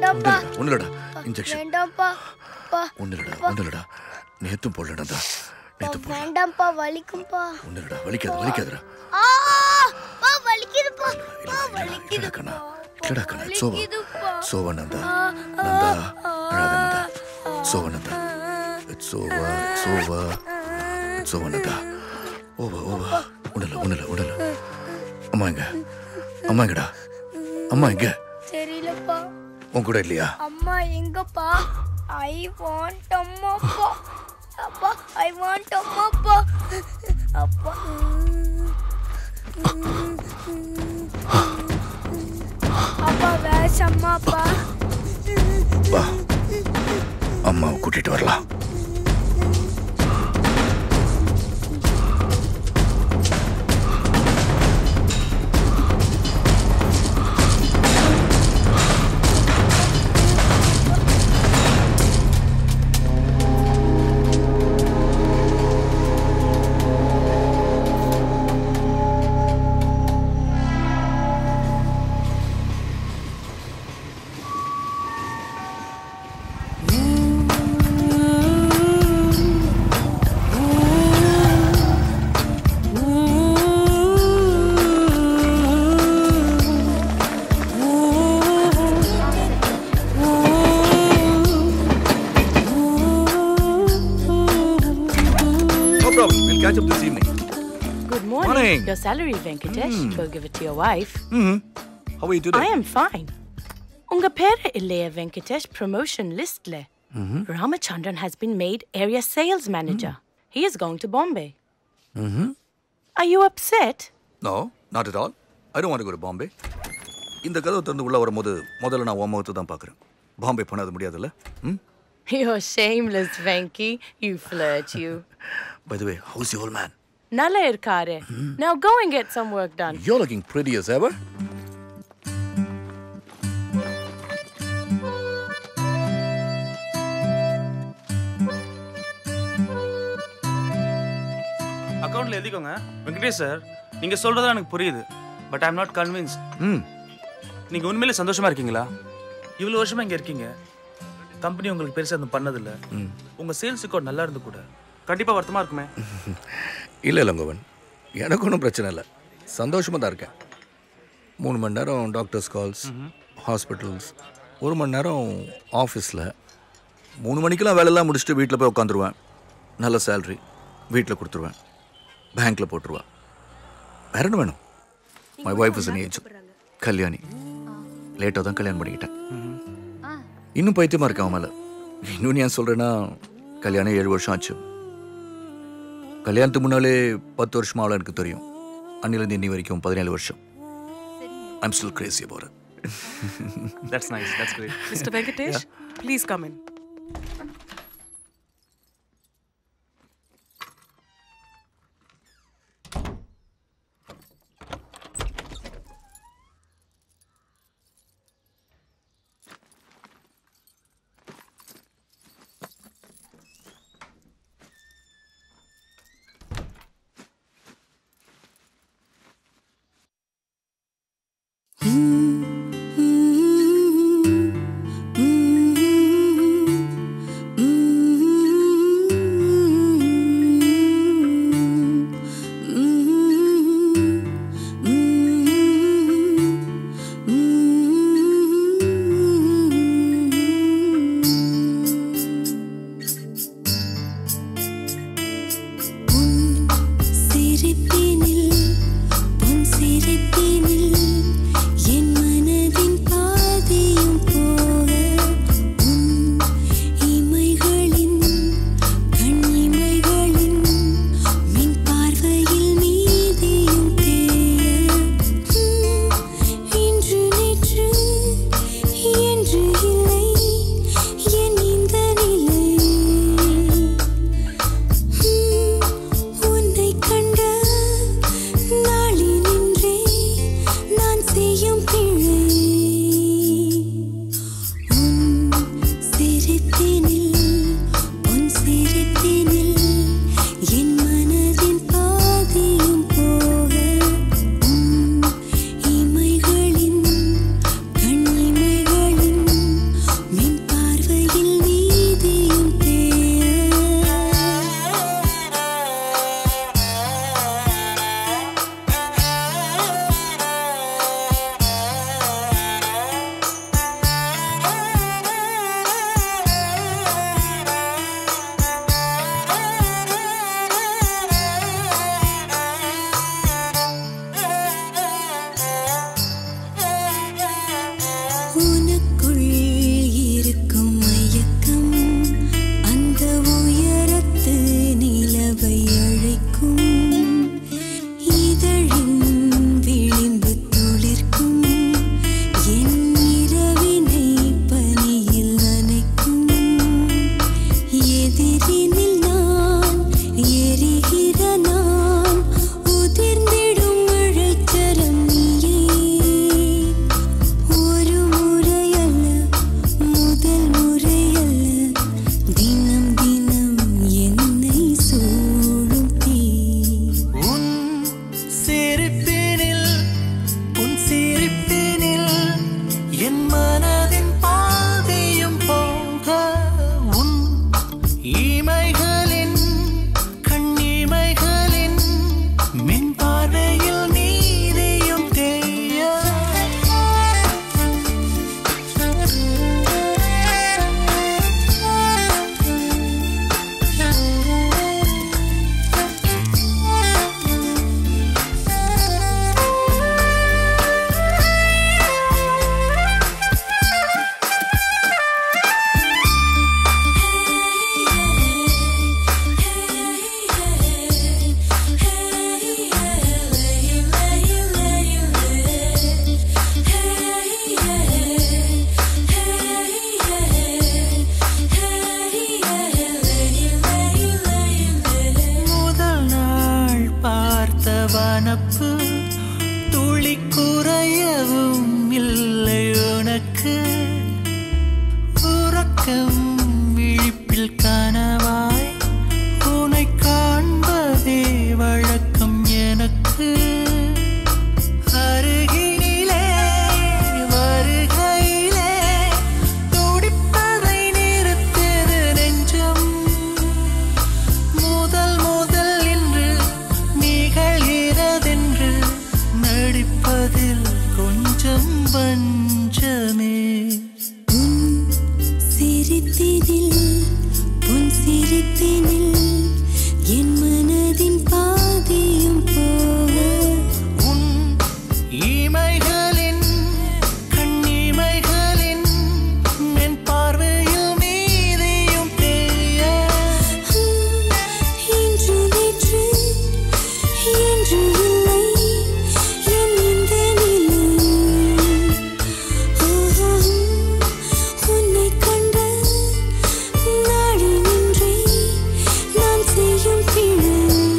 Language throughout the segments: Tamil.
வேண்டாம்ப்பா ஒண்ணுலடா இன்ஜெக்ஷன் வேண்டாம்ப்பா பா ஒண்ணுலடா ஒண்ணுலடா நேத்தும் போடலடா நேத்து போடல வேண்டாம்ப்பா வலிக்கும்பா ஒண்ணுலடா வலிக்காது வலிக்காதுடா ஆ பா வலிக்குதுப்பா பா இல்லடா கண்ணா இல்லடா கண்ணா சோவா வலிக்குதுப்பா சோவா நந்தா நந்தா அழாத நந்தா சோவா Nanda it's over it's over it's over Nanda ஓவா ஓவா உடல உடல உடல அம்மா எங்க அம்மா எங்கடா அம்மா எங்க தெரியலப்பா உன் கூட இல்லையா அம்மா எங்கப்பா ஐ வாண்ட் அம்மாப்பா அப்பா ஐ வாண்ட் அம்மாப்பா அப்பா அப்பா வேஸ் அம்மாப்பா வா அம்மாவை கூட்டிட்டு வரலாம் No problem. We'll catch up this evening. Good morning. Morning. Your salary, Venkatesh. Go give it to your wife. Mm-hmm. How are you today? I am fine. உங்க பேரு இல்லையா வெங்கடேஷ் ப்ரொமோஷன் லிஸ்ட்ல Ramachandran has been made area sales manager. He is going to Bombay. Mm-hmm. Are you upset? No, not at all. I don't want to go to Bombay. இந்த கதவை திறந்து உள்ள வரும்போது முதல்ல நான் உன் முகத்தை தான் பார்க்குறேன் பாம்பே போனால் அது முடியாதுல்ல ம் You're shameless, Venky. You flirt, you. By the way, how's the old man? நல்லா இருக்காரு. Now go and get some work done. You're looking pretty as ever. அக்கௌண்ட்ல எழுதிக்கோங்க வெங்கடேஷ் சார் நீங்க சொல்றது எனக்கு புரியுது but I am not convince hmm நீங்க உண்மையிலே சந்தோஷமா இருக்கீங்களா இவ்வளவு வருஷமா இங்க இருக்கீங்க கம்பெனி உங்களுக்கு பெருசா எதுவும் பண்ணதில்ல உங்க சேல்ஸ் ரெக்கார்ட் நல்லா இருந்து கூட கண்டிப்பா வருத்தமா இருக்குமே இல்லை இளங்கோவன் எனக்கு ஒன்றும் பிரச்சனை இல்லை சந்தோஷமாக தான் இருக்கேன் மூணு மணி நேரம் டாக்டர்ஸ் கால்ஸ் ஹாஸ்பிட்டல்ஸ் ஒரு மணி நேரம் ஆஃபீஸில் மூணு மணிக்கெல்லாம் வேலையெல்லாம் முடிச்சுட்டு வீட்டில் போய் உட்காந்துருவேன் நல்ல சேல்ரி வீட்டில் கொடுத்துருவேன் பேங்க்கில் போட்டுருவேன் வேற என்ன வேணும் my wife is an age Kalyani லேட்டாக தான் கல்யாணம் பண்ணிக்கிட்டேன் இன்னும் பைத்தியமாக இருக்கேன் அவன் மேலே இன்னும் நீ ஏன் சொல்கிறேன்னா கல்யாணம் ஏழு வருஷம் ஆச்சு கல்யாணத்துக்கு முன்னாலே பத்து வருஷமா அவளை எனக்கு தெரியும் அன்னிலேருந்து இன்னி வரைக்கும் பதினேழு வருஷம் I'm still crazy about it. That's nice that's great Mr. Venkatesh, please come in. அனப்பு துளி குறையவும் இல்லை உனக்கு உறக்கம் விழிப்பில் கனவாய் உனை காண்பதே வழக்கம் எனக்கு அருகினிலே வருகையிலே துடிப்பதை நிறுத்தது நெஞ்சம் முதல் முதல் இன்று நிகழ்கிறதென்று நடிப்பதில் கொஞ்சம் பஞ்சமே சிரித்தினில் பொன் சிரித்தினில் என் மனதின் பாதியும் போக உன் இமைகளின் கண்ணிமைகளின் என் பார்வையில் மீதியும் தெரிய இன்று நேற்று என்று இல்லை என் இந்த நிலை ஆஹா, உன்னை கண்ட நாடி நின்றே நான் செய்யும் பிழை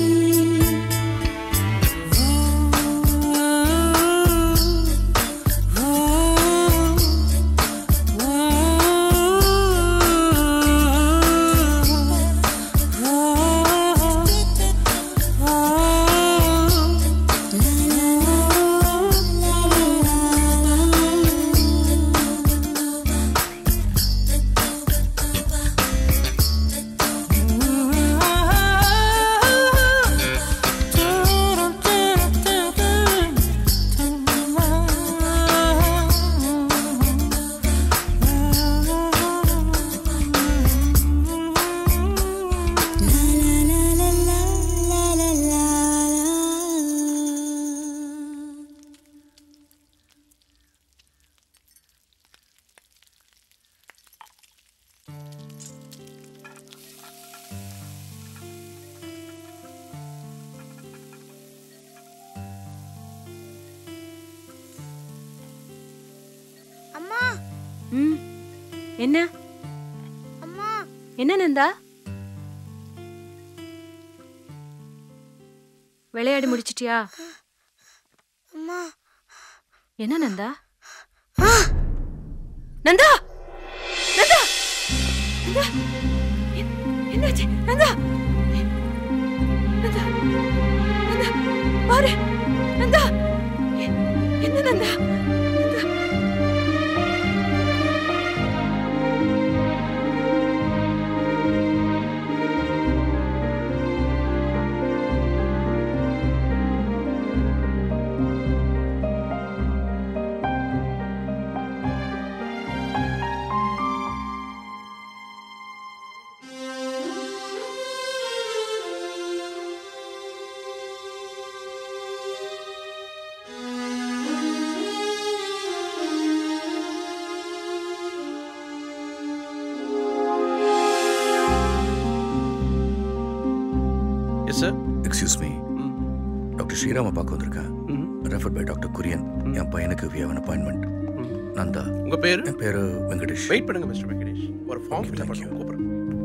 அம்மா ம் என்ன அம்மா என்ன நந்தா விளையாடி முடிச்சிட்டியா அம்மா என்ன நந்தா நந்தா நந்தா நந்தா என்- என்னாச்சு நந்தா நந்தா நந்தா பாரு நந்தா எ- என்ன Nanda Nanda yes sir excuse me doctor ஸ்ரீராம பார்க்க வந்திருக்கேன் ரெஃபர் பை டாக்டர் குரியன் என் பையனுக்கு வி ஹவ் அப்பாயின்மெண்ட் நந்தா உங்க பேரு என் பேரு வெங்கடேஷ் வெயிட் பண்ணுங்க மிஸ்டர் வெங்கடேஷ் ஒரு ஃபார்ம் Okay, ஃபில் thank பண்ணி you. கூப்பிடுறேன்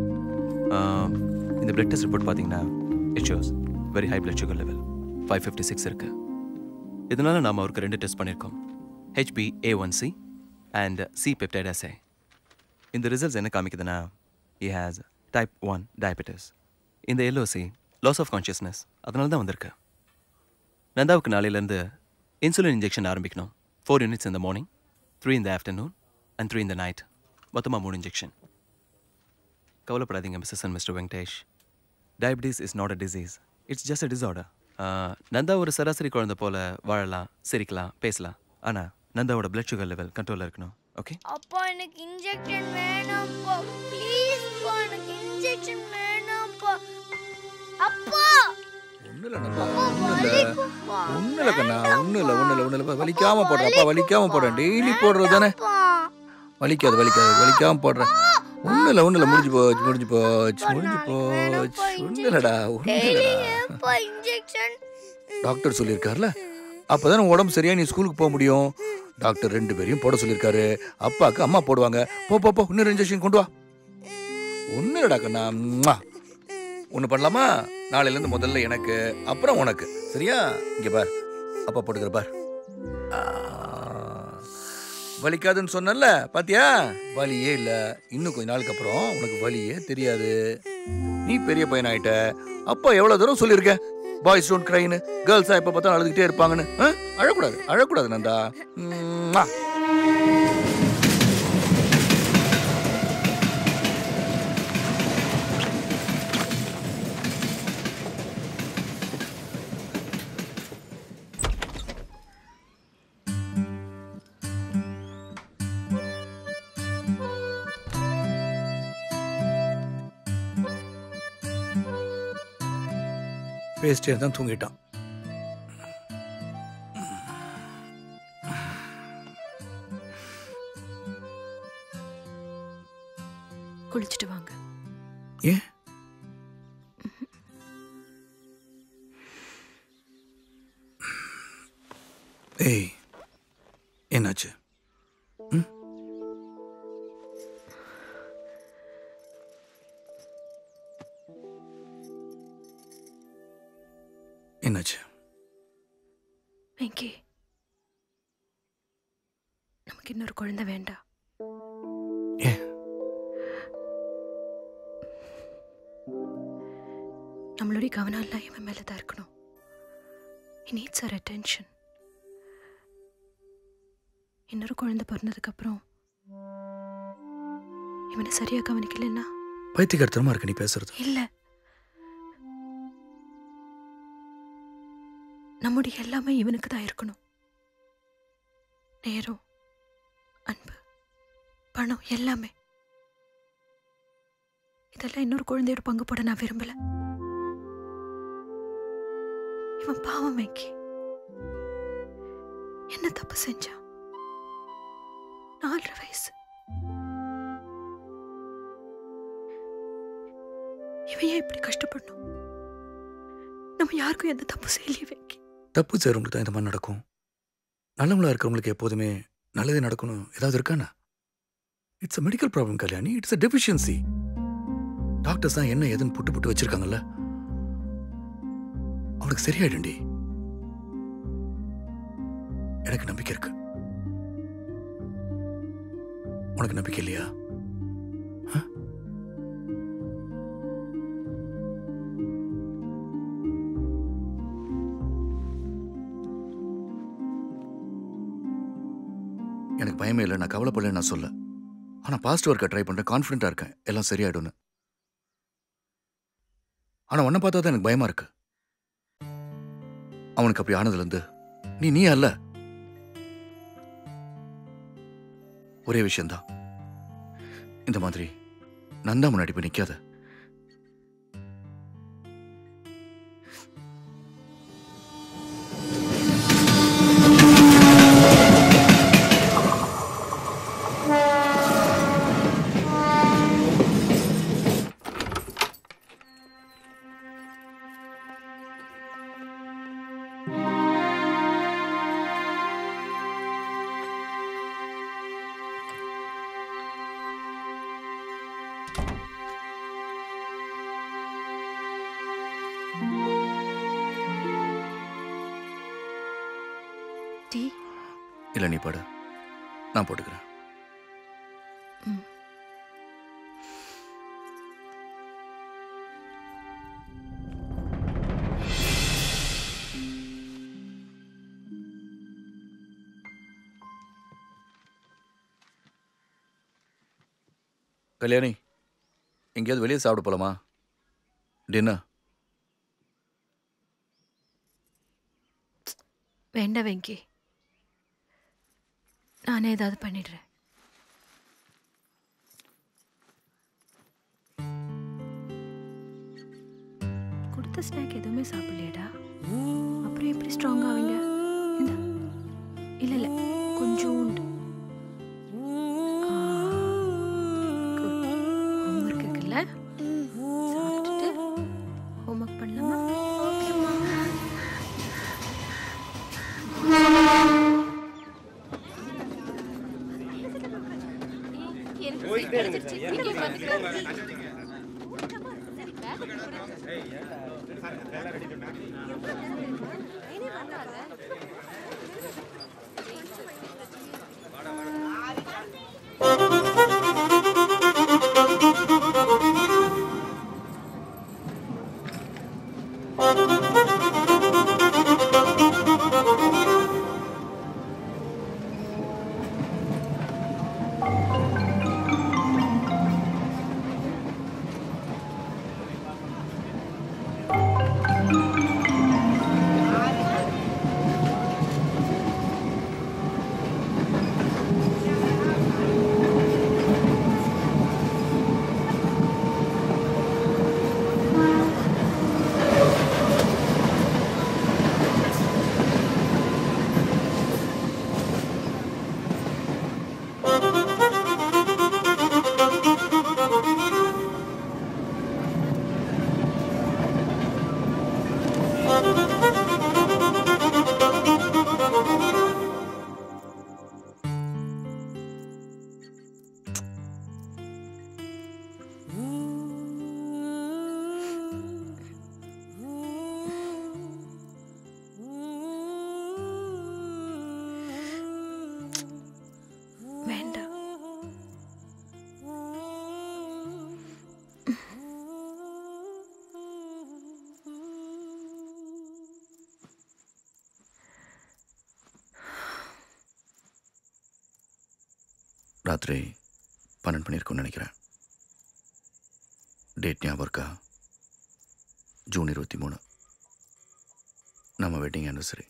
இந்த பிளட் டெஸ்ட் ரிப்போர்ட் பார்த்தீங்கன்னா it shows very high blood sugar level five fifty six இருக்கு இதனால நாம் அவருக்கு ரெண்டு டெஸ்ட் பண்ணியிருக்கோம் HB A one C and C peptide அசே இந்த ரிசல்ட்ஸ் என்ன காமிக்குதுன்னா he has type one diabetes இந்த எல்ஓசி லாஸ் ஆஃப் கான்ஷியஸ்னஸ் அதனால தான் வந்திருக்கு நந்தாவுக்கு நாளையிலேருந்து இன்சுலின் இன்ஜெக்ஷன் ஆரம்பிக்கணும் ஃபோர் யூனிட்ஸ் இந்த மார்னிங் த்ரீ இந்த ஆஃப்டர்நூன் அண்ட் த்ரீ இந்த நைட் மொத்தமாக மூணு இன்ஜெக்ஷன் கவலைப்படாதீங்க missus and mister Venkatesh diabetes is not a disease it's just a disorder Nanda ஒரு சராசரி குழந்தை போல வாழலாம் சிரிக்கலாம் பேசலாம் ஆனால் நந்தாவோட பிளட் சுகர் லெவல் கண்ட்ரோலில் இருக்கணும் ஓகே அப்பா எனக்கு இன்ஜெக்ஷன் வேணாம்ப்பா ப்ளீஸ் பா எனக்கு இன்ஜெக்ஷன் வேணாம்ப்பா அப்பா ஒன்றும் இல்லை நந்தா அப்பா ஒன்றும் இல்லை வலிக்குப்பா ஒன்றும் இல்லை கண்ணா ஒன்றும் இல்லை ஒன்றும் இல்லை ஒன்றும் இல்லை வலிக்காம போடுறேன் அப்பா வலிக்காம போடுறேன் டெய்லி போடுறது தானே அப்பா வலிக்காது வலிக்காது வலிக்காம போடுறேன் ஒன்றும் இல்லை ஒன்றும் இல்லை முடிஞ்சு போச்சு முடிஞ்சு போச்சு முடிஞ்சு போச்சு ஒன்றும் இல்லைடா ஒன்றும் டெய்லி இல்லைடா ஏன்ப்பா இன்ஜெக்ஷன் டாக்டர் சொல்லியிருக்காருல அப்பதான் உன் உடம்பு சரியா நீ ஸ்கூலுக்கு போக முடியும் டாக்டர் ரெண்டு பேரையும் போட சொல்லியிருக்காரு அப்பாவுக்கு அம்மா போடுவாங்க போ போ போ இன்னொரு இன்ஜெக்ஷன் கொண்டு வா ஒன்றும் இல்லடா கண்ணா ஒன்று பண்ணலாமா நாளையிலேருந்து முதல்ல எனக்கு அப்புறம் உனக்கு சரியா இங்கே பார் அப்பா போட்டுக்கிற பார் ஆ, வலிக்காதுன்னு சொன்னல பாத்தியா வலியே இல்லை இன்னும் கொஞ்ச நாளுக்கு அப்புறம் உனக்கு வலியே தெரியாது நீ பெரிய பையன் ஆயிட்ட அப்பா எவ்வளோ தூரம் சொல்லியிருக்க பாய்ஸ் டோன்ட் க்ரைன்னு கேர்ள்ஸாக எப்போ பார்த்தாலும் அழுதுகிட்டே இருப்பாங்கன்னு ஆ? அழக்கூடாது அழக்கூடாது நந்தா ம்மா. பேசிட்டே தான் தூங்கிட்டான் குளிச்சுட்டு வாங்க ஏன் ஏய் என்னாச்சு ம்? என்னாச்சு வெங்கி நமக்கு இன்னொரு குழந்தை வேண்டாம் ஏன் நம்மளுடைய கவனம் எல்லாம் இவன் மேல தான் இருக்கணும் he needs our attention இன்னொரு குழந்தை பிறந்ததுக்கு அப்புறம் இவனை சரியா கவனிக்கலன்னா பைத்தியக்காரத்தனமா இருக்க நீ பேசுறது இல்ல நம்முடைய எல்லாமே இவனுக்கு தான் இருக்கணும் நேரம் அன்பு பணம் எல்லாமே இதெல்லாம் இன்னொரு குழந்தையோட பங்கு போட நான் விரும்பல இவன் பாவம் வைக்கி என்ன தப்பு செஞ்சான் நாலரை வயசு இவன் ஏன் இப்படி கஷ்டப்படணும் நம்ம யாருக்கும் எந்த தப்பு செய்யலையே வைக்கி தப்பு செய்றவங்களுக்கு தான் இந்த மாதிரி நடக்கும் நல்லவங்களா இருக்கிறவங்களுக்கு எப்போதுமே நல்லதே நடக்கணும் ஏதாவது இருக்கானா it's a medical problem Kalyani it's a deficiency doctors தான் என்ன ஏதுன்னு புட்டு புட்டு வச்சிருக்காங்கல்ல அவனுக்கு சரியாயிடும்டி எனக்கு நம்பிக்கை இருக்கு உனக்கு நம்பிக்கை இல்லையா எனக்கு பயமே இல்லை நான் கவலைப்படல நான் சொல்ல ஆனால் பாசிட்டிவ் இருக்க ட்ரை பண்ணுறேன் கான்ஃபிடென்ட்டாக இருக்கேன் எல்லாம் சரியாயிடும்னு ஆனால் உன்னை பார்த்தா தான் எனக்கு பயமா இருக்கு அவனுக்கு அப்படி ஆனதுலேருந்து நீ நீ அல்ல ஒரே விஷயம்தான் இந்த மாதிரி நந்தா முன்னாடி போய் நிற்காத டீ இல்லை நீ பாடு நான் போட்டுக்கிறேன் கல்யாணி எங்கேயாவது வெளியே சாப்பிட போலாமா டின்னர் வேண்டாம் வெங்கி நானே ஏதாவது பண்ணிடுறேன் கொடுத்த ஸ்நாக் எதுவுமே சாப்பிடலையடா அப்புறம் எப்படி ஸ்ட்ராங் ஆவீங்க இந்த இல்லை இல்லை கொஞ்சோண்டு ஹோம்ஒர்க் இருக்குல்ல சாப்பிட்டுட்டு ஹோம்ஒர்க் பண்ணலாமா வேண்டாம் ராத்திரி பன்னெண்டு பண்ணியிருக்கோன்னு நினைக்கிறேன் டேட் ஞாபகம் இருக்கா ஜூன் இருபத்தி மூணு நம்ம வெட்டிங் ஆனிவர்சரி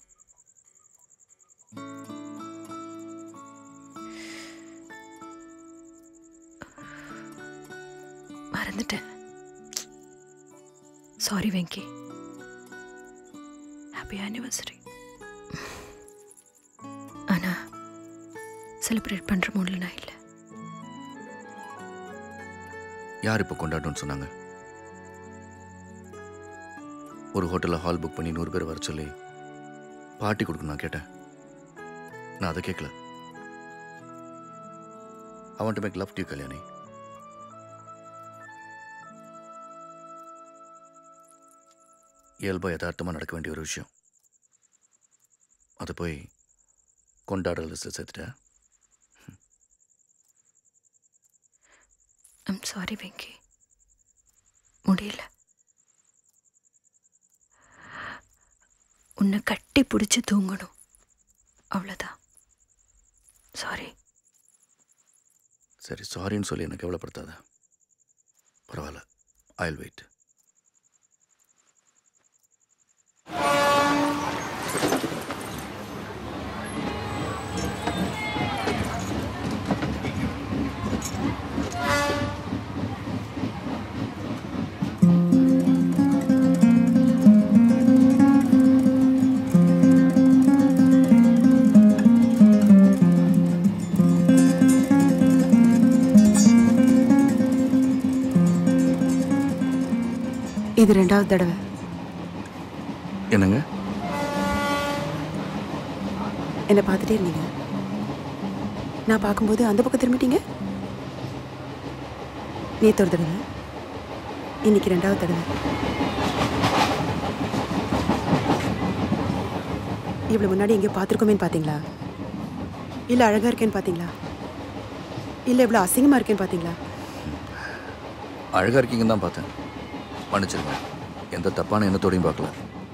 மறந்துட்டேன் சாரி வெங்கி ஹாப்பி ஆனிவர்சரி ஆனா செலிப்ரேட் பண்ற மூடில் நான் இல்லை யார் இப்போ கொண்டாடணும்னு சொன்னாங்க ஒரு ஹோட்டலில் ஹால் புக் பண்ணி நூறு பேர் வர சொல்லி பார்ட்டி கொடுக்கணும் நான் கேட்டேன் நான் அதை கேட்கல I want to make love to you Kalyani இயல்பா யதார்த்தமாக நடக்க வேண்டிய ஒரு விஷயம் அதை போய் கொண்டாடுற லிஸ்ட்டில் சேர்த்துட்டேன் ஐம் சாரி வெங்கி முடியல உன்னை கட்டி பிடிச்சி தூங்கணும் அவ்வளோதான் சாரி சரி சாரின்னு சொல்லி எனக்கு கவலைப்படுத்தாத பரவாயில்ல ஐல் வெயிட் இது ரெண்டாவது தடவை என்னங்க என்னை பார்த்துட்டே இருந்தீங்க நான் பார்க்கும்போது அந்த பக்கம் திரும்பிட்டீங்க நேத்து ஒரு தடவை இன்னைக்கு ரெண்டாவது தடவை இவ்வளவு முன்னாடி எங்கேயோ பார்த்துருக்கோமேன்னு பார்த்தீங்களா இல்லை அழகா இருக்கேன்னு பார்த்தீங்களா இல்லை இவ்வளோ அசிங்கமா இருக்கேன்னு பார்த்தீங்களா அழகா இருக்கீங்கன்னு தான் பார்த்தேன் மன்னிச்சிருங்க எந்த தப்பான எண்ணத்தோடையும் பார்க்கல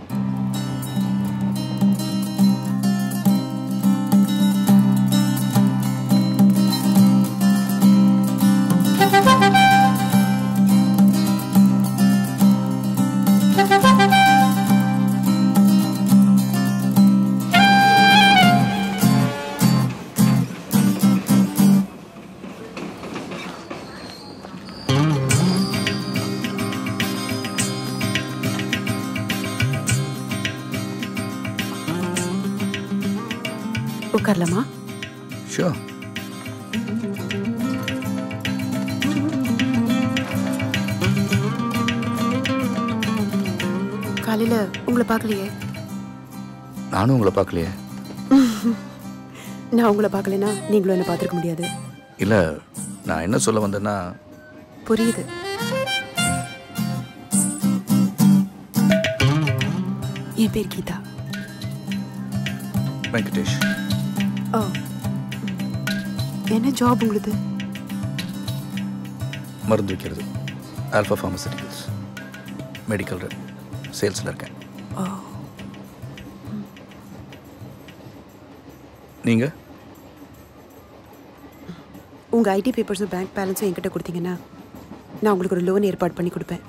உட்காரலாமா ஷோ காலையில உங்களை பார்க்கலையே நானும் உங்களை பார்க்கலையே நான் உங்களை பார்க்கலனா நீங்களும் என்ன பார்த்துருக்க முடியாது இல்லை நான் என்ன சொல்ல வந்தேன்னா புரியுது என் பேர் கீதா வெங்கடேஷ் ஓ என்ன ஜாப் உங்களுது மருந்து வைக்கிறது ஆல்ஃபா ஃபார்மசூட்டிக்கல்ஸ் மெடிக்கல் ரெப் சேல்ஸில் இருக்கேன் ஓ நீங்கள் உங்கள் ஐடி பேப்பர்ஸும் பேங்க் பேலன்ஸும் என்கிட்ட கொடுத்தீங்கன்னா நான் உங்களுக்கு ஒரு லோன் ஏற்பாடு பண்ணி கொடுப்பேன்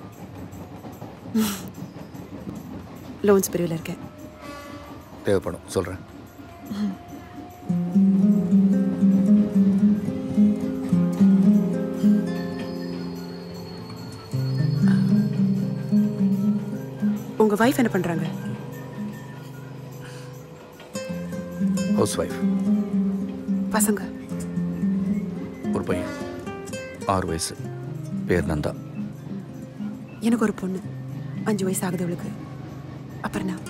லோன்ஸ் பிரிவில் இருக்கேன் தேவைப்படும் சொல்கிறேன் உங்கள் ஒய்ஃப் என்ன பண்ணுறாங்க ஹவுஸ் ஒய்ஃப் பசங்க ஒரு பையன் ஆறு வயசு பேர் நந்தா எனக்கு ஒரு பொண்ணு அஞ்சு வயசு ஆகுது அவளுக்கு அப்புறம் நான்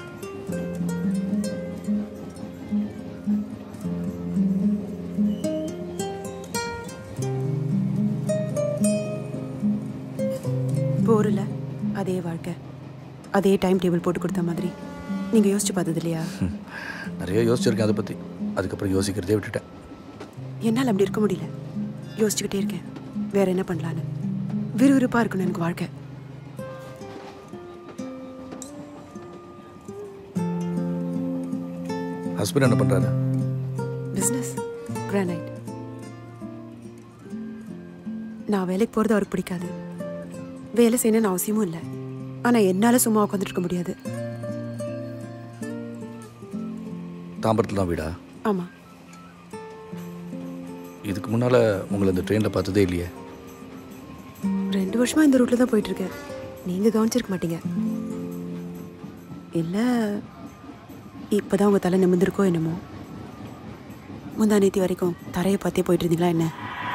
போரில் அதே வாழ்க்கை அதே டைம் டேபிள் போட்டு கொடுத்த மாதிரி நீங்கள் யோசிச்சு பார்த்தது இல்லையா நிறைய யோசிச்சிருக்கேன் அதை பற்றி அதுக்கப்புறம் யோசிக்கிறதே விட்டுட்டேன் என்னால் அப்படி இருக்க முடியல யோசிச்சுக்கிட்டே இருக்கேன் வேற என்ன பண்ணலான்னு விறுவிறுப்பாக இருக்கணும் எனக்கு வாழ்க்கை ஹஸ்பண்ட் என்ன பண்ணுறாரு பிஸ்னஸ் கிரானைட் நான் வேலைக்கு போகிறது அவருக்கு பிடிக்காது வேலை செய்யணும்னு அவசியமும் இல்லை ஆனால் என்னால் சும்மா உட்காந்துட்டு இருக்க முடியாது தாம்பரத்தில் தான் வீடா ஆமாம் இதுக்கு முன்னால் உங்களை இந்த ட்ரெயினில் பார்த்ததே இல்லையே ரெண்டு வருஷமா இந்த ரூட்ல தான் போயிட்டு இருக்கேன் நீங்க கவனிச்சிருக்க மாட்டீங்க இல்ல இப்பதான் உங்க தலை நிமிர்ந்திருக்கோ என்னமோ முந்தா நேத்தி வரைக்கும் தரையை பார்த்தே போயிட்டு இருந்தீங்களா என்ன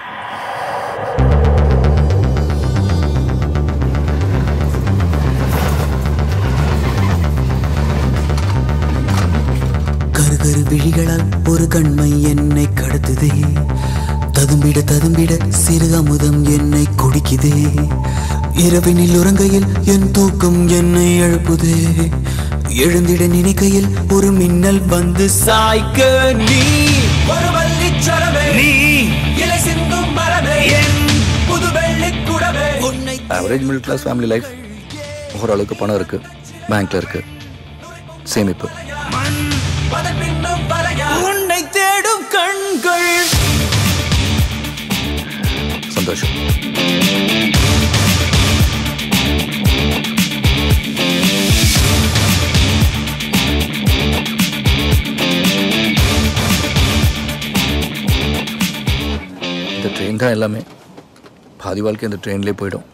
கருகரு விழிகளால் ஒரு கண்மை என்னை கடத்துதே ததும்பிட ததும்பிட சிறு அமுதம் என்னை குடிக்குதே இரவினில் உறங்கையில் என் தூக்கம் என்னை எழுப்புதே எழுந்திட நினைக்கையில் ஒரு மின்னல் வந்து சாய்க்க நீ ஒரு வள்ளிச்சரமே நீ இலை சிந்தும் மரமே என் புது வெள்ளிக் குடமே உன்னை average middle class family life ஓரளவுக்கு பணம் இருக்குது பேங்க்கில் இருக்குது சேமிப்பு அதன் பின்னும் வரையா உன்னை தேடும் கண்கள் சந்தோஷம் இந்த ட்ரெயின் தான் எல்லாமே பாதி வாழ்க்கை இந்த ட்ரெயின்லேயே போயிடும்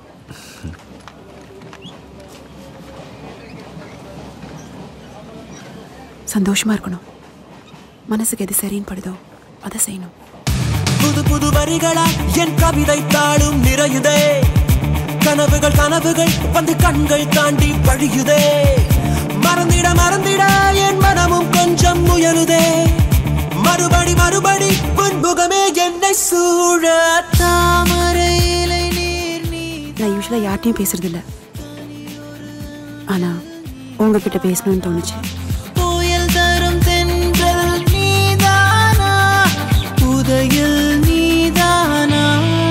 சந்தோஷமா இருக்கணும் மனசுக்கு எது சரின்னு படுதோ அதை செய்யணும் புது புது வரிகளா என் கவிதை தாளும் நிறையுதே கனவுகள் கனவுகள் வந்து கண்கள் தாண்டி பழியுதே மறந்திட மறந்திட என் மனமும் கொஞ்சம் முயலுதே மறுபடி மறுபடி முன்முகமே என்னை சூழ தாமரை இலை நீர் நீ நான் யூஸ்வலாக யார்ட்டையும் பேசுறது இல்ல ஆனா உங்ககிட்ட பேசணும்னு தோணுச்சு புயல் தரும் தென்றல் நீதானா புதையல் நீதானா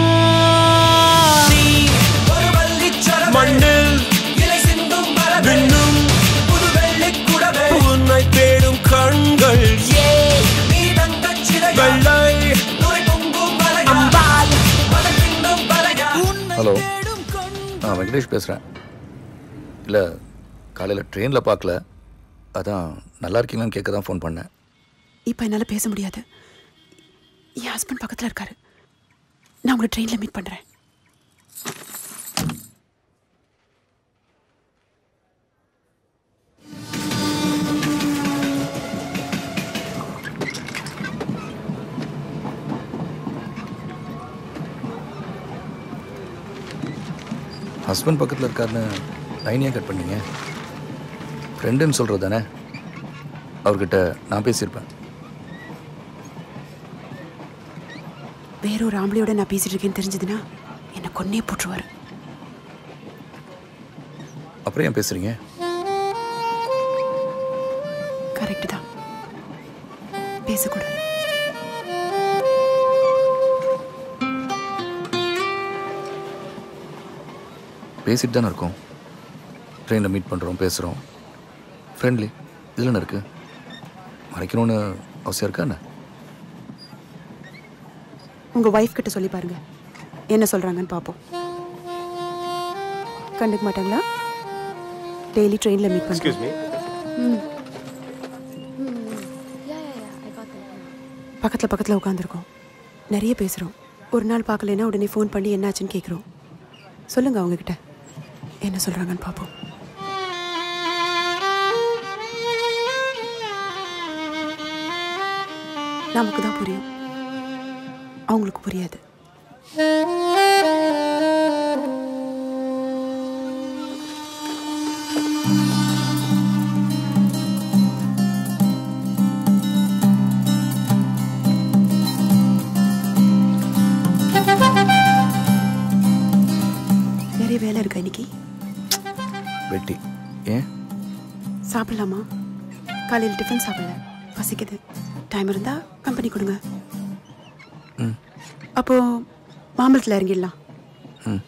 நீ ஒரு வள்ளிச்சரம் மண்ணில் இலை சிந்தும் விண்ணும் புது வெள்ளிக் குடவே உன்னை தேடும் கண்கள் ஏ நீ தங்கச் சிலையா வெள்ளை நுரை பொங்கும் மலையா அம்பால் அதன் பின்னும் வலையா ஹலோ நான் வெங்கடேஷ் பேசுகிறேன் இல்லை காலையில் ட்ரெயினில் பார்க்கல அதான் நல்லா இருக்கீங்களான்னு கேட்க தான் ஃபோன் பண்ணேன் இப்போ என்னால் பேச முடியாது என் ஹஸ்பண்ட் பக்கத்தில் இருக்காரு நான் உங்களை ட்ரெயினில் மீட் பண்ணுறேன் ஹஸ்பண்ட் பக்கத்தில் இருக்காருன்னு லைனே கட் பண்ணீங்க ஃப்ரெண்டுன்னு சொல்கிறது தானே அவர்கிட்ட நான் பேசியிருப்பேன் வேற ஒரு ஆம்பளையோட நான் பேசிட்டு இருக்கேன்னு தெரிஞ்சதுன்னா என்னை கொன்னே போட்டுருவாரு அப்புறம் ஏன் பேசுகிறீங்க கரெக்ட் தான் பேசக்கூடாது பேசிட்டு தானே இருக்கோம் ட்ரெயினில் மீட் பண்ணுறோம் பேசுகிறோம் ஃப்ரெண்ட்லி இதில் என்ன இருக்குது மறைக்கணும்னு அவசியம் இருக்கா என்ன உங்க ஒய்ஃப் கிட்ட சொல்லி பாருங்க என்ன சொல்றாங்கன்னு பார்ப்போம் கண்டுக்க மாட்டாங்களா டெய்லி ட்ரெயினில் மீட் பண்ணுறேன் Excuse me. ம் பக்கத்தில் பக்கத்தில் உட்காந்துருக்கோம் நிறைய பேசுகிறோம் ஒரு நாள் பார்க்கலைன்னா உடனே ஃபோன் பண்ணி என்னாச்சுன்னு கேட்குறோம் சொல்லுங்க அவங்க கிட்ட என்ன சொல்கிறாங்கன்னு பார்ப்போம் நமக்கு தான் புரியும் அவங்களுக்கு புரியாது நிறைய வேலை இருக்கா இன்னைக்கு வெட்டி ஏன் சாப்பிடலாமா காலையில் டிஃபன் சாப்பிடல பசிக்குது டைம் இருந்தா கம்பெனி கொடுங்க ம். அப்போ மாம்பழத்தில் இறங்கிடலாம் ம்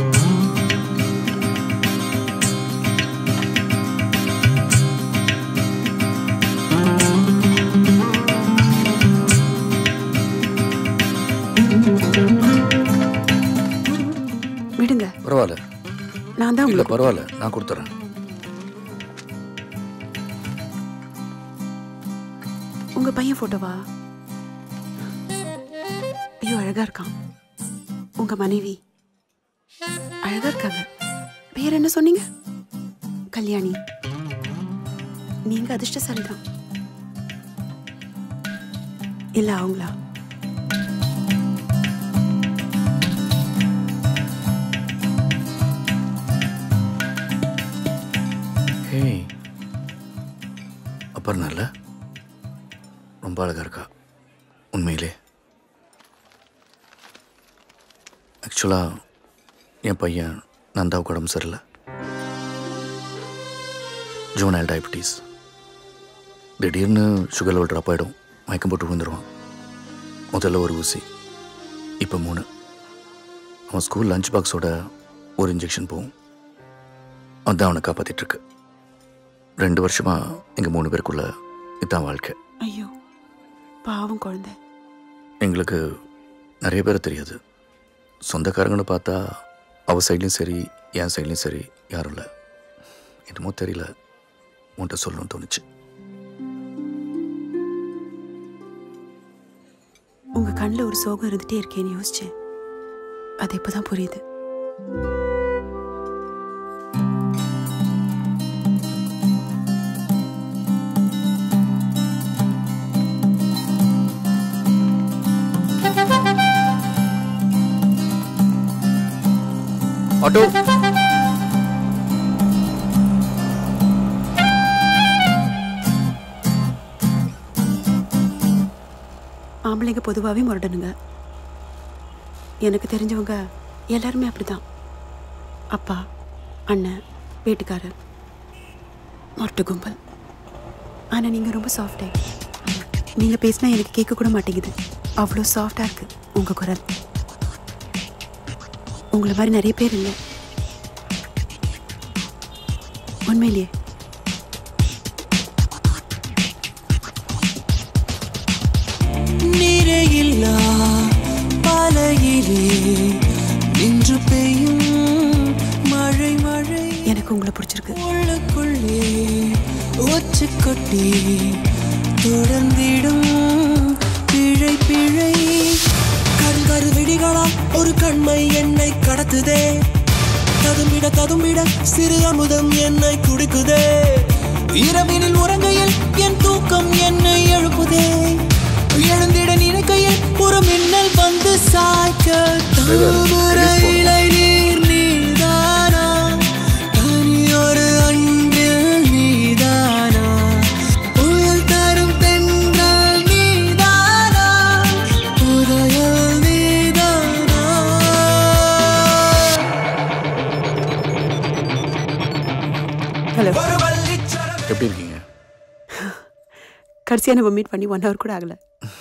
விடுங்க பரவாயில்ல நான் தான் இல்லை உங்களுக்கு பரவாயில்ல நான் கொடுத்துட்றேன் உங்க பையன் போட்டோவா ஐயோ அழகா இருக்கான் உங்க மனைவி அழகா இருக்காங்க பேர் என்ன சொன்னீங்க கல்யாணி நீங்க அதிர்ஷ்டசாலி தான் இல்ல அவங்களா ஹேய் அப்புறம் நல்ல ரொம்ப அழகா இருக்கா உண்மையிலே ஆக்சுவலாக என் பையன் நந்தாவுக்கு உடம்பு சரியில்லை ஜூனல் டயபிட்டிஸ் திடீர்னு சுகர் லெவல் ட்ராப் ஆகிடும் மயக்கம் போட்டு விழுந்துருவான் முதல்ல ஒரு ஊசி இப்போ மூணு அவன் ஸ்கூல் லஞ்ச் பாக்ஸோட ஒரு இன்ஜெக்ஷன் போகும் அதான் அவனை காப்பாத்திட்டு இருக்கு ரெண்டு வருஷமா எங்க மூணு பேருக்குள்ள இதான் வாழ்க்கை ஐயோ பாவம் குழந்தை எங்களுக்கு நிறைய பேர் தெரியாது சொந்தக்காரங்கன்னு பார்த்தா அவ சைட்லையும் சரி என் சைட்லையும் சரி யாரும் இல்லை என்னமோ தெரியல உன்கிட்ட சொல்லணும்னு தோணுச்சு உங்க கண்ணில் ஒரு சோகம் இருந்துட்டே இருக்கேன்னு யோசிச்சேன் அது இப்பதான் புரியுது ஆட்டோ ஆம்பளைங்க பொதுவாகவே முரடனுங்க எனக்கு தெரிஞ்சவங்க எல்லாருமே அப்படிதான் அப்பா அண்ணன் வீட்டுக்காரர் முரட்டு கும்பல் ஆனால் நீங்கள் ரொம்ப சாஃப்டே நீங்கள் பேசினா எனக்கு கேட்க கூட மாட்டேங்குது அவ்வளோ சாஃப்டாக இருக்கு உங்கள் குரல் உங்களை மாதிரி நிறைய பேர் இல்லை உண்மையிலேயே நிறையில்லா பாலையிலே நின்று பெய்யும் மழை மழை எனக்கு உங்களை பிடிச்சிருக்கு உள்ளுக்குள்ளே ஒச்சு கொட்டி தொடர்ந்திடும் பிழை பிழை கண்கரு விடிகளால் ஒரு கண்மை என்னை கடத்துதே ததும்பிட ததும்பிட சிறு அமுதம் என்னை குடிக்குதே இரவினில் உறங்கையில் என் தூக்கம் என்னை எழுப்புதே எழுந்திட நினைக்கையில் ஒரு மின்னல் வந்து சாய்க்க தாமரை இலை நீர் நீதானா தனியொரு அன்பில் நீதானா புயல் தரும் தென்றல் நீதானா புதையல் நீதானா ஹலோ எப்படி இருக்கீங்க கடைசியாக நம்ம மீட் பண்ணி ஒன் ஹவர் கூட ஆகலை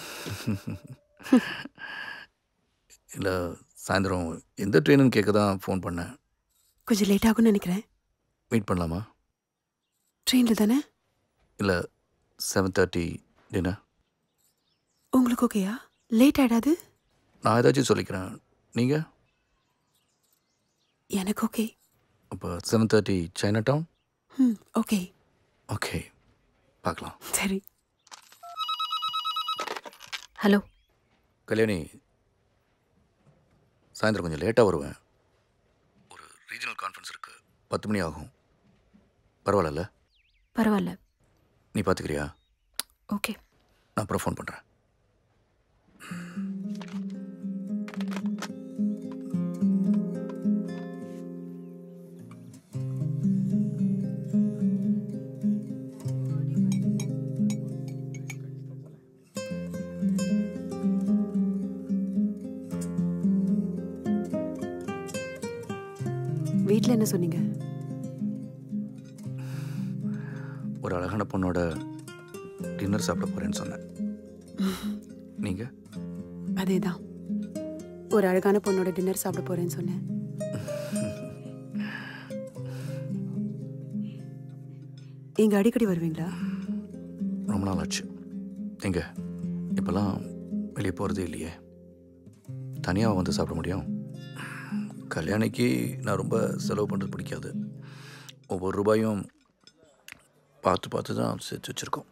இல்லை சாயந்தரம் எந்த ட்ரெயினுன்னு கேட்க தான் ஃபோன் பண்ணேன் கொஞ்சம் லேட் ஆகும்னு நினைக்கிறேன் மீட் பண்ணலாமா ட்ரெயினில் தானே இல்லை செவன் தேர்ட்டி டின்னர் உங்களுக்கு ஓகேயா லேட் ஆயிடாது நான் ஏதாச்சும் சொல்லிக்கிறேன் நீங்கள் எனக்கு ஓகே அப்போ seven thirty Chinatown hmm okay okay பார்க்கலாம் சரி ஹலோ கல்யாணி சாயந்தரம் கொஞ்சம் லேட்டாக வருவேன் ஒரு ரீஜனல் கான்ஃபரன்ஸ் இருக்குது பத்து மணி ஆகும் பரவாயில்ல பரவாயில்ல நீ பார்த்துக்கிறியா ஓகே நான் அப்புறம் ஃபோன் பண்ணுறேன் வீட்டில் என்ன சொன்னீங்க ஒரு அழகான பொண்ணோட டின்னர் சாப்பிட போகிறேன்னு சொன்னேன் நீங்கள் அதே தான் ஒரு அழகான பொண்ணோட டின்னர் சாப்பிட போறேன்னு சொன்னேன் இங்க அடிக்கடி வருவீங்களா ரொம்ப நாள் ஆச்சு எங்க இப்போல்லாம் வெளியே போகிறதே இல்லையே தனியாக வந்து சாப்பிட முடியும் கல்யாணிக்கு நான் ரொம்ப செலவு பண்ணுறது பிடிக்காது ஒவ்வொரு ரூபாயும் பார்த்து பார்த்து தான் சேர்த்து வச்சுருக்கோம்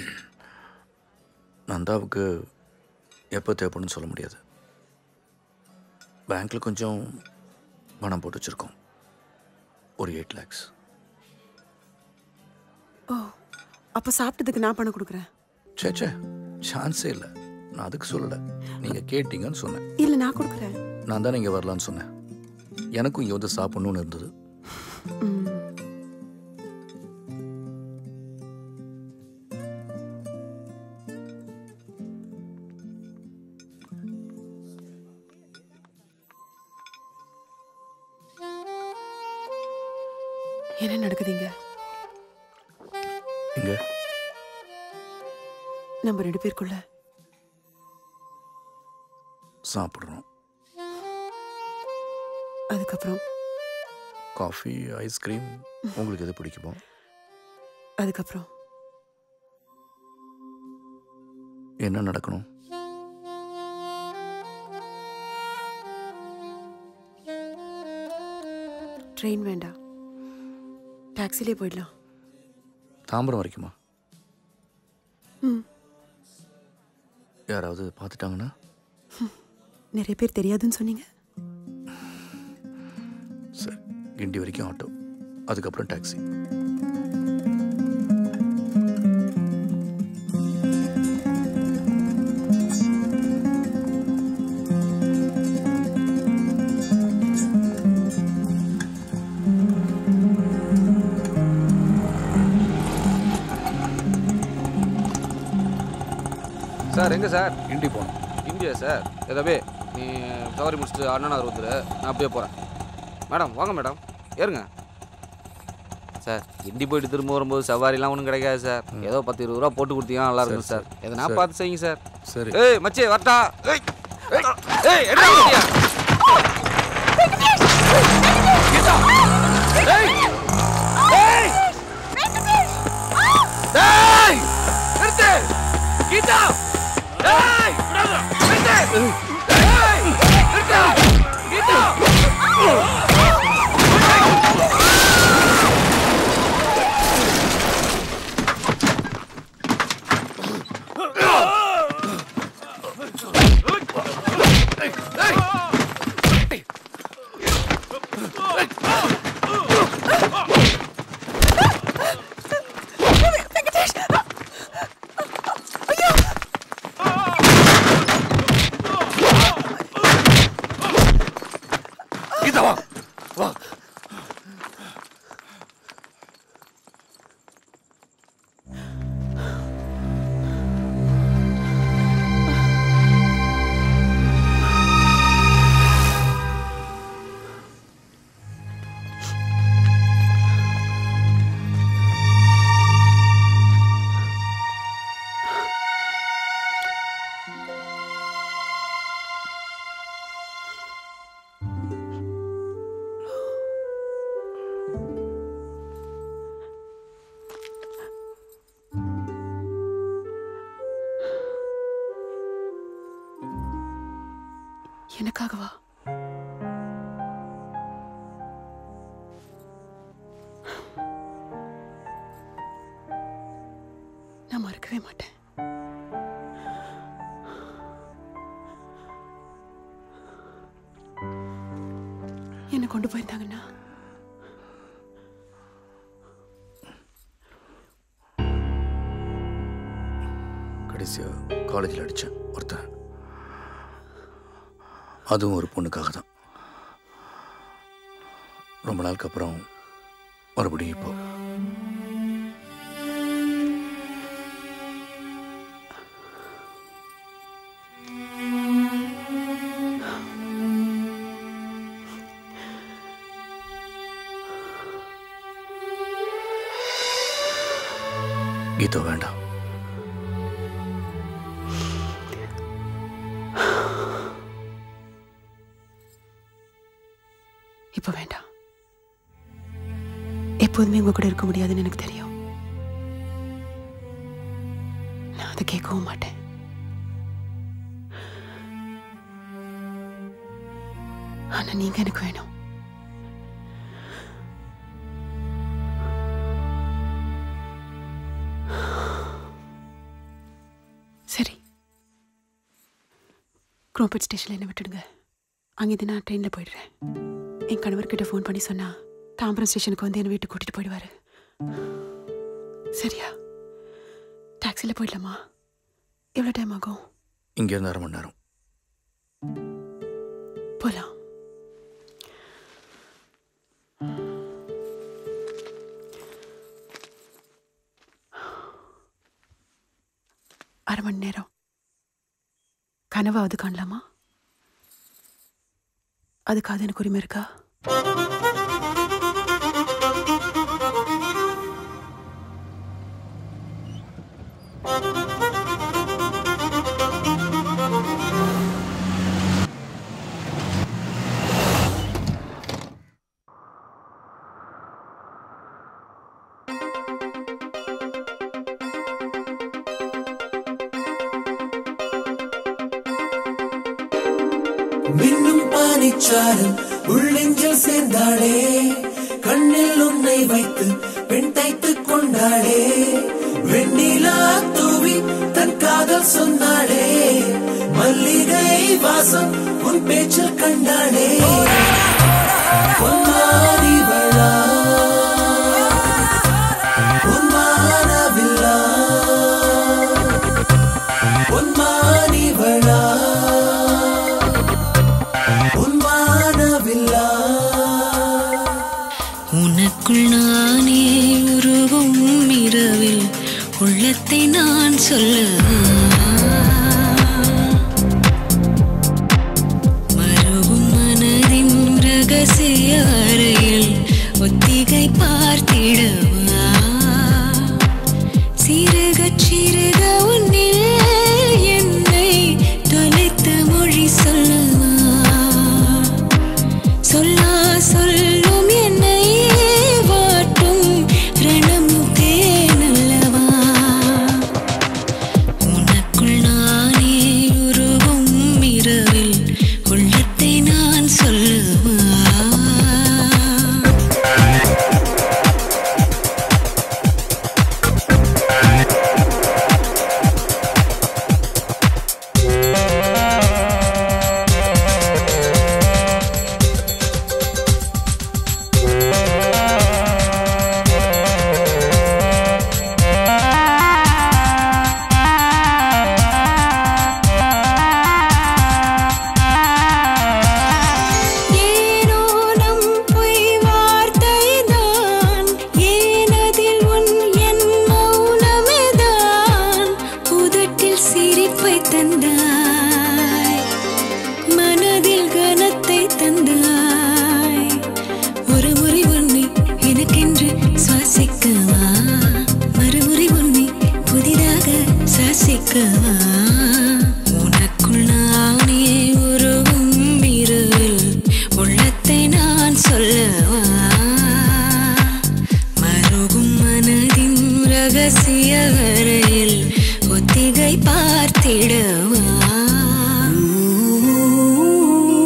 நந்தாவுக்கு எப்போ தேவைப்படுன்னு சொல்ல முடியாது பேங்க்கில் கொஞ்சம் பணம் போட்டு வச்சுருக்கோம் ஒரு எயிட் லேக்ஸ் ஓ அப்போ சாப்பிட்டதுக்கு நான் பணம் கொடுக்குறேன் சே சே சான்ஸே இல்லை நான் அதுக்கு சொல்லலை நீங்கள் கேட்டீங்கன்னு சொன்னேன் இல்லை நான் கொடுக்குறேன் நான் தானே இங்கே வரலான்னு சொன்னேன் எனக்கும் இங்கே வந்து சாப்பிட்ணுன்னு இருந்தது ம். என்ன நடக்குதுங்க இங்கே நம்ம ரெண்டு பேருக்குள்ள சாப்பிட்றோம் அதுக்கப்புறம் காஃபி ஐஸ்கிரீம் உங்களுக்கு எது பிடிக்குமோ அதுக்கப்புறம் என்ன நடக்கணும் ட்ரெயின் வேண்டாம் டாக்ஸிலே போயிடலாம் தாம்பரம் வரைக்குமா ம் யாராவது பார்த்துட்டாங்கன்னா நிறைய பேர் தெரியாதுன்னு சொன்னீங்க சரி கிண்டி வரைக்கும் ஆட்டோ அதுக்கப்புறம் டாக்ஸி சார் எங்கே சார் கிண்டி போகணும் இந்தியா சார் ஏதாவே நீ சவாரி முடிச்சுட்டு அண்ணா நகர் வந்துரு நான் அப்படியே போகிறேன் மேடம் வாங்க மேடம் ஏறுங்க சார் இண்டி போயிட்டு திரும்ப வரும்போது சவாரிலாம் ஒன்றும் கிடைக்காது சார் ஏதோ பத்து இருபது ரூபா போட்டு கொடுத்தீங்கன்னா நல்லா இருக்கும் சார் எதனா சரி. பார்த்து செய்யுங்க சார் சரி ஏய் மச்சே வரட்டா ஏய் ஏய், ஏய் என்ன பண்ணியா டேய் நிறுத்து கீதா டேய் விடாத நிறுத்து டேய் நிறுத்து கீதா வெங்கடேஷ் எனக்காகவா நான் மறக்கவே மாட்டேன் என்னை கொண்டு போயிருந்தாங்கன்னா கடைசியாக காலேஜில் அடித்தேன் ஒருத்தன் அதுவும் ஒரு பொண்ணுக்காக தான் ரொம்ப நாளுக்கு அப்புறம் மறுபடியும் இப்போ கீதா வேண்டாம் இப்போ வேண்டாம் எப்போதுமே உங்க கூட இருக்க முடியாதுன்னு எனக்கு தெரியும் நான் அதை கேட்கவும் மாட்டேன் ஆனா நீங்க எனக்கு வேணும் சரி குரோம்பேட் ஸ்டேஷனில் என்ன விட்டுடுங்க அங்கேருந்து நான் ட்ரெயினில் போயிடுறேன் என் கணவர்கிட்ட ஃபோன் பண்ணி சொன்னா தாம்பரம் ஸ்டேஷனுக்கு வந்து என்னை வீட்டுக்கு கூட்டிட்டு போயிடுவாரு சரியா டாக்ஸியில் போயிடலாமா எவ்வளோ டைம் ஆகும் இங்கேருந்து அரை மணி நேரம் போகலாம் அரை மணி நேரம் கனவாவது காணலாமா அதுக்காக எனக்கு உரிமை இருக்கா மின்னும் பானிச்சாரல் உள்ளெஞ்சில் சேர்ந்தாளே கண்ணில் உன்னை வைத்து பெண் தைத்துக் கொண்டாளே வெண்ணிலா தூவி தன் காதல் சொன்னாளே மல்லிகை வாசம் உன் பேச்சில் கண்டாளே பொன்மாரிவளா பொன்மானவில்லா பொன்மானிவளா உன்வானவில்லா உனக்குள் நானே உருவும் இரவில் உள்ளத்தை நான் சொல்ல மறுவும் மனதின் ரகசிய அறையில் ஒத்திகை பார்த்திடவா சிறுகச் சிறுக உன்னில் என்னை தொலைத்த மொழி சொல்லவா சொல்லா சொல்லும் என்னை வாட்டும் ரணமும் தேனல்லவா உனக்குள் நானே உருவும் இரவில் உள்ளத்தை நான் சொல்லவா ஏனோ நம் பொய் வார்த்தைதான் ஏனதில் உன் என் மௌனமேதான் உதட்டில் சிரிப்பை தந்தாய் மனதில் கனத்தை தந்தாய் ஒரு முறை உன்னை எனக்கென்று சுவாசிக்கவா மறுமுறை உன்னை புதிதாக சுவாசிக்கவா உனக்குள் நானே உருவும் இரவில் உள்ளத்தை நான் சொல்லவா மருகும் மனதின் ரகசிய வரையில் ஒத்திகை பார்த்திடவா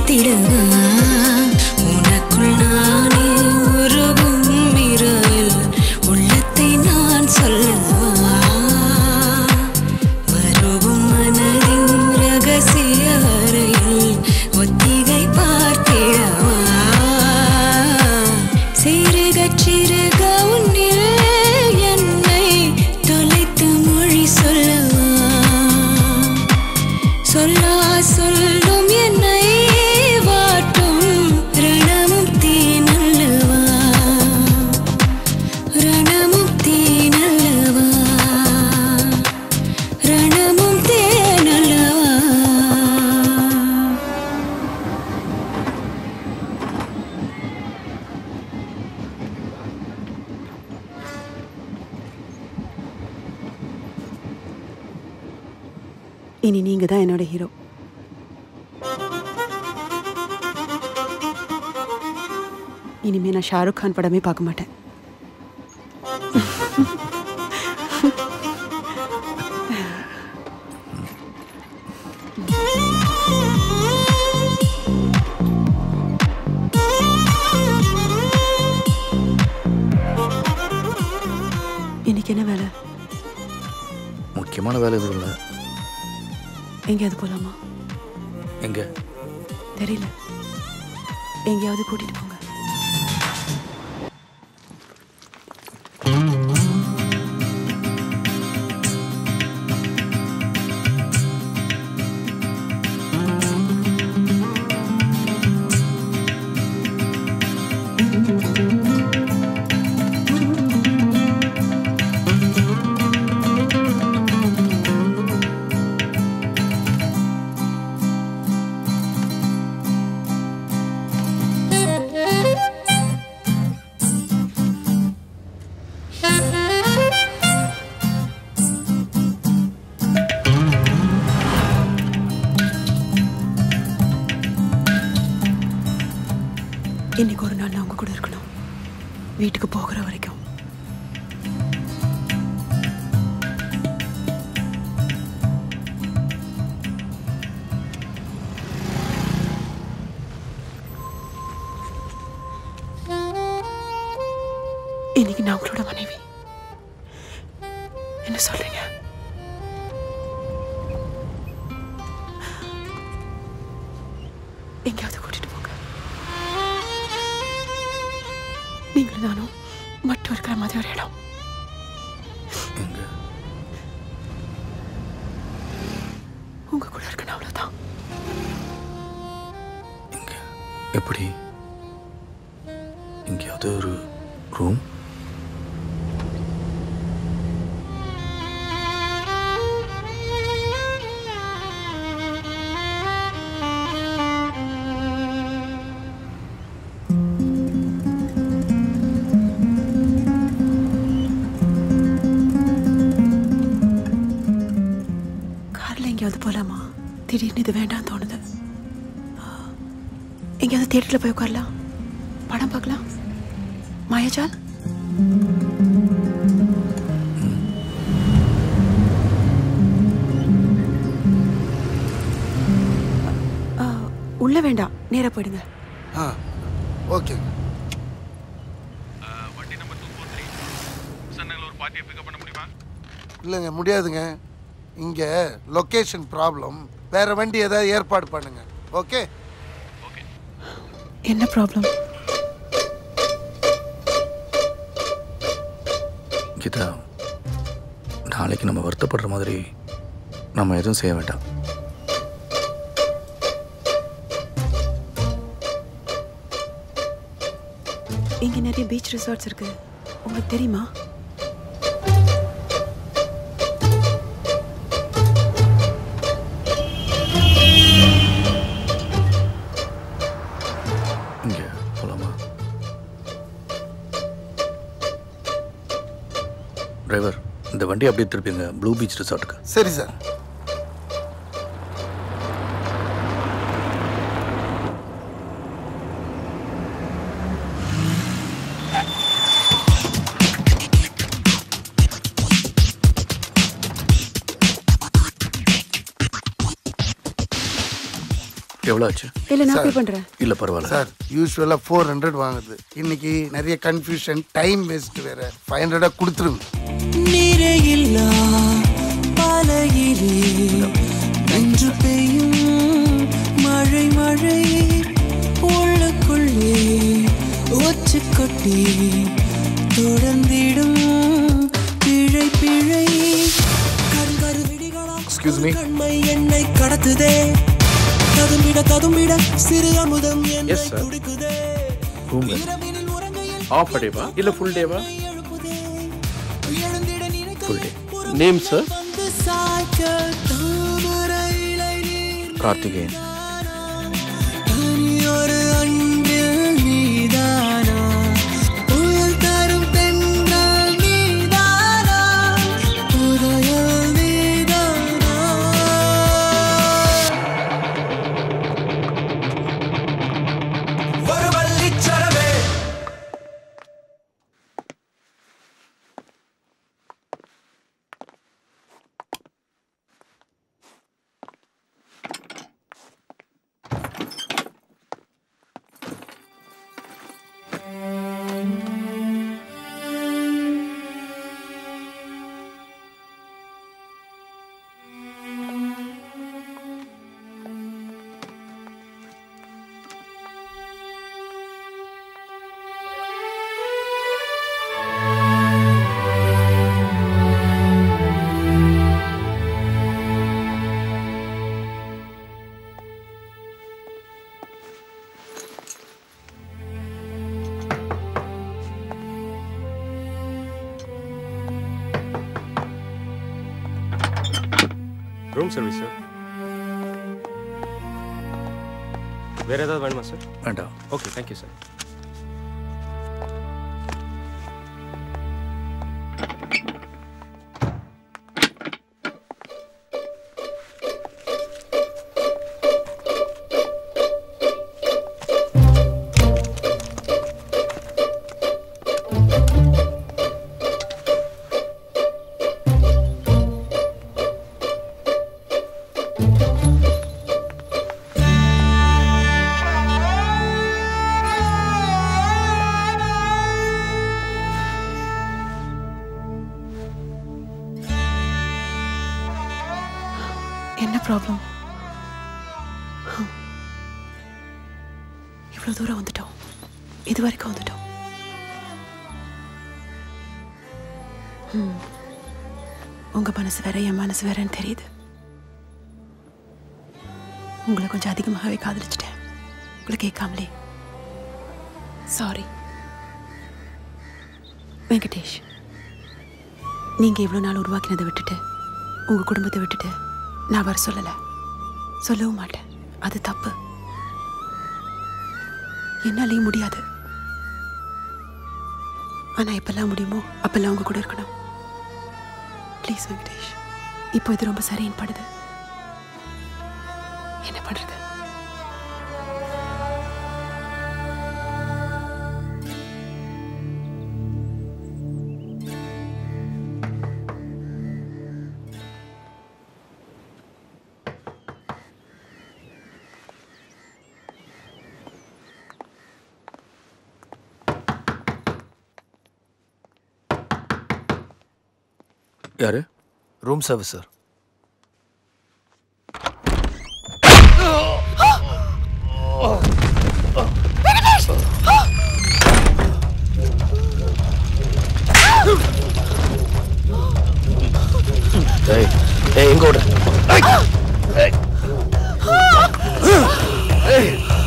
காத்திடவா உனக்குள் நானே உருகும் இரவில் உள்ளத்தை நான் சொல்லவா மருகும் மனதின் ரகசிய அறையில் ஒத்திகை பார்த்திடவா சிறுகச் சிறுக உன்னில் என்னை தொலைத்து மொழி சொல்லவா சொல்லா சொல்லும் என்னை வாட்டும் ரணமும் தீனல்லவா ரணமும் தீனல்லவா ரணமும் தேனல்லவா இனி நீங்க தான் என்னோட ஹீரோ இனிமே நான் ஷாருக் கான் படமே பார்க்க மாட்டேன் இன்னைக்கு என்ன வேலை முக்கியமான வேலை எதுவும் இல்லை எங்கேயாவது போலாமா எங்கே தெரியல எங்கேயாவது கூட்டிட்டு போங்க இன்னைக்கு ஒரு நாள் நான் உங்க கூட இருக்கணும் வீட்டுக்கு போகிற வரைக்கும் இன்னைக்கு நான் உங்களோட மனைவி என்ன சொல்றீங்க எங்கேயாவது கூட்டிட்டு போங்க நீங்களும் நானும் மட்டும் இருக்கிற மாதிரி ஒரு இடம் உங்க கூட இருக்கணும் அவ்வளவுதான் எப்படி எங்கேயாவது ஒரு ரூம் கார்ல எங்கேயாவது போலாமா திடீர்னு இது வேண்டாம் தோணுது எங்கேயாவது தியேட்டர்ல போய் உட்காரலாம் படம் பார்க்கலாம் மாயாஜால் ஆ, உள்ள வேண்டாம் நேரா போயிடுங்க ஆ ஓகே இல்லைங்க முடியாதுங்க இங்கே லொக்கேஷன் ப்ராப்ளம் வேற வண்டி ஏதாவது ஏற்பாடு பண்ணுங்க ஓகே என்ன ப்ராப்ளம் கீதா நாளைக்கு நம்ம வருத்தப்படுற மாதிரி நம்ம எதுவும் செய்ய வேண்டாம் இங்க நிறைய பீச் ரிசார்ட்ஸ் இருக்கு உங்களுக்கு தெரியுமா இங்கே போகலாமா டிரைவர் இந்த வண்டி அப்படியே திருப்பிங்க ப்ளூ பீச் ரிசார்ட்டுக்கு சரி சார் எவ்வளோ ஆச்சு இல்ல நான் சார். பே பண்றேன் இல்லை பரவாயில்ல சார் யூஸ்வலாக ஃபோர் ஹண்ட்ரட் வாங்குது இன்னைக்கு நிறைய கன்ஃபியூஷன் டைம் வேஸ்ட் வேற ஃபைவ் ஹண்ட்ரடாக கொடுத்துருங்க நிறையில்லா பாலையிலே நன்று பெய்யும் மழை மழை உள்ளுக்குள்ளே ஒச்சு கொட்டி தொடர்ந்திடும் பிழை பிழை கருங்கரு எக்ஸ்கியூஸ் மீ கண்மை என்னை கடத்துதே கதும்பிட கதும்பிட சிறு அமுதம் என்னை எஸ் சார் குடிக்குதே ரூம் ஆஃப் டேவா இல்லை ஃபுல் டேவா ஃபுல் டே நேம் சார் வந்து சாய்க்க தாமரை இலை நீர் கார்த்திகேயன் தனியொரு அன்பில் நீதானா புயல் தரும் தென்றல் நீதானா புதையல் நீதானா ஒரு வள்ளிச்சரமே ரூம் சர்வீஸ் சார் வேற ஏதாவது வேணுமா சார் வேண்டாம் ஓகே தேங்க்யூ சார் என்ன ப்ராப்ளம் இவ்வளோ தூரம் வந்துட்டோம் இது வரைக்கும் வந்துட்டோம் ம். உங்க மனசு வேற என் மனசு வேறன்னு தெரியுது உங்களை கொஞ்சம் அதிகமாகவே காதலிச்சிட்டேன் உங்களை கேட்காமலே சாரி வெங்கடேஷ் நீங்க இவ்வளோ நாள் உருவாக்கினதை விட்டுட்டு உங்க குடும்பத்தை விட்டுட்டு நான் வர சொல்லலை சொல்லவும் மாட்டேன் அது தப்பு என்னாலேயும் முடியாது ஆனா எப்பெல்லாம் முடியுமோ அப்பெல்லாம் உங்க கூட இருக்கணும் ப்ளீஸ் வெங்கடேஷ் இப்போ இது ரொம்ப சரின்னு படுது என்ன பண்றது யாரு ரூம் சர்வீஸ் சார் ஏய் ஏய் எங்க ஓடுற ஏய், ஏய். ஏய்.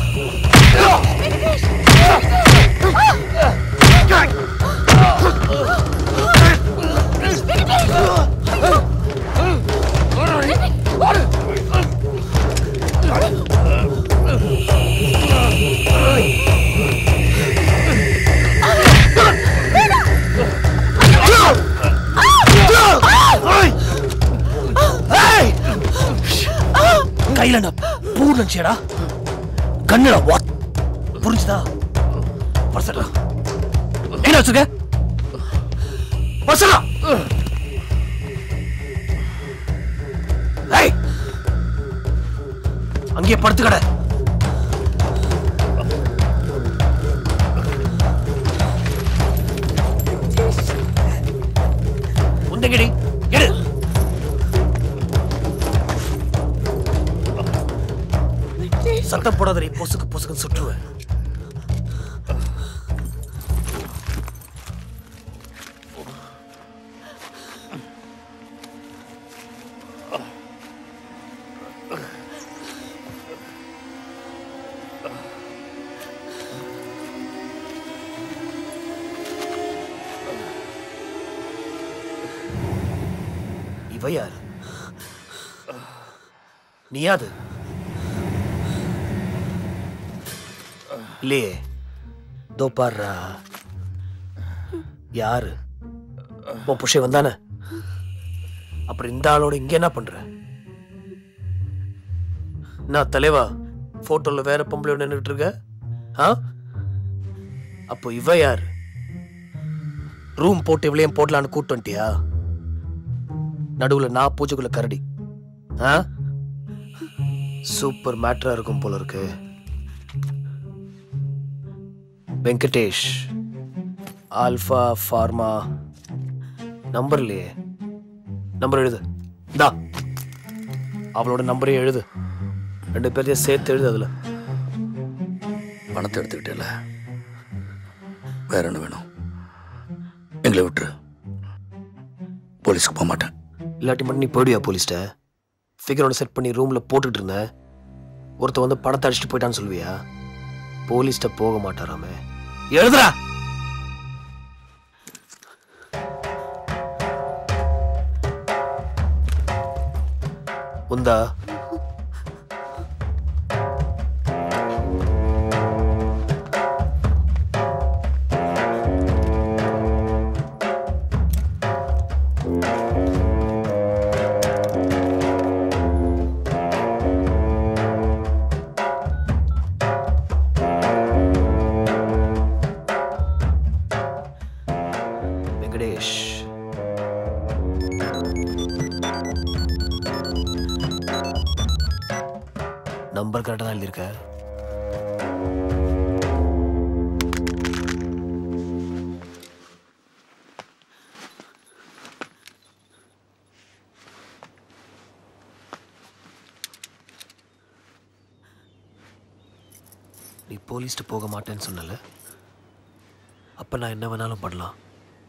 கையில நான் பூ நினைச்சேடா கண்ணுல வா புரிஞ்சுதா பர்சடா என்ன வச்சுக்க பர்சடா ஏய் அங்கேயே படுத்துக்கட தொடாதடி பொசுக்கு பொசுக்குன்னு சுட்டுருவேன் இவ யாரு நீ யாது இல்லையே தோ பாருடா யாரு உன் புஷை வந்தானே அப்புறம் இந்த ஆளோட இங்க என்ன பண்ற நான் தலைவா போட்டோல வேற பொம்பளை நின்றுட்டு இருக்க ஆ அப்போ இவ யார் ரூம் போட்டு இவளையும் போடலான்னு கூட்டு வந்துட்டியா நடுவுல நான் பூஜைக்குள்ள கரடி ஆ சூப்பர் மேட்ரா இருக்கும் போல இருக்கு வெங்கடேஷ் ஆல்ஃபா ஃபார்மா நம்பர் இல்லையே நம்பர் எழுது தா அவளோட நம்பரையும் எழுது ரெண்டு பேரையும் சேர்த்து எழுது அதுல பணத்தை எடுத்துக்கிட்டேல வேற என்ன வேணும் எங்களை விட்டுரு போலீஸ்க்கு போக மாட்டேன் இல்லாட்டி மட்டும் நீ போயிடுவியா போலீஸ்ட்ட ஃபிகரோட செட் பண்ணி ரூம்ல போட்டுக்கிட்டு இருந்த ஒருத்த வந்து பணத்தை அடிச்சுட்டு போயிட்டான்னு சொல்லுவியா போலீஸ்ட்ட போக மாட்டாராமே எழுதுறா உந்தா வெங்கடேஷ் நம்பர் கரெக்டாக தான் எழுதியிருக்க நீ போலீஸ்ட்டு போக மாட்டேன்னு சொன்னல அப்ப நான் என்ன வேணாலும் பண்ணலாம்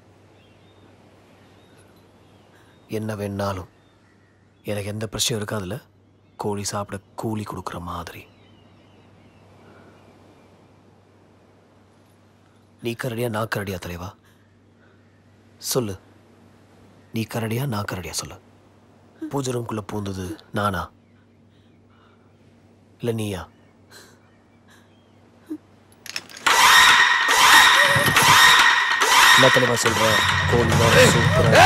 என்ன வேணாலும் எனக்கு எந்த பிரச்சனையும் இருக்காதுல்ல கோழி சாப்பிட கூலி கொடுக்குற மாதிரி நீ கரடியா நான் கரடியா தலைவா சொல்லு நீ கரடியா நான் கரடியா சொல்லு பூஜை ரூம்குள்ள பூந்தது நானா இல்ல நீயா என்ன தலைவா சொல்ற கோழி சூப்பரா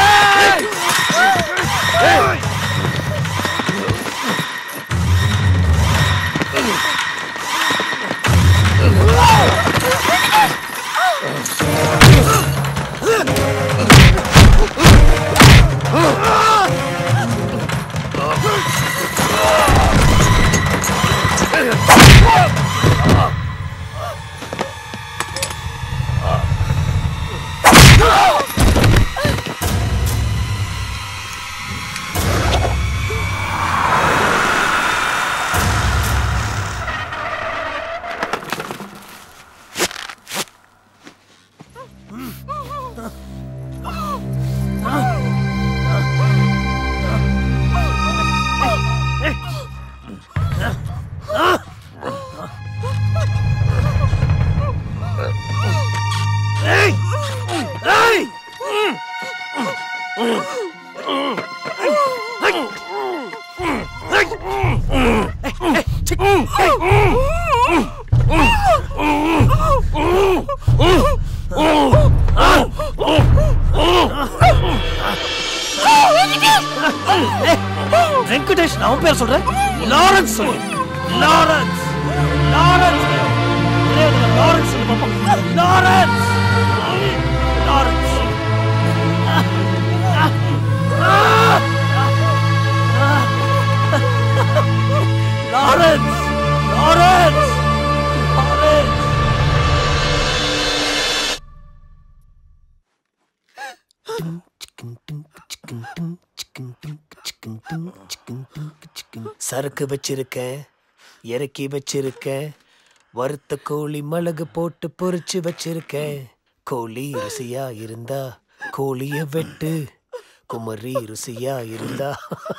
வெங்கடேஷ் நான் அவன் பேர் சொல்றேன் லாரன்ஸ் சொல்லு லாரன்ஸ் லாரன்ஸ் ஒரே ஒரு தடவை லாரன்ஸ் சொல்லு பாப்போம் Lawrence Lawrence Lawrence Lawrence Lawrence சரக்கு வச்சிருக்கேன் இறக்கி வச்சிருக்கேன் வறுத்த கோழி மிளகு போட்டு பொரிச்சு வச்சிருக்கேன் கோழி ருசியா இருந்தா கோழிய வெட்டு குமரி ருசியா இருந்தா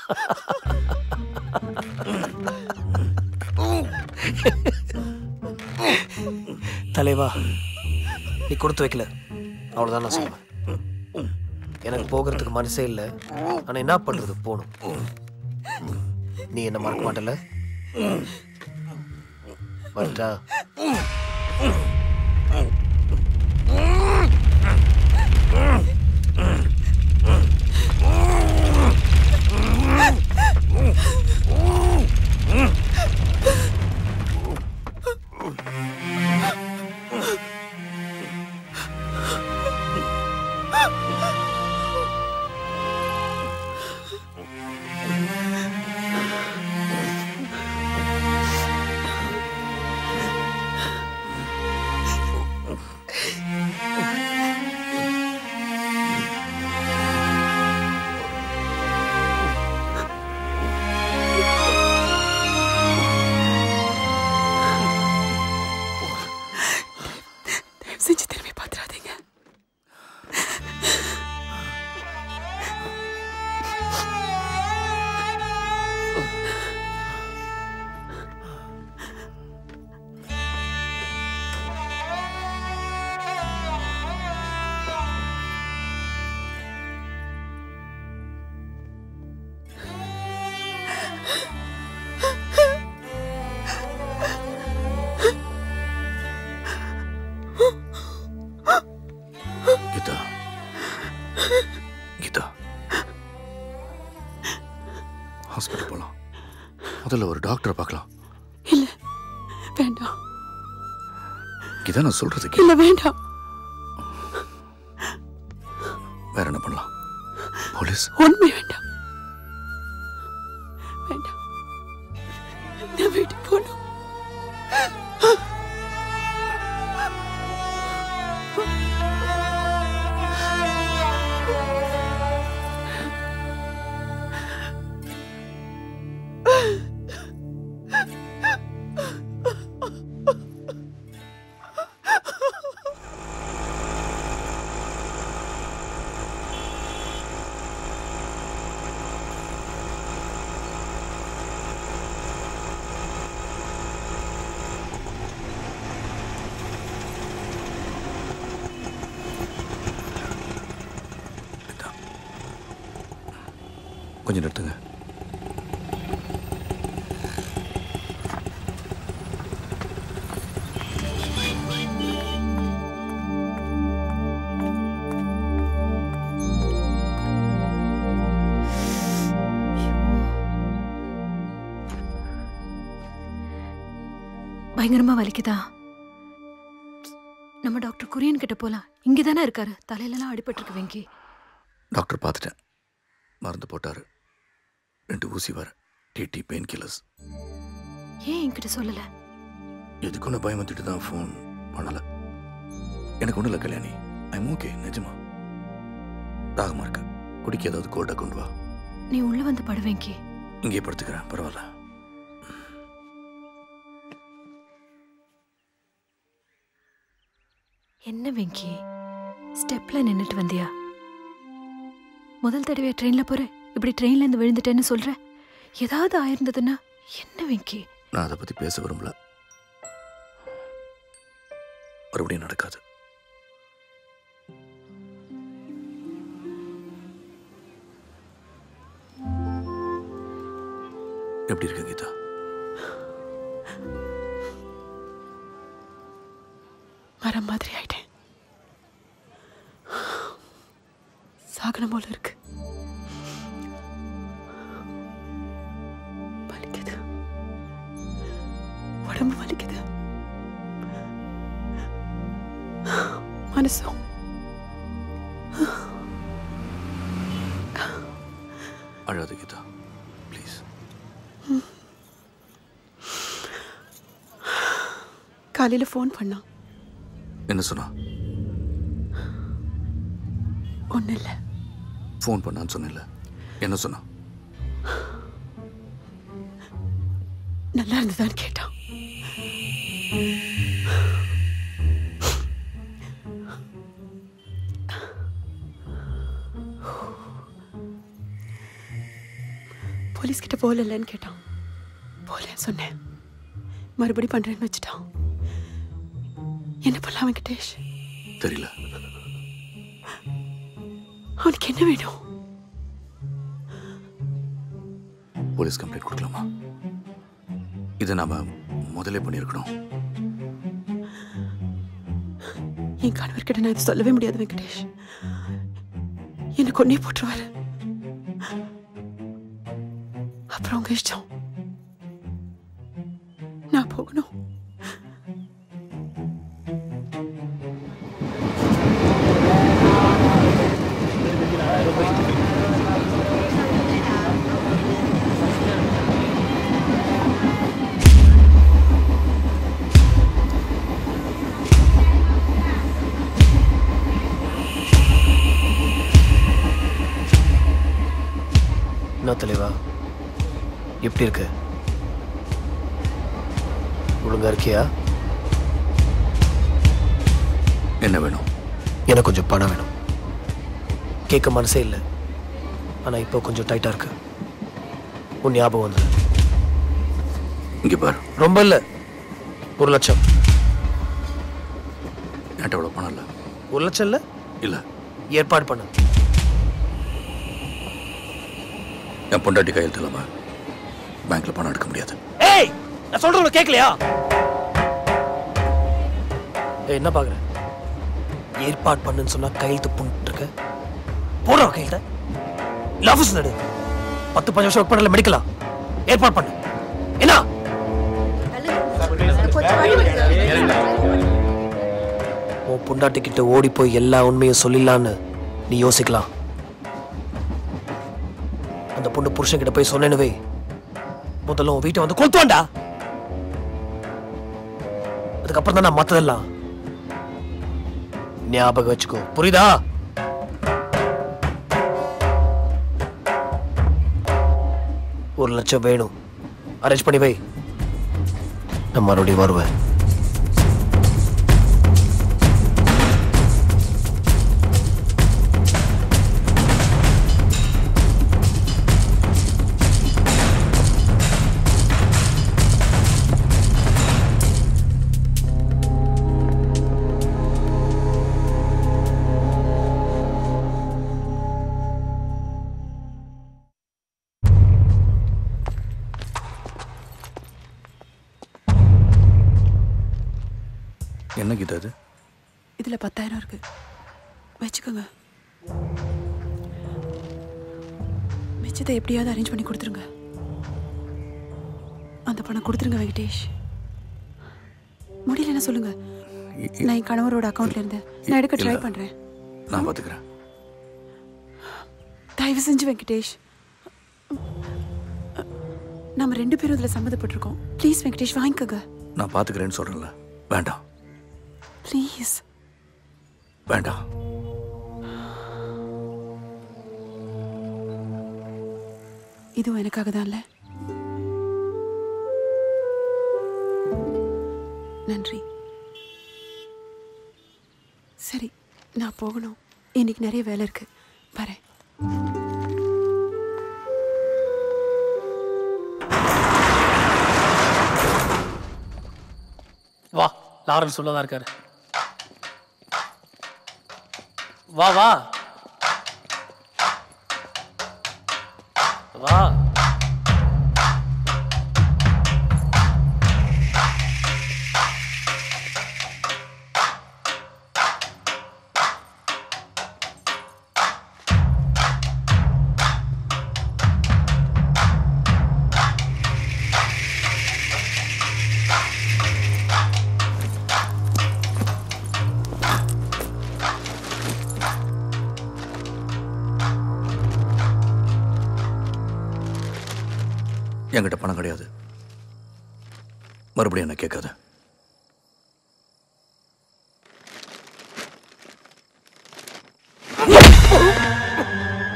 தலைவா நீ கொடுத்து வைக்கல அவ்வளவுதான் நான் சொல்லுவேன் எனக்கு போகிறதுக்கு மனசே இல்லை ஆனா என்ன பண்றது போகணும் நீ என்ன மறக்க மாட்டல வரட்டா தயவு செஞ்சு திரும்பி பார்த்துடாதீங்க கீதா கீதா ஹாஸ்பிட்டல் போகலாம் முதல்ல ஒரு டாக்டரை பார்க்கலாம் இல்ல வேண்டாம் கீதா நான் சொல்றது கேளு. இல்ல வேண்டாம் வேற என்ன பண்ணலாம் போலீஸ் ஒண்ணுமே வேண்டாம் வேண்டாம் நான் வீட்டுக்கு போகணும் கொஞ்சம் நிறுத்துங்க பயங்கரமா வலிக்குதா நம்ம டாக்டர் குரியன் கிட்ட போலாம் இங்கே தானே இருக்காரு தலையிலலாம் அடிபட்டிருக்கு வெங்கி டாக்டர் பார்த்துட்டேன் மருந்து போட்டாரு ரெண்டு ஊசி வர டிடி பெயின் கில்லர்ஸ் ஏன் என்கிட்ட சொல்லல எதுக்குன்னு பயமுத்திட்டு தான் ஃபோன் பண்ணல எனக்கு ஒன்றும் இல்லை கல்யாணி ஐம் ஓகே நிஜமா தாகமா இருக்கு குடிக்க ஏதாவது கோல்டா கொண்டு வா நீ உள்ள வந்து படு வெங்கி இங்கே படுத்துக்கிறேன் பரவாயில்ல என்ன வெங்கி ஸ்டெப்ல நின்னுட்டு வந்தியா முதல் தடவையா ட்ரெயின்ல போற இப்படி ட்ரெயின்ல இருந்து விழுந்துட்டேன்னு சொல்ற ஏதாவது ஆயிருந்ததுன்னா என்ன வெங்கி நான் அதை பத்தி பேச விரும்பல மறுபடியும் நடக்காது எப்படி இருக்கு கீதா மரம் மாதிரி ஆயிட்டேன் சாகனம் போல இருக்கு வலிக்குது உடம்பு வலிக்குது மனசும் அழாது கீதா ப்ளீஸ் காலையில ஃபோன் பண்ணான் என்ன சொன்னா ஒன்றும் இல்லை ஃபோன் பண்ணான்னு சொன்னேன்ல என்ன சொன்னா நல்லா இருந்ததான்னு கேட்டான் போலீஸ் கிட்ட போகலன்னு கேட்டான் போகலன்னு சொன்னேன் மறுபடி பண்றேன்னு வச்சுட்டான் என்ன பண்ணலாம் வெங்கடேஷ் தெரியல அவனுக்கு என்ன வேணும் போலீஸ் கம்ப்ளைண்ட் கொடுக்கலாமா இதை நாம முதல்ல பண்ணியிருக்கணும் என் கணவர்கிட்ட நான் இதை சொல்லவே முடியாது வெங்கடேஷ் என்னை கொன்னே போட்டுருவாரு அப்புறம் உங்க இஷ்டம் நான் போகணும் என்ன தலைவா எப்படி இருக்கு ஒழுங்கா இருக்கியா என்ன வேணும் எனக்கு கொஞ்சம் பணம் வேணும் கேட்க மனசே இல்லை ஆனா இப்போ கொஞ்சம் டைட்டா இருக்கு உன் ஞாபகம் வந்து இங்க பாரு ரொம்ப இல்லை ஒரு லட்சம் என்கிட்ட அவ்வளோ பணம் இல்லை ஒரு லட்சம் இல்லை இல்லை ஏற்பாடு பண்ணு என் பொண்டாட்டி கையெழுத்து இல்லாம பேங்க்ல பணம் எடுக்க முடியாது ஏய் நான் சொல்றது கேட்கலையா ஏய் என்ன பாக்குற ஏற்பாடு பண்ணுன்னு சொன்னா கையெழுத்து புண்ணிட்டு இருக்க போடுற கையெழுத்த ஆஃபீஸ் நடு பத்து பஞ்சு வருஷம் ஒர்க் பண்ணல மெடிக்கலா ஏற்பாடு பண்ணு என்ன உன் பொண்டாட்டி கிட்ட ஓடி போய் எல்லா உண்மையும் சொல்லிடலான்னு நீ யோசிக்கலாம் அந்த பொண்ணு புருஷன் கிட்ட போய் சொன்னேன்னு வை முதல்ல உன் வீட்டை வந்து கொளுத்துவான்டா அதுக்கப்புறம் தான் நான் மத்ததெல்லாம் ஞாபகம் வச்சுக்கோ புரியுதா ஒரு லட்சம் வேணும் அரேஞ்ச் பண்ணி வை நான் மறுபடியும் வருவேன் என்ன கீதா இது இதுல பத்தாயிரம் இருக்கு வச்சுக்கோங்க மிச்சத்தை எப்படியாவது அரேஞ்ச் பண்ணி கொடுத்துருங்க அந்த பணம் கொடுத்துருங்க வெங்கடேஷ் முடியலன்னா சொல்லுங்க நான் என் கணவரோட அக்கவுண்ட்ல இருந்து நான் எடுக்க ட்ரை இல்ல. பண்றேன் நான் பார்த்துக்கிறேன் தயவு செஞ்சு வெங்கடேஷ் நம்ம ரெண்டு பேரும் இதுல சம்மந்தப்பட்டிருக்கோம் ப்ளீஸ் வெங்கடேஷ் வாங்கிக்கோங்க நான் பார்த்துக்கிறேன்னு சொல்றேன்ல வேண்டாம் ப்ளீஸ் வேண்டாம் இதுவும் எனக்காக தான் இல்ல நன்றி சரி நான் போகணும் இன்னைக்கு நிறைய வேலை இருக்கு வரேன் வா லாரன்ஸ் உள்ளதா இருக்காரு வா வா வா என்கிட்ட பணம் கிடையாது மறுபடியும் என்ன கேட்காத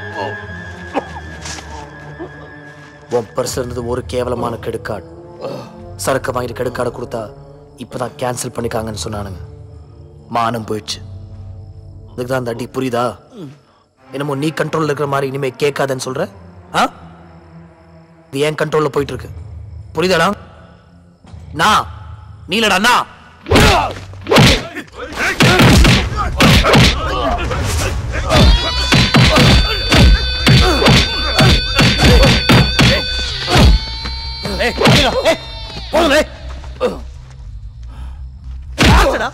உன் பர்ஸ் இருந்தது ஒரு கேவலமான கெடுக்காட் சரக்கு வாங்கிட்டு கெடுக்காட கொடுத்தா இப்பதான் கேன்சல் பண்ணிக்காங்கன்னு சொன்னானுங்க மானம் போயிடுச்சு அதுக்கு தான் அந்த அடி புரியுதா என்னமோ நீ கண்ட்ரோல்ல இருக்கிற மாதிரி இனிமே கேட்காதன்னு சொல்ற ஆ இது ஏன் கண்ட்ரோல்ல போயிட்டு இருக்கு புரியுதாடா நான் நீலடா நான் ஏய் போடுடா ஏய் போடுடா ஏய் ஆச்சடா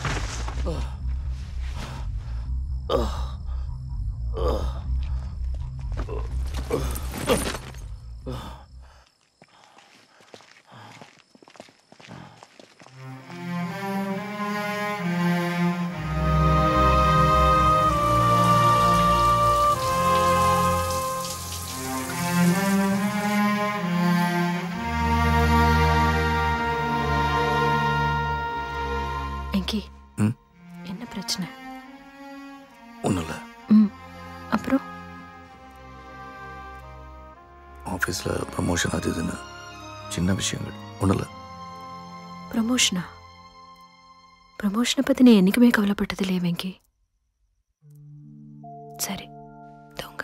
வெங்கி ம்? என்ன பிரச்சனை ஒன்றும் இல்லை ம் அப்புறம் ஆஃபீஸில் ப்ரமோஷன் அது இதுன்னு சின்ன விஷயங்கள் ஒன்றும் இல்லை ப்ரமோஷனா ப்ரமோஷனை பற்றி நீ என்றைக்குமே கவலைப்பட்டது இல்லையே வெங்கி சரி தூங்க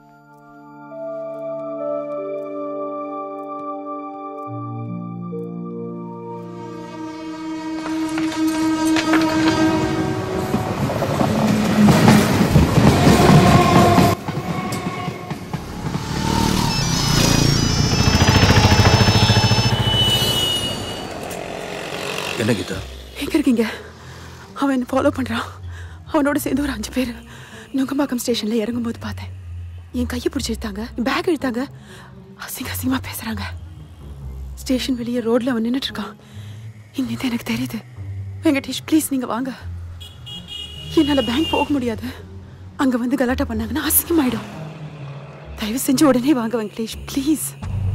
என்ன கீதா எங்க இருக்கீங்க அவன் என்ன ஃபாலோ பண்றான் அவனோட சேர்ந்து ஒரு அஞ்சு பேர் நுங்கம்பாக்கம் ஸ்டேஷன்ல இறங்கும்போது பார்த்தேன் என் கையை பிடிச்சி இழுத்தாங்க பேக் இழுத்தாங்க அசிங்க அசிங்கமா பேசுறாங்க ஸ்டேஷன் வெளியே ரோட்ல அவன் நின்னுட்டு இருக்கான் இங்கிருந்து எனக்கு தெரியுது வெங்கடேஷ் ப்ளீஸ் நீங்க வாங்க என்னால பேங்க் போக முடியாது அங்க வந்து கலாட்டா பண்ணாங்கன்னா அசிங்கமாயிடும் தயவு செஞ்சு உடனே வாங்க வெங்கடேஷ் ப்ளீஸ்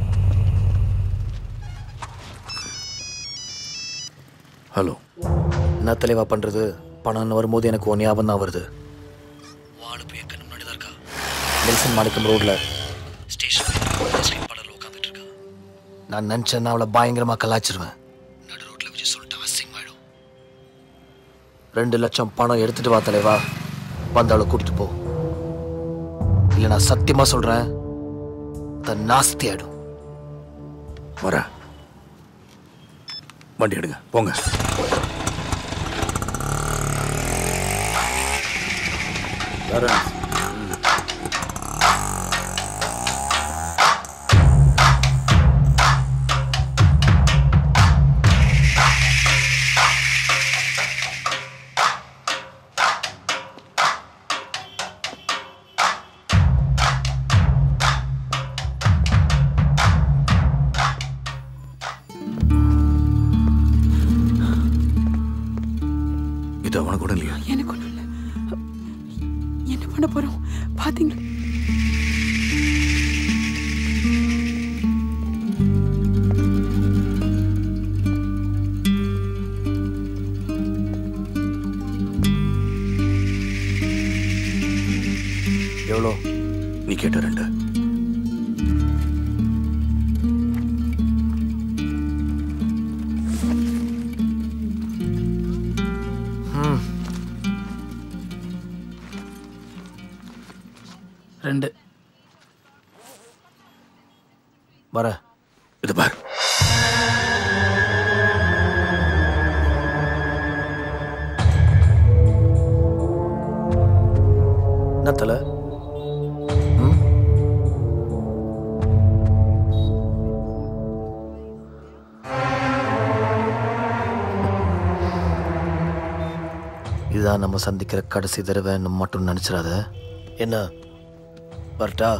ஹலோ என்ன தலைவா பண்றது பணம்னு வரும்போது எனக்கு ஒரு ஞாபகம் தான் வருது நெல்சன் மாணிக்கம் ரோட்ல ஸ்டேஷன் படல உட்காந்துட்டு இருக்கா நான் நினைச்சேன்னா அவளை பயங்கரமா கலாச்சிருவேன் நடு ரோட்ல வச்சு சொல்லிட்டு அசிங்கமாயிடும் ரெண்டு லட்சம் பணம் எடுத்துட்டு வா தலைவா வந்து அவளை கூட்டிட்டு போ இல்ல நான் சத்தியமா சொல்றேன் த நாஸ்தி ஆயிடும் வரேன் வண்டி எடுங்க போங்க வரேன் இது அவனுக்கு கூட இல்லையா எனக்கு ஒண்ணும் இல்லை என்ன பண்ண போறோம் பாத்தீங்களா எவ்வளோ நீ கேட்ட ரெண்டு ம் ரெண்டு வர இது பார் என்ன தலை இதுதான் நம்ம சந்திக்கிற கடைசி தடவைன்னு மட்டும் நினைச்சிடாத என்ன வரட்டா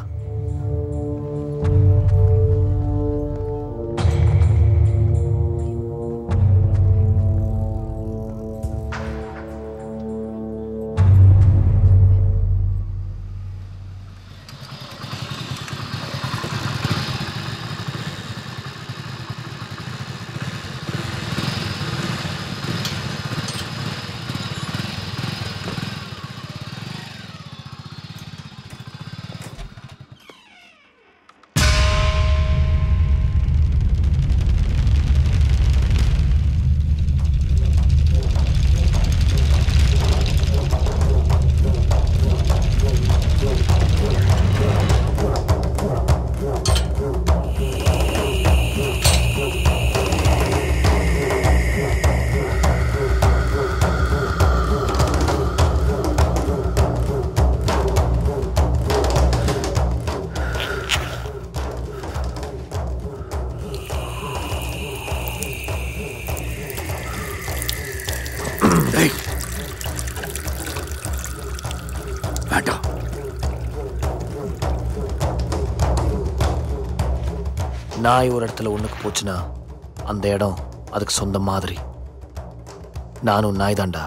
நாய் ஒரு இடத்துல ஒண்ணுக்கு போச்சுன்னா அந்த இடம் அதுக்கு சொந்த மாதிரி நானும் நாய் தான்டா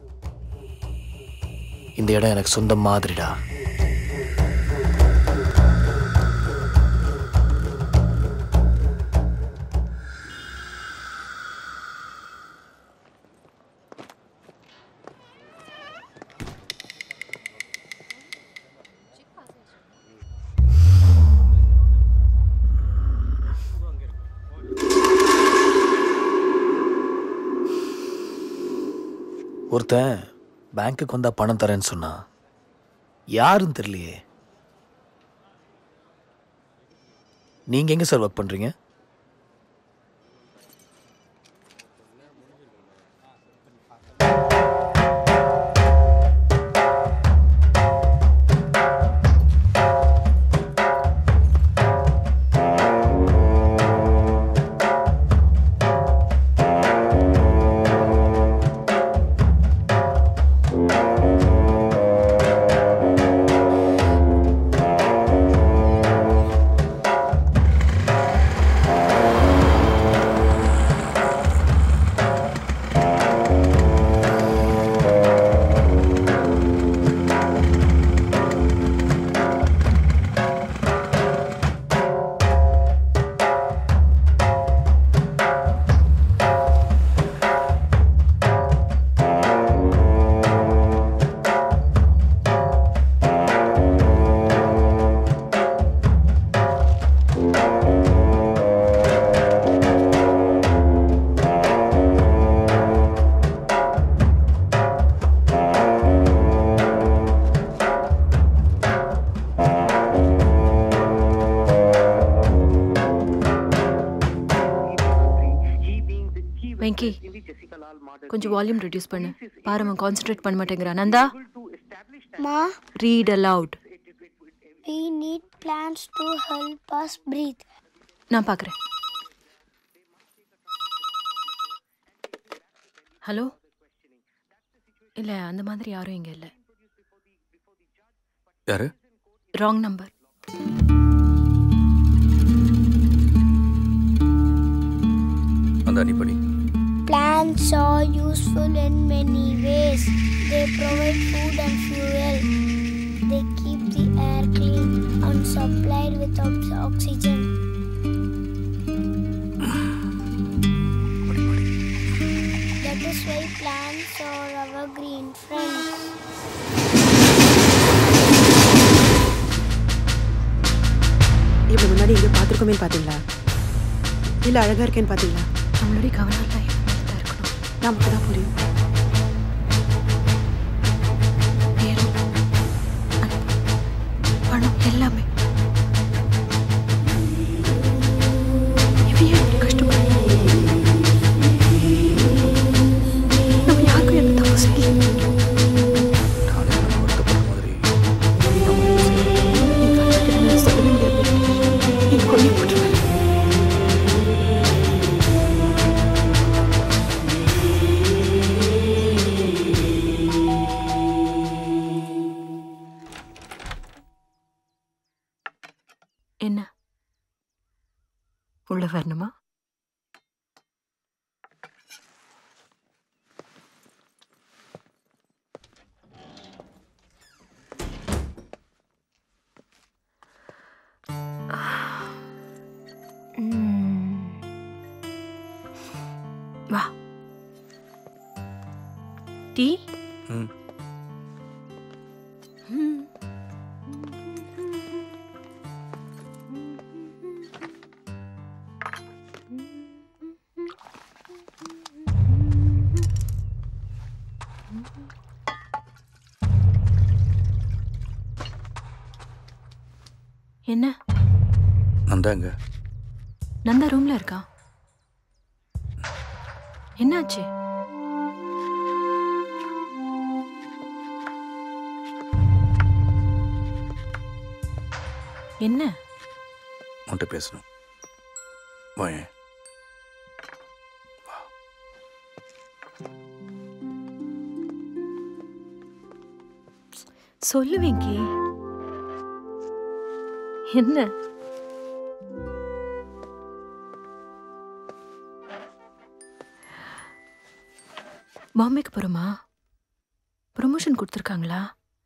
இந்த இடம் எனக்கு சொந்த மாதிரிடா ஒருத்தன் பேங்க்குக்கு வந்தா பணம் தரேன்னு சொன்னான் யாருன்னு தெரியலையே நீங்க எங்க சார் ஒர்க் பண்றீங்க வெங்கி கொஞ்சம் வால்யூம் ரெடியூஸ் பண்ணு பாரு அவன் கான்சென்ட்ரேட் பண்ண மாட்டேங்கிறான் Nanda Ma, read aloud we need plants to help us breathe. நான் பார்க்குறேன் ஹலோ இல்லை அந்த மாதிரி யாரும் இங்கே இல்லை யாரு ராங் நம்பர் அந்த நீ படி Plants are useful in many ways. They provide food and fuel. They keep the air clean and supplied with ox- oxygen. That is why plants are our green friends. இவ்வளவு முன்னாடி எங்க பார்த்துருக்கோமே பாத்தீங்களா இல்ல அழகா இருக்கேன்னு பாத்தீங்களா நம்மளுடைய கவனம் எல்லாம் இவன் மேல தான் இருக்கணும் நமக்கு தான் புரியும் நேரம் அன்பு, பணம் எல்லாமே இவன் ஏன் இப்படி கஷ்டப்படுறான்? நம்ம யாருக்கும் எந்த தப்பு செய்யல சொல்லவே முடியாது நீங்க கொல்லி போட்டுருவேன் என்ன உள்ள வரணுமா ம். வா டீ ம் ம். என்ன நந்தாங்க நந்தா ரூம்ல இருக்கா என்னாச்சு என்ன உன்கிட்ட பேசணும் வாயேன் சொல்லு வெங்கி என்ன பாம்பேக்கு போகிறோமா ப்ரொமோஷன் கொடுத்துருக்காங்களா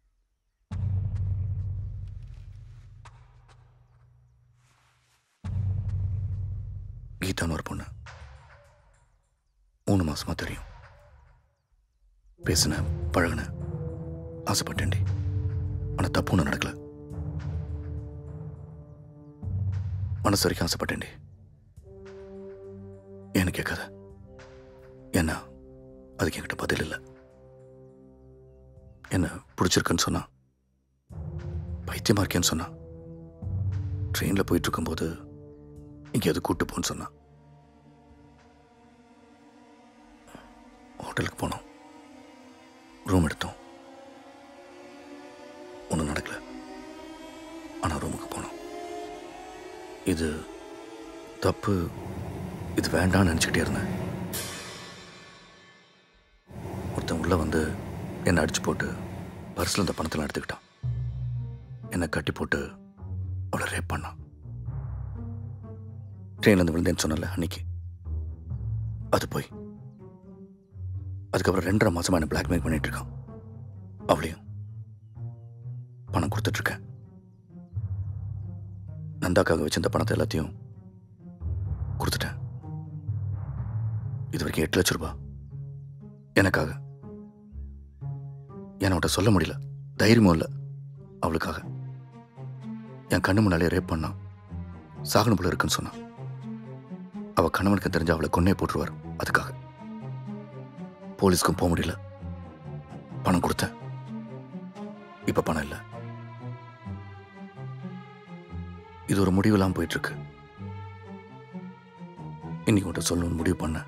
கீதான்னு ஒரு பொண்ணு மூணு மாசமா தெரியும் பேசின பழகுன ஆசைப்பட்டேன்டி ஆனா தப்பு ஒன்றும் நடக்கல மனசு வரைக்கும் ஆசைப்பட்டேன்டி ஏன்னு கேட்காத ஏன்னா அதுக்கு என்கிட்ட பதில் இல்லை என்ன பிடிச்சிருக்குன்னு சொன்னா பைத்தியமா இருக்கேன்னு சொன்னா ட்ரெயினில் போயிட்டு இருக்கும்போது எங்கேயாவது கூட்டு போன்னு சொன்னா ஹோட்டலுக்கு போனோம் ரூம் எடுத்தோம் ஒன்றும் நடக்கல ஆனால் ரூமுக்கு போனோம் இது தப்பு இது வேண்டாம்னு நினச்சிக்கிட்டே இருந்தேன் ஒருத்தன் உள்ள வந்து என்னை அடிச்சு போட்டு பர்ஸில் இந்த பணத்தெல்லாம் எடுத்துக்கிட்டான் என்னை கட்டி போட்டு அவளை ரேப் பண்ணான் ட்ரெயின்ல இருந்து விழுந்தேன்னு சொன்னல அன்னைக்கு அது போய் அதுக்கப்புறம் ரெண்டரை மாசமா என்ன பிளாக்மெயில் பண்ணிட்டு இருக்கான் அவளையும் பணம் கொடுத்துட்டு இருக்கேன் நந்தாக்காக வச்சிருந்த பணத்தை எல்லாத்தையும் கொடுத்துட்டேன் இது வரைக்கும் எட்டு லட்ச ரூபாய் எனக்காக என்னோட சொல்ல முடியல தைரியமும் இல்லை அவளுக்காக என் கண்ணு முன்னாலே ரேப் பண்ணான் சாகணும் போல இருக்குன்னு சொன்னான் அவ கணவனுக்கு தெரிஞ்ச அவளை கொன்னே போட்டுருவார் அதுக்காக போலீஸ்க்கும் போக முடியல பணம் கொடுத்தேன் இப்ப பணம் இல்லை இது ஒரு முடிவெல்லாம் போயிட்டு இருக்கு இன்னைக்கு உன்கிட்ட சொல்லணும்னு முடிவு பண்ணேன்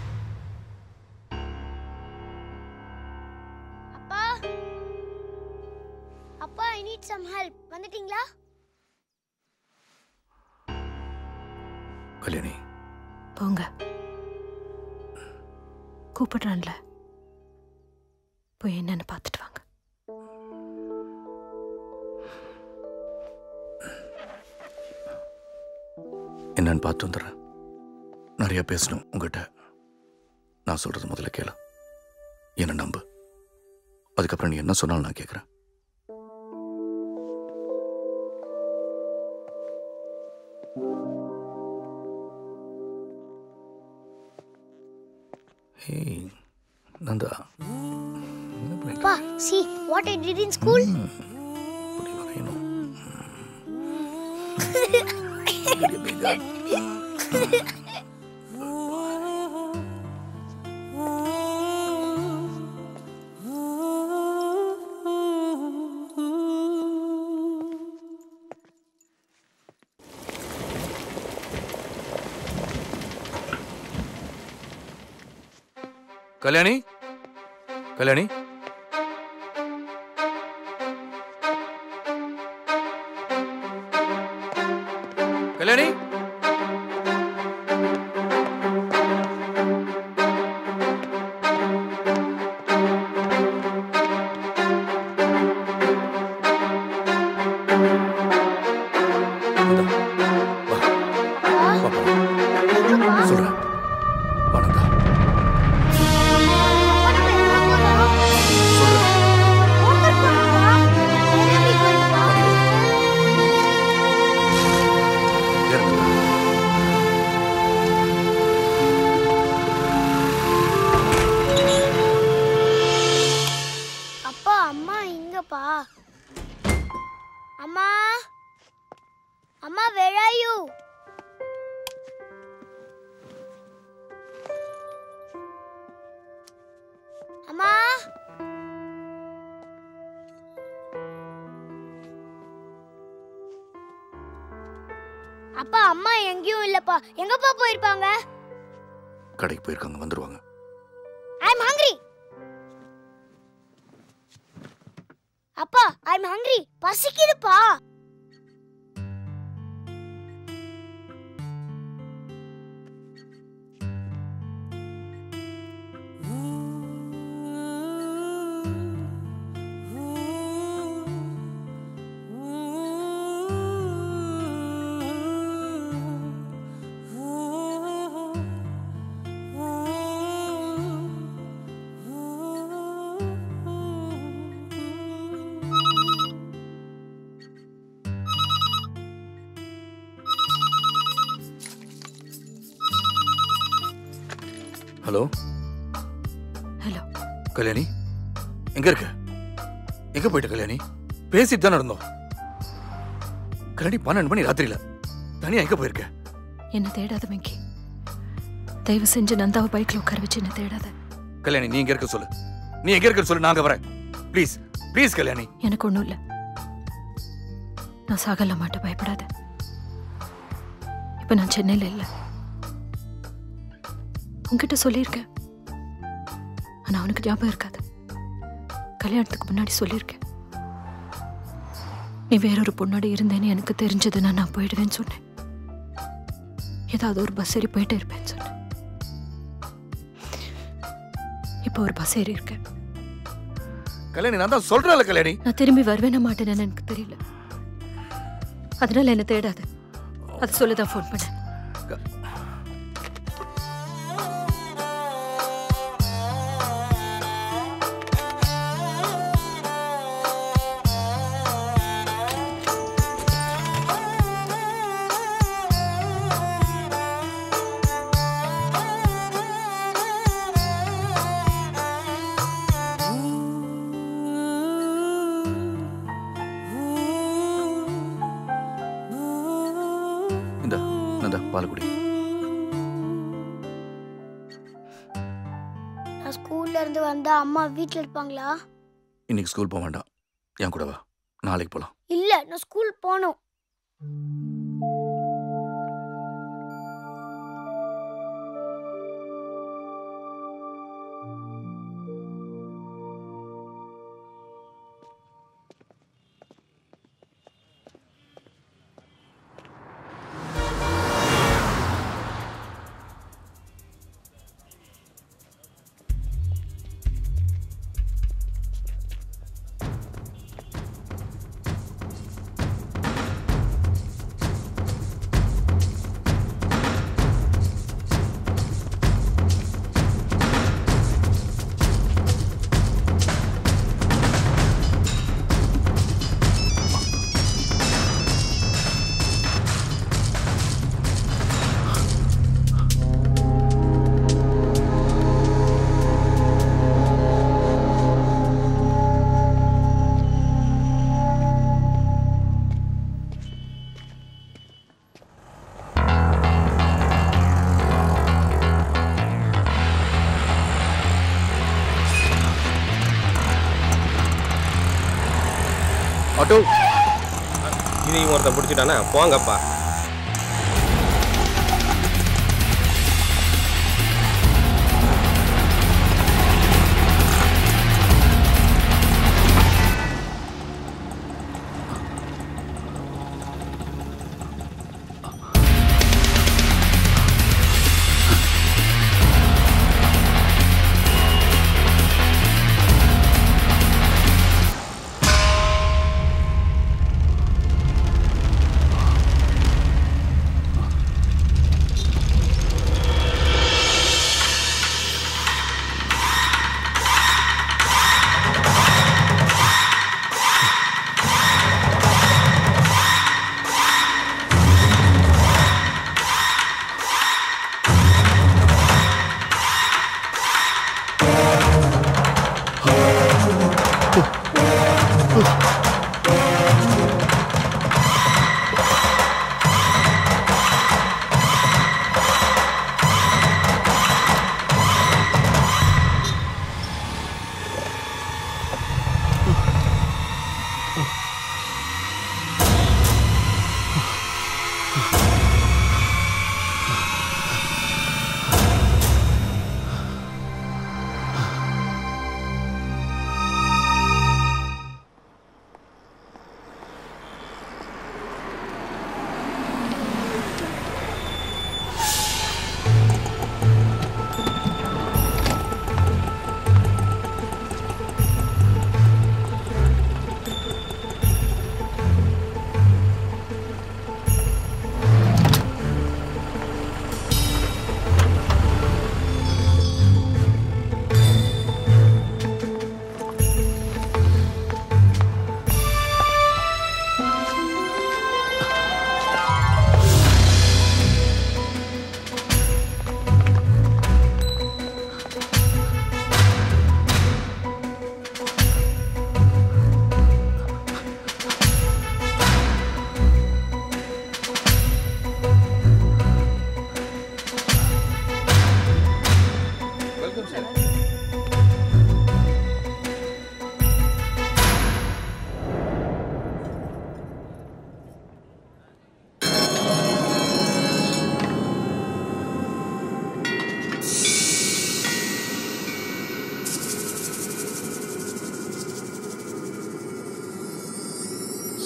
அப்பா அப்பா ஐ நீட் சம் ஹெல்ப் வந்துட்டீங்களா கல்யாணி போங்க கூப்பிடுறான்ல போய் என்னன்னு பார்த்துட்டு வாங்க என்னன்னு பார்த்து வந்துடுறேன் நிறைய பேசணும் உங்ககிட்ட நான் சொல்றது முதல்ல கேளு என்ன நம்பு அதுக்கப்புறம் நீ என்ன சொன்னாலும் நான் கேட்குறேன் ஹேய் நந்தா அப்பா see what I did in school Kalyani Kalyani Kalyani சொல்றேன் வணக்கம் அப்பா அம்மா எங்கப்பா அம்மா அம்மா where are you அம்மா அப்பா அம்மா எங்கேயும் இல்லப்பா எங்கப்பா போயிருப்பாங்க கடைக்கு போயிருக்காங்க வந்துருவாங்க ஐ அம் ஹங்கிரி அப்பா ஐ அம் ஹங்கிரி பசிக்குதுப்பா ஹலோ ஹலோ கல்யாணி எங்க இருக்க எங்க போயிட்ட கல்யாணி பேசிட்டு தான் இருந்தோம் கல்யாணி பன்னெண்டு மணி ராத்திரியில தனியா எங்க போயிருக்க என்ன தேடாத வெங்கி தயவு செஞ்சு நந்தாவை பைக்ல உட்கார வச்சு என்ன தேடாத கல்யாணி நீ எங்க இருக்க சொல்லு நீ எங்க இருக்க சொல்லு நாங்க வரேன் ப்ளீஸ் ப்ளீஸ் கல்யாணி எனக்கு ஒண்ணும் இல்ல நான் சாகல மாட்டேன் பயப்படாத இப்ப நான் சென்னையில இல்ல உன்கிட்ட சொல்லியிருக்கேன் ஆனா அவனுக்கு ஞாபகம் இருக்காது கல்யாணத்துக்கு முன்னாடி சொல்லியிருக்கேன் நீ வேறொரு பொண்ணோட இருந்தேன்னு எனக்கு தெரிஞ்சதுன்னா நான் போயிடுவேன்னு சொன்னேன் ஏதாவது ஒரு பஸ் ஏறி போயிட்டே இருப்பேன்னு சொன்னேன் இப்போ ஒரு பஸ் ஏறி இருக்கேன் கல்யாணி நான் தான் சொல்றேன்ல கல்யாணி நான் திரும்பி வருவேனா மாட்டேன்னு எனக்கு தெரியல அதனால என்ன தேடாத அது சொல்லதான் ஃபோன் பண்ணேன் இந்த நந்தா பால் குடி நான் ஸ்கூல்ல இருந்து வந்தா அம்மா வீட்ல இருப்பாங்களா இன்னைக்கு ஸ்கூல் போக வேண்டாம் என் கூட வா நாளைக்கு போலாம் இல்ல நான் ஸ்கூல் போகணும் ஆட்டோ இதையும் ஒருத்தன் பிடிச்சிட்டானா போங்கப்பா ah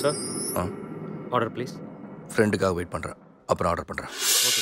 sir ah order please ஃப்ரெண்டுக்காக வெயிட் பண்ணுறேன் அப்புறம் ஆர்டர் பண்ணுறேன் okay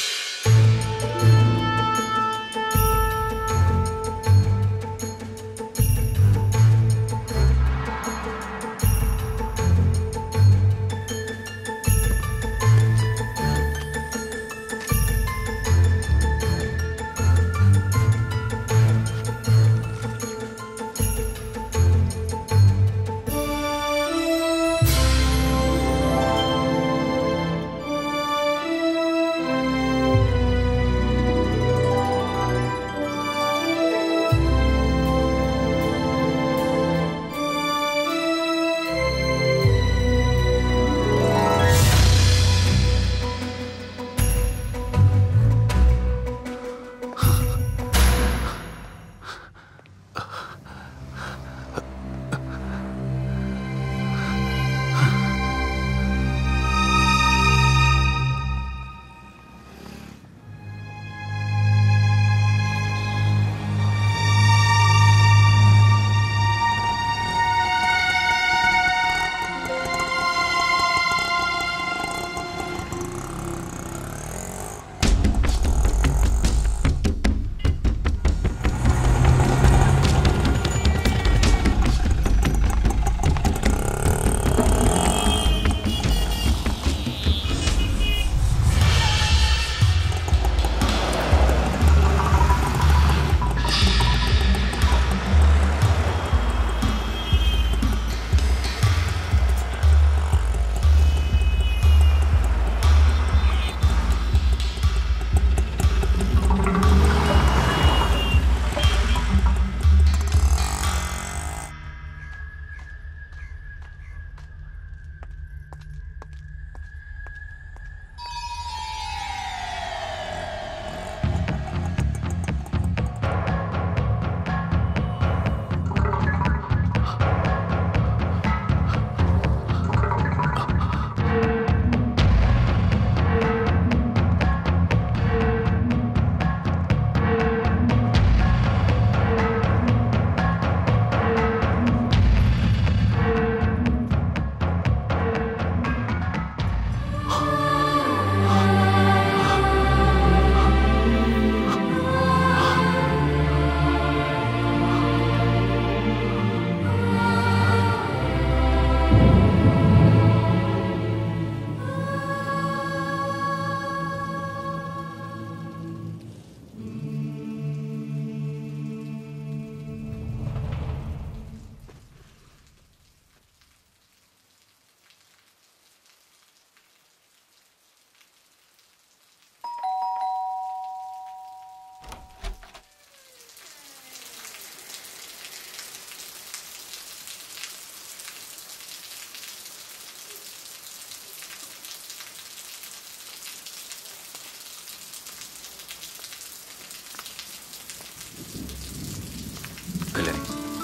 Kalyani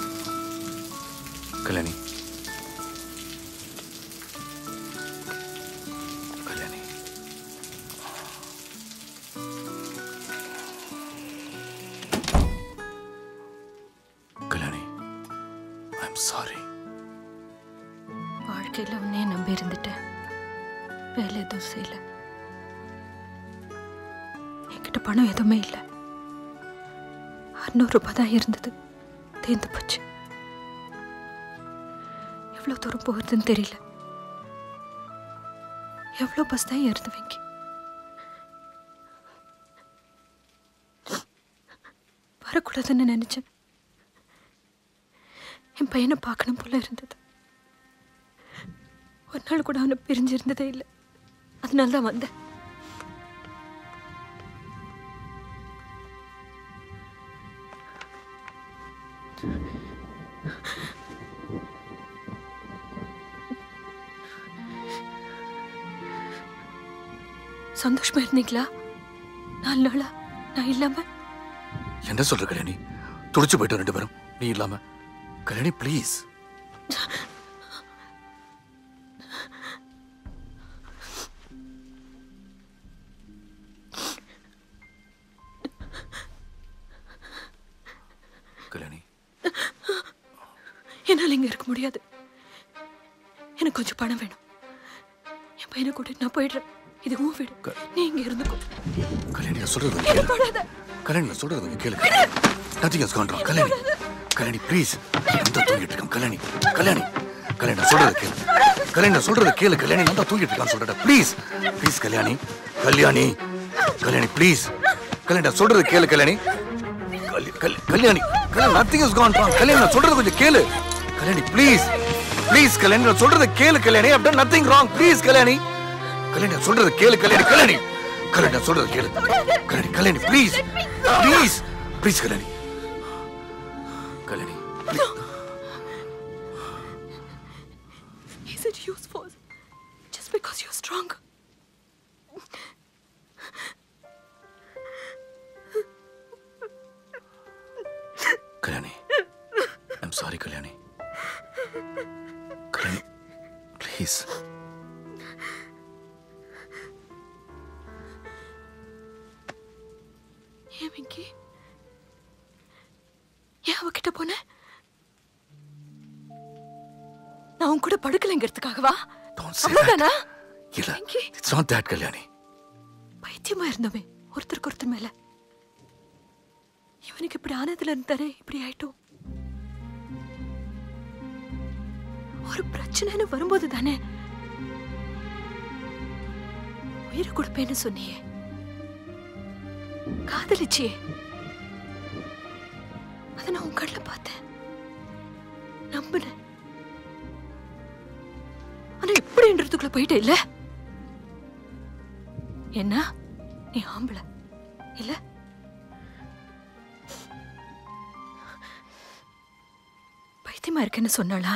Kalyani Kalyani Kalyani I am sorry வாழ்க்கையில் உன்னையே நம்பி இருந்துட்டேன் வேலை எதுவும் செய்யல என்கிட்ட பணம் எதுவுமே இல்லை அறுநூறு ரூபாய் தான் இருந்தது தேர்ந்து போச்சு எவ்வளோ தூரம் போகிறதுன்னு தெரியல எவ்வளோ பஸ் தான் ஏறுது வைக்கி வரக்கூடாதுன்னு நினைச்சேன் என் பையனை பார்க்கணும் போல இருந்தது ஒரு நாள் கூட அவனை பிரிஞ்சிருந்ததே இல்லை அதனால தான் வந்தேன் சந்தோஷமா இருந்தீங்களா நாலு நாளா நான் இல்லாம என்ன சொல்ற கல்யாணி துடிச்சு போயிட்டோம் ரெண்டு பேரும் நீ இல்லாம கல்யாணி ப்ளீஸ் கல்யாணி என்னால் இங்க இருக்க முடியாது எனக்கு கொஞ்சம் பணம் வேணும் என் பையனை கூட்டிட்டு நான் போயிடுறேன் இது உன் வீடு நீ இங்க இருந்துக்கோ கல்யாணி நான் சொல்றது என்ன கேளு தொடாத கல்யாணி நான் சொல்றது கொஞ்சம் கேளு nothing has gone Kalyani Kalyani please நான் தான் தூங்கிட்டு இருக்கேன் கல்யாணி கல்யாணி கல்யாணி நான் சொல்றது கேளு கல்யாணி நான் சொல்றது கேளு கல்யாணி நான் தான் தூங்கிட்டு இருக்கான்னு சொல்றேன் please please Kalyani Kalyani Kalyani please Kalyani நான் சொல்றது கேளு கல்யாணி கல்யா- கல்- Kalyani Kalyani nothing has gone Kalyani நான் சொல்றது கொஞ்சம் கேளு கல்யாணி ப்ளீஸ் ப்ளீஸ் கல்யாணி நான் சொல்றது கேளு Kalyani I've done nothing wrong please Kalyani Kalyani நான் சொல்றது கேளு கல்யாணி கல்யாணி கல்யாணி நான் சொல்றது கேளு Kalyani Kalyani please please please Kalyani Kalyani Is it useful? Just because you're strong. Kalyani I'm sorry Kalyani Kalyani please ஏன் வெங்கி ஏன் அவகிட்ட போன நான் உன் கூட படுக்கலைங்கிறதுக்காகவா அவ்வளவுதானா இல்ல இட்ஸ் நாட் தட் கல்யாணி பைத்தியமா இருந்தோமே ஒருத்தருக்கு ஒருத்தர் மேல இவனுக்கு இப்படி ஆனதுல இருந்தாரே இப்படி ஆயிட்டோம் ஒரு பிரச்சனைன்னு வரும்போது தானே உயிரை கொடுப்பேன்னு சொன்னியே காதலிச்சியே அதை நான் உன் கண்ணில் பார்த்தேன் நம்பினேன் ஆனா இப்படின்றதுக்குள்ள போயிட்டே இல்ல என்ன நீ ஆம்பளை இல்ல பைத்தியமா இருக்கேன்னு சொன்னாளா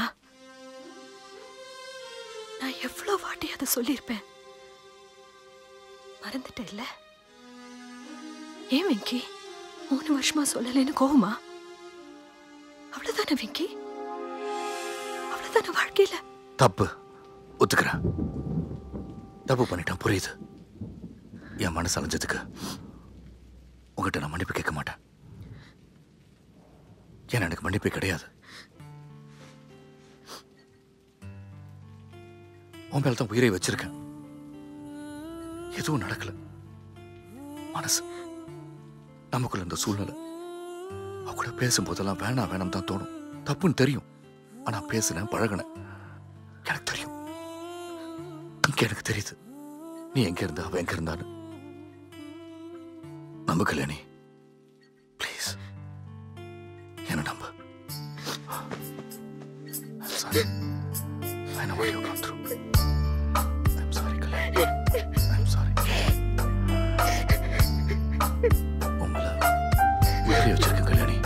நான் எவ்வளவு வாட்டி அதை சொல்லியிருப்பேன் மறந்துட்டேன் இல்ல ஏன் வெங்கி மூணு வருஷமா சொல்லலைன்னு கோவமா அவ்வளவுதானே வெங்கி அவ்வளவுதானே வாழ்க்கையில தப்பு ஒத்துக்கிறேன் தப்பு பண்ணிட்டேன் புரியுது என் மனசு அலைஞ்சதுக்கு உங்ககிட்ட நான் மன்னிப்பு கேட்க மாட்டேன் ஏன்னா எனக்கு மன்னிப்பே கிடையாது உன் மேல தான் உயிரை வச்சிருக்கேன் எதுவும் நடக்கல மனசு நமக்குள்ள இந்த சூழ்நிலை அவ கூட பேசும்போதெல்லாம் வேணாம் வேணாம் தான் தோணும் தப்புன்னு தெரியும் ஆனா பேசுனேன் பழகினேன் எனக்கு தெரியும் இங்க எனக்கு தெரியுது நீ எங்க இருந்தா அவ எங்க இருந்தான்னு நம்ப கல்யாணி ப்ளீஸ் என்ன நம்ப I'm sorry. I know what you've gone through. I'm sorry, Kalyani. I'm sorry. உங்களை உயிரை வச்சிருக்கேன் கல்யாணி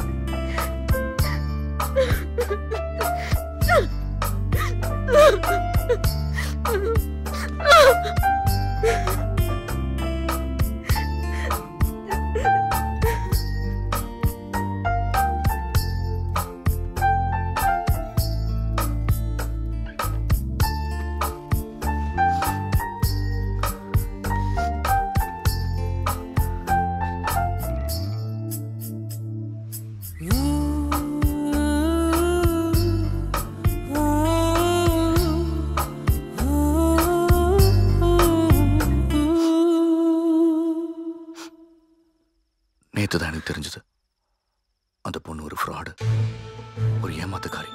நேத்து தான் எனக்கு தெரிஞ்சது அந்த பொண்ணு ஒரு ஃப்ராடு ஒரு ஏமாத்துக்காரி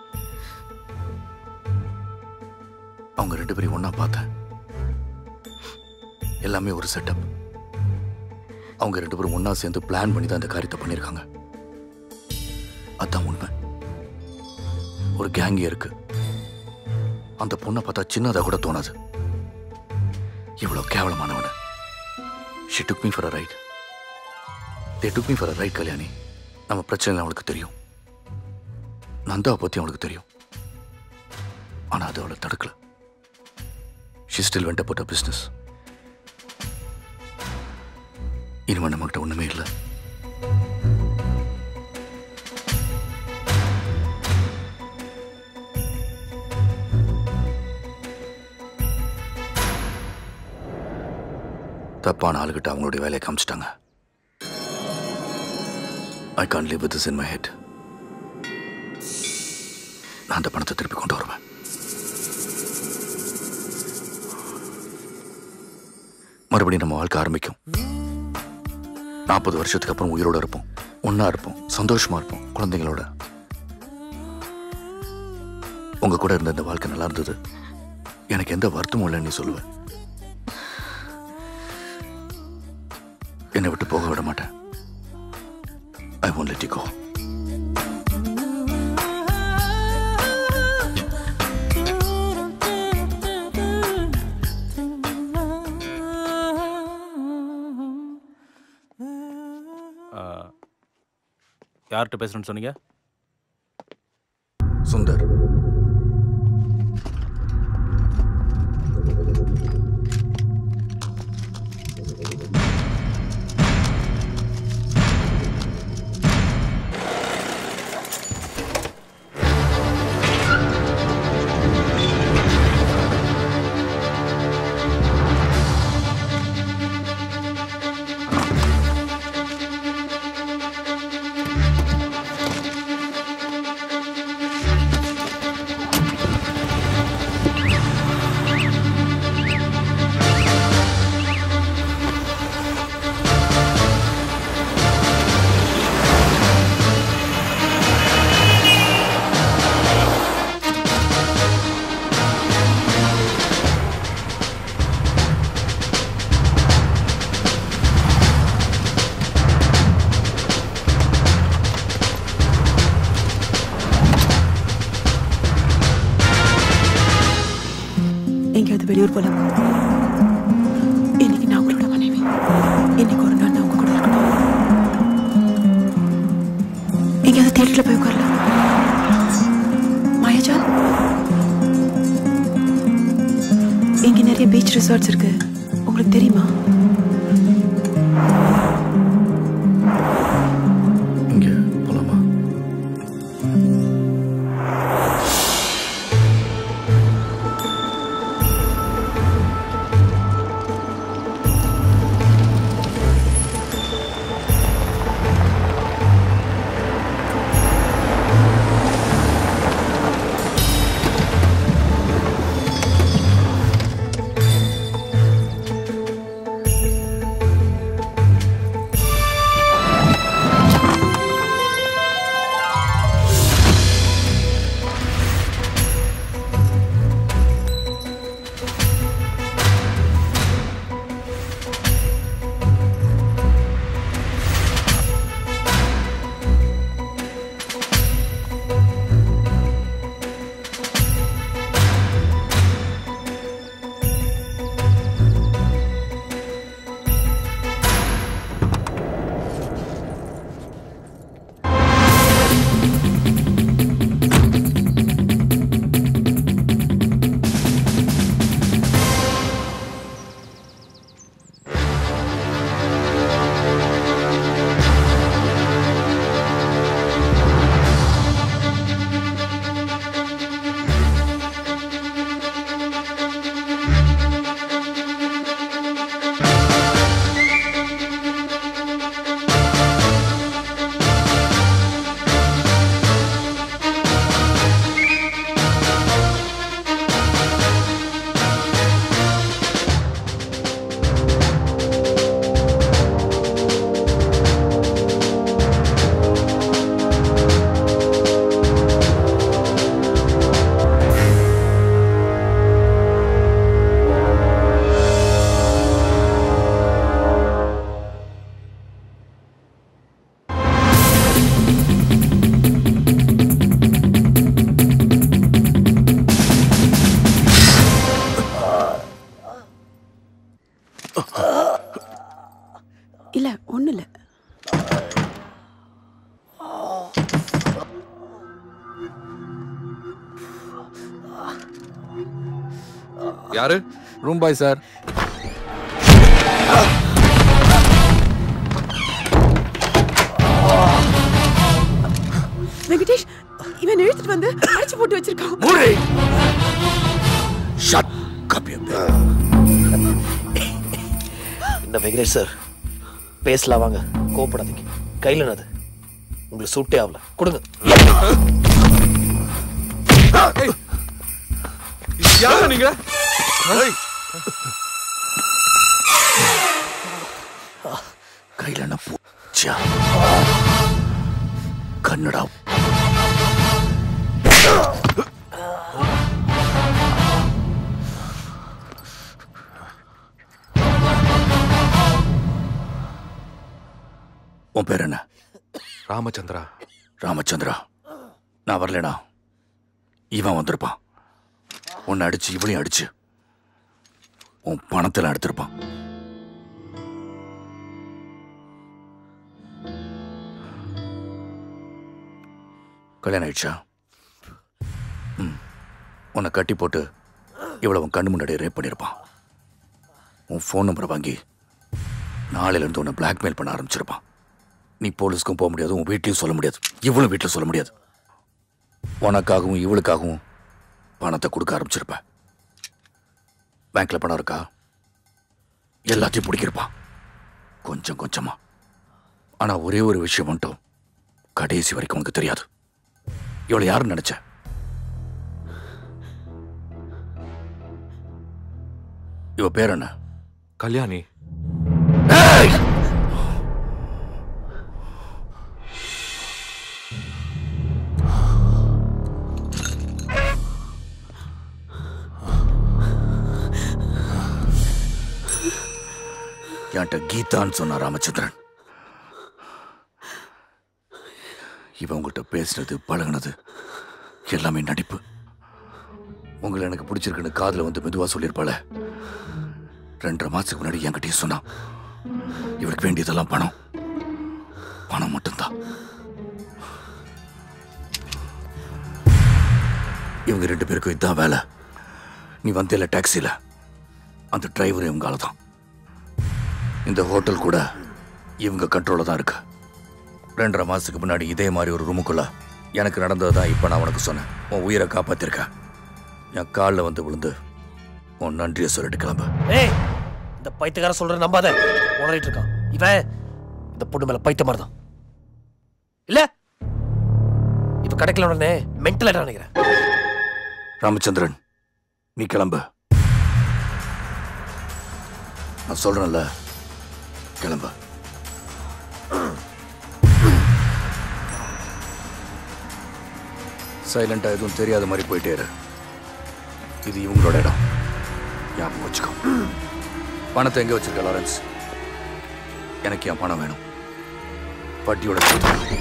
அவங்க ரெண்டு பேரையும் ஒண்ணா பார்த்தேன் எல்லாமே ஒரு செட்டப் அவங்க ரெண்டு பேரும் ஒண்ணா சேர்ந்து பிளான் பண்ணி தான் இந்த காரியத்தை பண்ணியிருக்காங்க அதான் உண்மை ஒரு கேங்கே இருக்கு அந்த பொண்ணை பார்த்தா சின்னதா கூட தோணாது இவ்வளவு கேவலமானவன she took me for a ride they took me for a ride Kalyani நம்ம பிரச்சனை அவளுக்கு தெரியும் நந்தாவை பத்தி அவளுக்கு தெரியும் ஆனா அது அவளை தடுக்கல she still went about a business இனிமே நம்மகிட்ட ஒண்ணுமே இல்லை தப்பான ஆளுகிட்ட அவங்களுடைய வேலையை காமிச்சிட்டாங்க ஐ Khan live with this in my head நான் அந்த பணத்தை திருப்பி கொண்டு வருவேன் மறுபடியும் நம்ம வாழ்க்கை ஆரம்பிக்கும் நாற்பது வருஷத்துக்கு அப்புறம் உயிரோட இருப்போம் ஒண்ணா இருப்போம் சந்தோஷமா இருப்போம் குழந்தைங்களோட உங்க கூட இருந்த இந்த வாழ்க்கை நல்லா இருந்தது எனக்கு எந்த வருத்தமும் இல்லைன்னு நீ சொல்லுவேன் என்னை விட்டு போக விட மாட்டேன் ஐ won't let you go யார்கிட்ட பேசணும்னு சொன்னீங்க சுந்தர் எங்கேயாவது வெளியூர் போலாம் இன்னைக்கு நான் உங்களோட மனைவி இன்னைக்கு ஒரு நாள் நான் உங்க கூட இருக்கணும் எங்கேயாவது தியேட்டர்ல போய் உட்காரலாம் மாயாஜால் இங்க நிறைய பீச் ரிசார்ட்ஸ் இருக்கு உங்களுக்கு தெரியுமா இங்க போலாமா இல்ல ஒண்ணு இல்ல யாரு ரூம் பாய் சார் வெங்கடேஷ் இவன் இழுத்துட்டு வந்து அடைச்சு போட்டு வச்சிருக்கான் ஷட் என்ன வெங்கடேஷ் சார் பேசலாம் வாங்க கோவப்படாதீங்க கையில் என்னது உங்களுக்கு சூட்டே ஆகல கொடுங்க யாரு நீங்க நினைச்சியா கன்னடா உன் பேர் என்ன ராமச்சந்திரா ராமச்சந்திரா நான் வரலடா இவன் வந்திருப்பான் உன்னை அடிச்சு இவளையும் அடிச்சு உன் பணத்தில் எடுத்திருப்பான் கல்யாணம் ஆயிடுச்சா ம் உன்னை கட்டி போட்டு இவ்வளோ உன் கண்ணு முன்னாடி ரேப் பண்ணியிருப்பான் உன் ஃபோன் நம்பரை வாங்கி நாளையிலேருந்து உன்னை பிளாக்மெயில் பண்ண ஆரம்பிச்சிருப்பான் நீ போலீஸ்க்கும் போக முடியாது உன் வீட்லையும் சொல்ல முடியாது இவளும் வீட்டில் சொல்ல முடியாது உனக்காகவும் இவளுக்காகவும் பணத்தை கொடுக்க ஆரம்பிச்சிருப்ப பேங்க்ல பணம் இருக்கா எல்லாத்தையும் பிடிக்கிருப்பான் கொஞ்சம் கொஞ்சமா ஆனா ஒரே ஒரு விஷயம் மட்டும் கடைசி வரைக்கும் உனக்கு தெரியாது இவளை யாருன்னு நினைச்ச இவ பேர் என்ன கல்யாணி என்கிட்ட கீதான்னு சொன்ன ராமச்சந்திரன் இவன் உங்கள்கிட்ட பேசுனது பழகுனது எல்லாமே நடிப்பு உங்களை எனக்கு பிடிச்சிருக்குன்னு காதுல வந்து மெதுவா சொல்லியிருப்பாள ரெண்டரை மாசத்துக்கு முன்னாடி என்கிட்டயும் சொன்னான் இவளுக்கு வேண்டியதெல்லாம் பணம் பணம் மட்டும்தான் இவங்க ரெண்டு பேருக்கும் இதான் வேலை நீ வந்தில டாக்ஸில அந்த டிரைவர் இவங்கால தான் இந்த ஹோட்டல் கூட இவங்க கண்ட்ரோல தான் இருக்கு ரெண்டரை மாசத்துக்கு முன்னாடி இதே மாதிரி ஒரு ரூமுக்குள்ள எனக்கு நடந்தது தான் இப்போ நான் உனக்கு சொன்னேன் உன் உயிரை காப்பாத்திருக்கேன் என் காலில் வந்து விழுந்து உன் நன்றியை சொல்லிட்டு கிளம்பு ஏய் இந்த பைத்தியக்கார சொல்ற நம்பாத உணரிட்டு இருக்கான் இவன் இந்த பொண்ணு மேல பைத்த மாதிரி தான் இல்ல இப்ப கிடைக்கல உடனே மென்டல் நினைக்கிறேன் ராமச்சந்திரன் நீ கிளம்பு நான் சொல்றேன்ல கிளம்பு சைலண்டா எதுவும் தெரியாத மாதிரி போயிட்டே இரு இது இவங்களோட இடம் ஞாபகம் வச்சுக்கோ பணத்தை எங்க வச்சிருக்க லாரன்ஸ் எனக்கு என் பணம் வேணும் வட்டியோட சேர்த்து.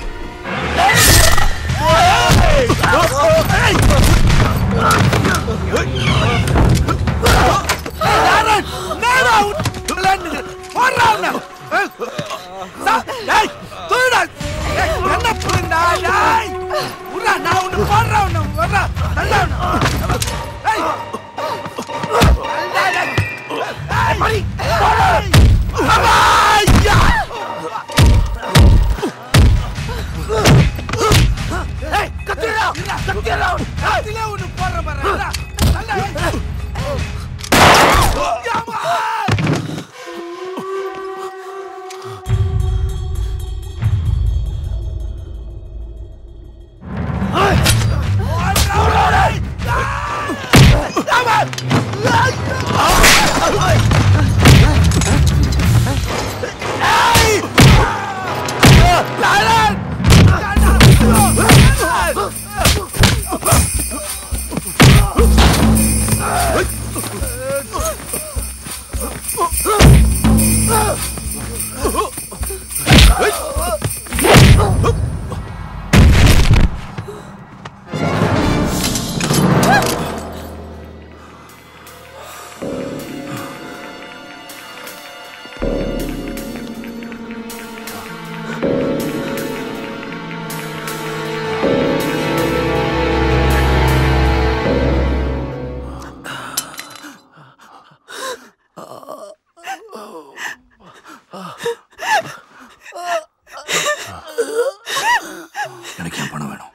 எனக்கு என் பணம் வேணும்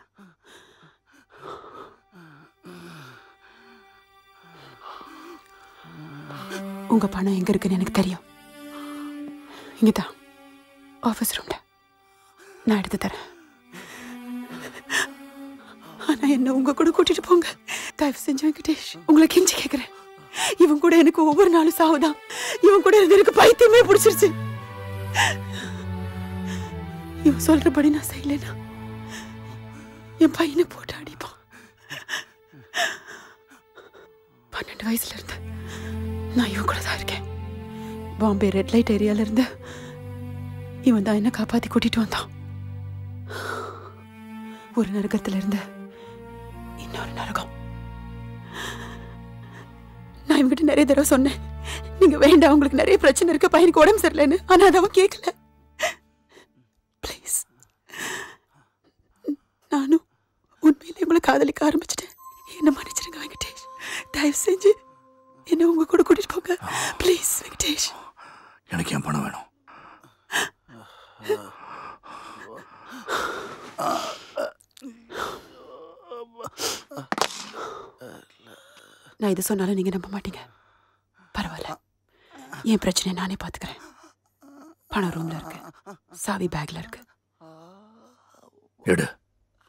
உங்க பணம் எங்க இருக்குன்னு எனக்கு தெரியும் இங்கதான் ஆஃபீஸ் ரூம்ல நான் எடுத்து தரேன் ஆனா என்ன உங்க கூட கூட்டிட்டு போங்க தயவு செஞ்சு வெங்கடேஷ் உங்களை கெஞ்சி கேக்குறேன் இவன் கூட எனக்கு ஒவ்வொரு நாளும் சாவுதான் இவன் கூட இருந்து எனக்கு பைத்தியமே பிடிச்சிருச்சு இவன் சொல்றபடி நான் செய்யலைன்னா என் பையனை போட்டு அடிப்பான் பன்னெண்டு வயசுல இருந்து நான் இவன் கூட தான் இருக்கேன் பாம்பே ரெட் லைட் ஏரியால இருந்து இவன் தான் என்ன காப்பாத்தி கூட்டிட்டு வந்தான் ஒரு நரகத்துல இருந்து இன்னொரு நரகம் நான் இவங்கிட்ட நிறைய தடவை சொன்னேன் நீங்க வேண்டாம் உங்களுக்கு நிறைய பிரச்சனை இருக்கு பையனுக்கு உடம்பு சரியில்லைன்னு ஆனா அதை அவன் கேட்கல ப்ளீஸ் நானும் உண்மையிலே உங்களை காதலிக்க ஆரம்பிச்சிட்டேன் என்ன மன்னிச்சிருங்க வெங்கடேஷ் தயவு செஞ்சு என்ன உங்க கூட கூட்டிட்டு போங்க ப்ளீஸ் வெங்கடேஷ் எனக்கு என் பணம் வேணும் நான் இது சொன்னாலும் நீங்க நம்ப மாட்டீங்க பரவாயில்ல என் பிரச்சனையை நானே பாத்துக்கிறேன் பணம் ரூம்ல இருக்கு சாவி பேக்ல இருக்கு எடு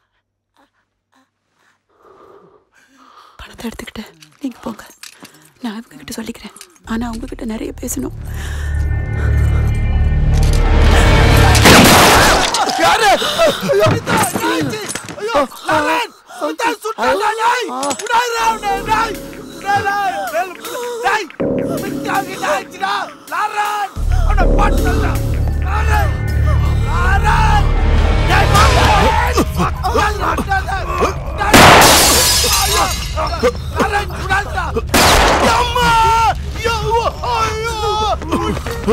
பணத்தை எடுத்துக்கிட்டு நீங்க போங்க நான் இவங்க கிட்ட சொல்லிக்கிறேன் ஆனா உங்ககிட்ட நிறைய பேசணும் யாரு ஐயோ என்னாச்சு ஐயோ லாரன் சுத்தா சுத்தா நாய் உடாதா நாய் உடாதா நாய் மிட்டாங்க நாய்டா லாரன் அவன பாட்டுடா லாரன் லாரன் டேய் லாரன் லாரன் உடாதா அம்மா ஐயோ ஐயோ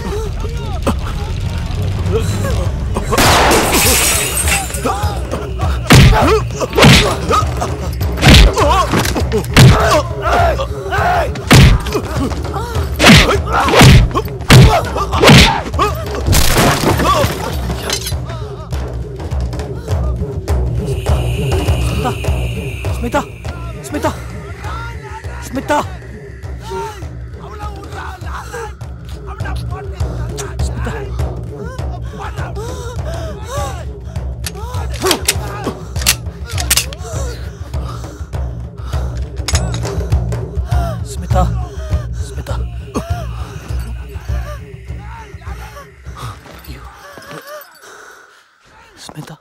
ஸ்மிதா ஸ்மிதா ஸ்மிதா ஸ்மிதா ஸ்மிதா ஐயோ. ஸ்மிதா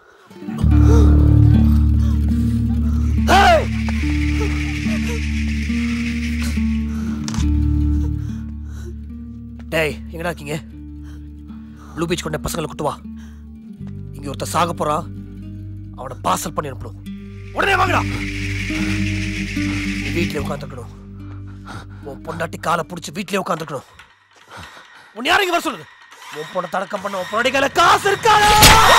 டேய் எங்கடா இருக்கீங்க ப்ளூ பீச் கொண்ட பசங்களை கூட்டு வா இங்க ஒருத்தர் சாக போறான் அவனை பார்சல் பண்ணி அனுப்பணும் உடனே வாங்கடா நீ வீட்லயே உட்காந்துருக்கணும் உன் பொண்டாட்டி காலை பிடிச்சி வீட்லயே உட்காந்துருக்கணும் உன் யாரும் இங்க வர சொல்லுது உன் பொண்ணை தடக்கம் பண்ண உன் பொண்டாட்டி கையில காசு இருக்காடா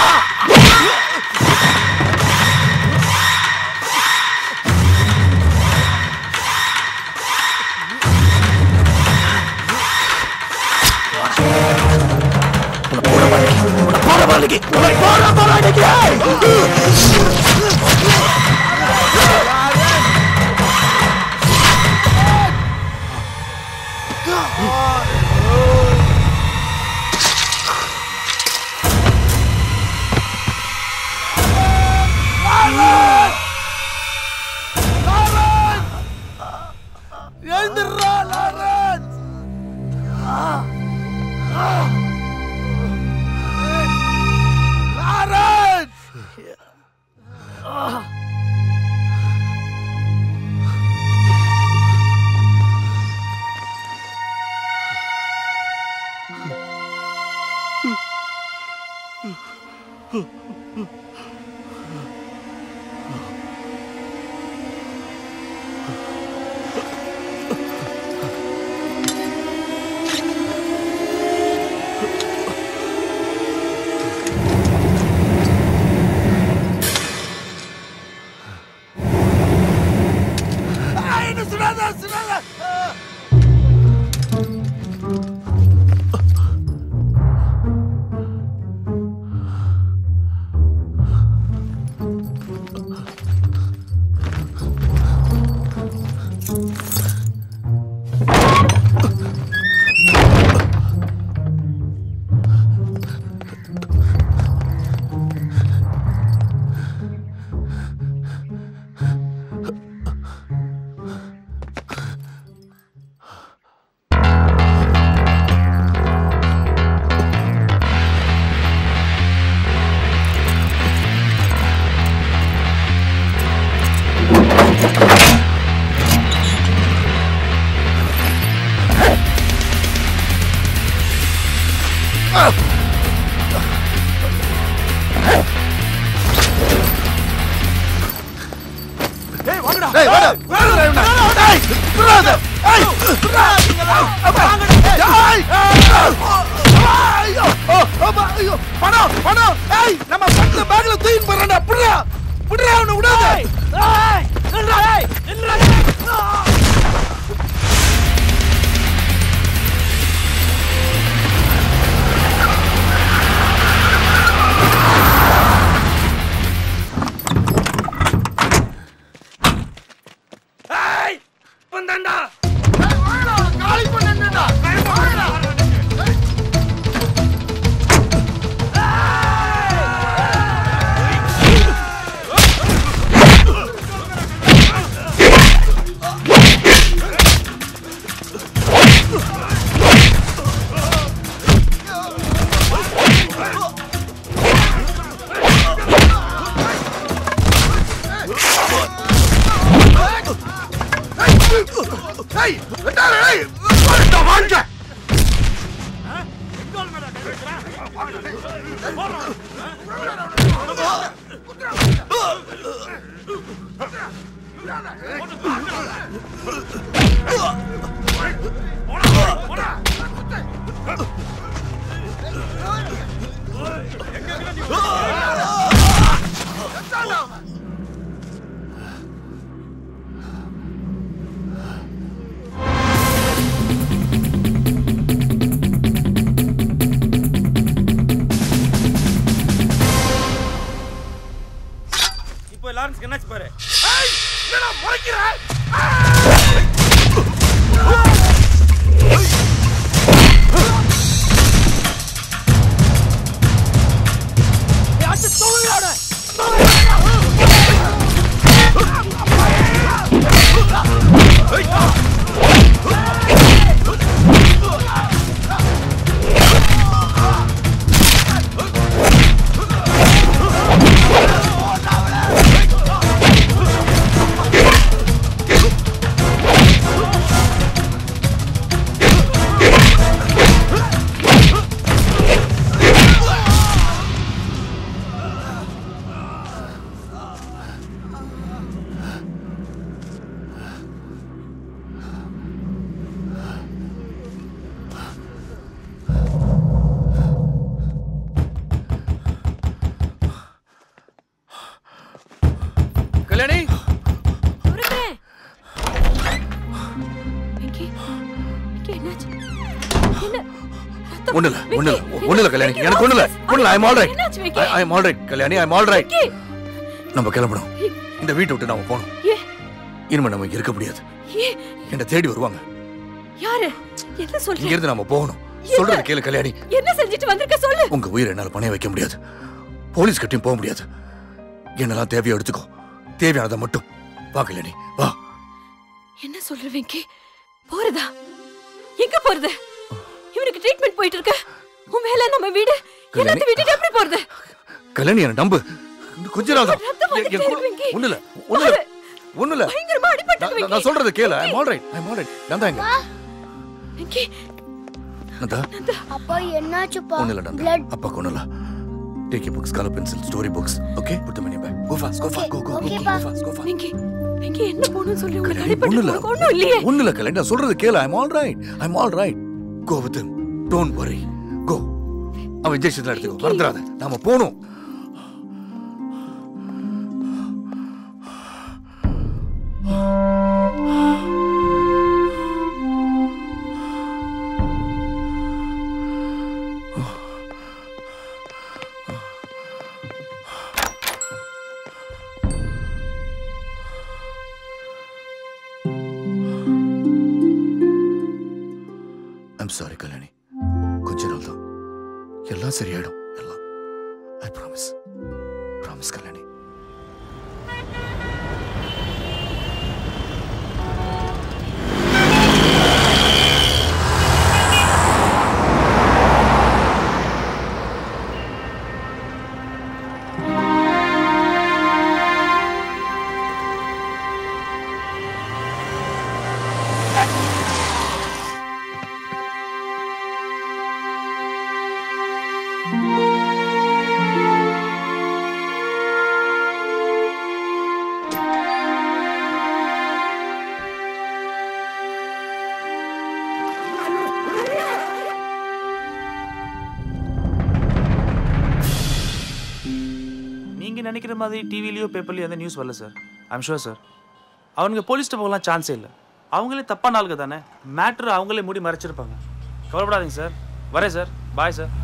போற பாலிக்கு போற பாலிக்கு எழுந்துடுறா லாரன் லாரன் ஆ, என்ன சுடாத சுடாத டேய் வாடா வாடா இவனை. டேய் விடாத ஏய் விடா. அப்பா. ஏய் ஐயோ ஓ, அப்பா, ஐயோ பணம் பணம் ஏய் நம்ம பணத்தை பேக்ல தூக்கிட்டு போறேன்டா விடுடா விடுடா அவனை விடாத ஏய் நில்றா ஏய் நில்றா ஏய் வந்தாண்டா காலி பண்ணேன்டா ஏய் விட்டாரு ஏய் வாடா வாங்க இப்போ லாரன்ஸ்க்கு என்னாச்சு பாரு ஏய் என்னடா முறைக்கிற கல்யாணி வெங்கி வெங்கி என்னாச்சு என்ன ஒண்ணு இல்ல ஒண்ணு இல்ல ஒண்ணு இல்ல கல்யாணி எனக்கு ஒண்ணு இல்ல ஒண்ணு இல்ல ஐம் ஆல் ரைட் என்னாச்சு Venki? I'm all right Kalyani I'm all right Venki நம்ம கிளம்பணும் இந்த வீட்டை விட்டு நாம போகணும் ஏ இனிமே நம்ம இங்க இருக்க முடியாது ஏ என்ன தேடி வருவாங்க யாரு என்ன இங்க சொல்ற இருந்து நாம போகணும் சொல்றது கேளு கல்யாணி என்ன செஞ்சுட்டு வந்திருக்க சொல்லு உங்க உயிரை என்னால பணைய வைக்க முடியாது போலீஸ் கிட்டயும் போக முடியாது என்னெல்லாம் தேவையோ எடுத்துக்கோ தேவையானதை மட்டும் வா கல்யாணி வா என்ன சொல்ற வெங்கி போறதா எங்க போறது இவனுக்கு ட்ரீட்மெண்ட் போயிட்டு இருக்கு உன் மேல நம்ம வீடு எல்லாத்தையும் விட்டுட்டு எப்படி போறது கல்யாணி என்ன நம்பு இன்னும் கொஞ்ச நாள் தான் ரத்தம் என்- என் கூட- வெங்கி. ஒண்ணு இல்ல ஒண்ணு இல்ல ஒண்ணு இல்ல பயங்கரமா அடிபட்டு நான்- நான் சொல்றது கேளு I'm all right I'm all right நான் தான் இங்க வெங்கி நந்தா அப்பா என்னாச்சுப்பா ஒண்ணு இல்ல நந்தா பிளட் அப்பா கொண்டு இல்ல take you books colour pencil story books okay put them in your bag go fast go fast go go go ஓகேப்பா. Fast go fast Venki Venki என்ன போகணும்னு சொல்லி உங்களுக்கு ஒண்ணு அடிபட்டு இல்ல உனக்கு ஒண்ணும் இல்லையே ஒண்ணு இல்ல கல்யாணி நான் சொல்றது கேளு I'm all right I'm all right go with him don't worry go அவன் இன்ஜெக்ஷன் எடுத்துக்கோ மறந்துடாத நாம போணும் ஐம் சாரி கல்யாணி கொஞ்ச நாள் தான் எல்லாம் சரியாயிடும் எல்லாம் ஐ ப்ராமிஸ் ப்ராமிஸ் கல்யாணி நினைக்கிற மாதிரி டிவிலையோ பேப்பர்லையோ எந்த நியூஸ் வரல சார் ஐம் ஷூர் சார் அவனுங்க போலீஸ்ட்டு போகலாம் சான்ஸே இல்லை அவங்களே தப்பான ஆளுங்க தானே மேட்ரு அவங்களே மூடி மறைச்சிருப்பாங்க கவலைப்படாதீங்க சார் வரேன் சார் பாய் சார்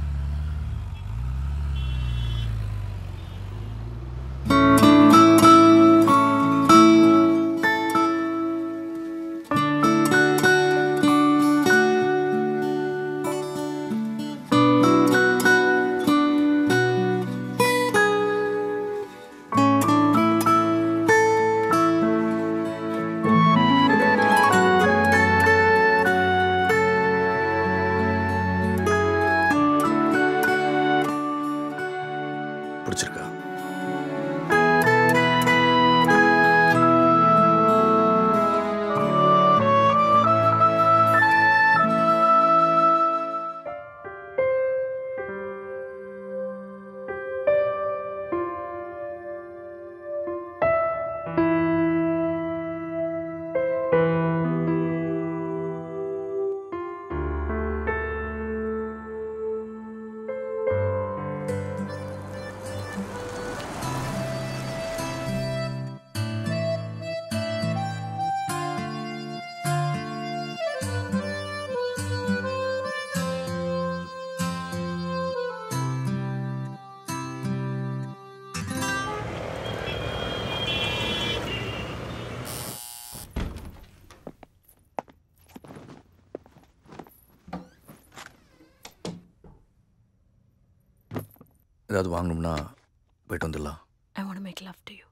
பிடிச்சிருக்கா ஏதாவது வாங்கணும்னா போயிட்டு வந்துடலாம் I want to make love to you.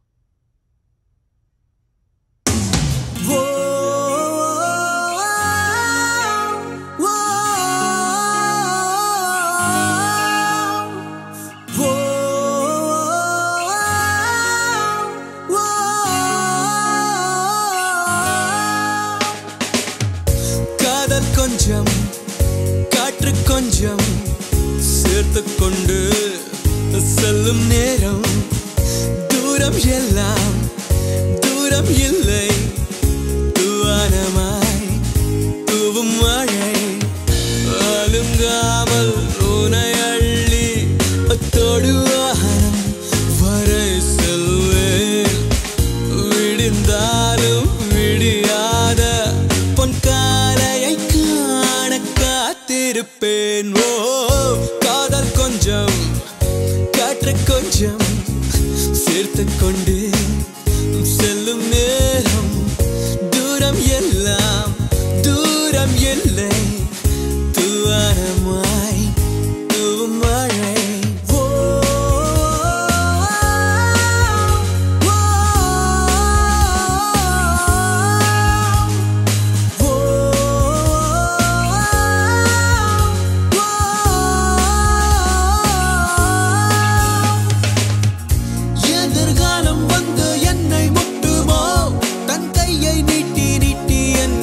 காதல் கொஞ்சம் காற்று கொஞ்சம் சேர்த்து கொண்டு செல்லும் நேரம் தூரம் எல்லாம் தூரம் இல்லை தூவானமாய் தூவும் மழை அலுங்காமல் உனை அள்ளி தொடு வானம் வரை செல்வேன் விடிந்தாலும் விடியாத பொன் காலையை காண காத்திருப்பேன் ஓ காதல் கொஞ்சம் காற்று கொஞ்சம் சேர்த்து கொண்டு செல்லும் நேரம் தூரம் எல்லாம் தூரம் இல்லை தூவானமாய் தூவும் மழை ஓ எதிர்காலம் வந்து என்னை முட்டுமோ தன் கையை நீட்டி நீட்டி என்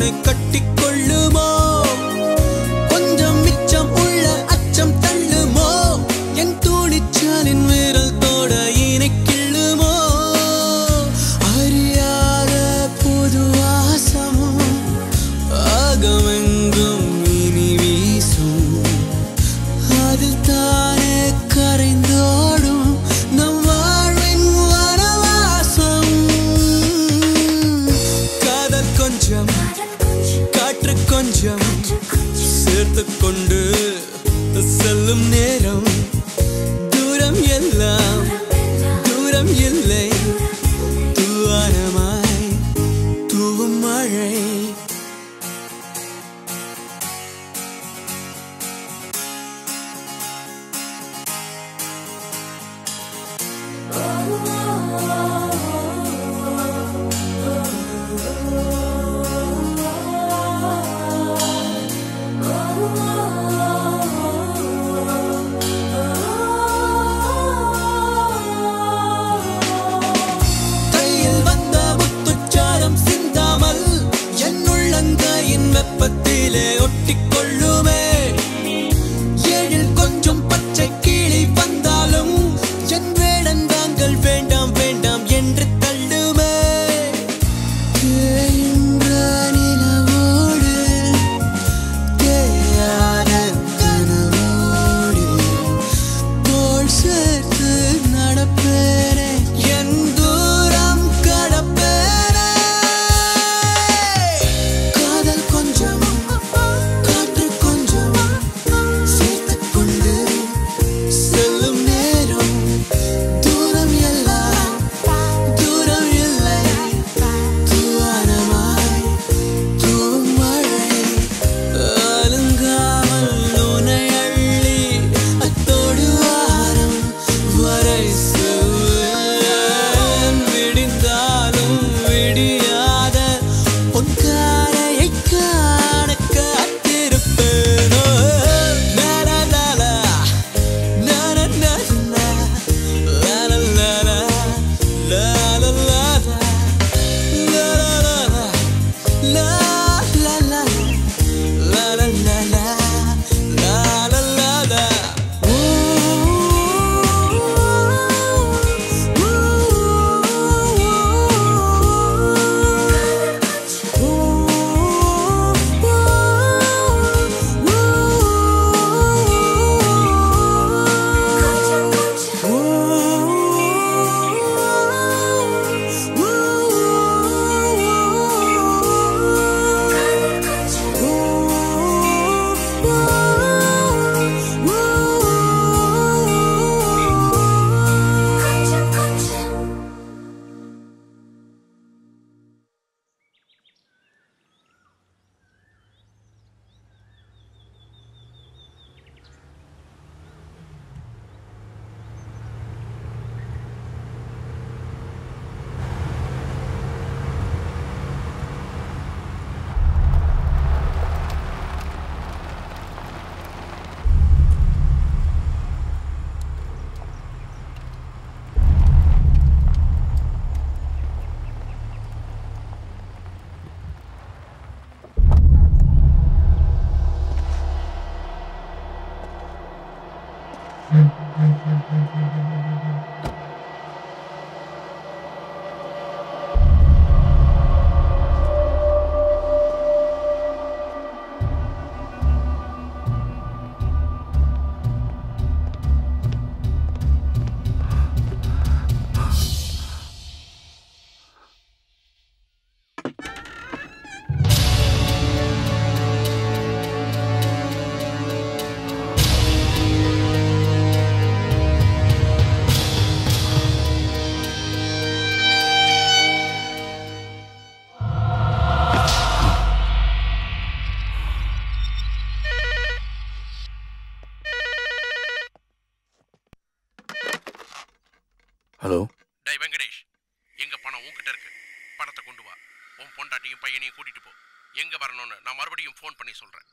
பொண்டாட்டியும் பையனையும் கூட்டிட்டு போ எங்க வரணும்னு நான் மறுபடியும் ஃபோன் பண்ணி சொல்றேன்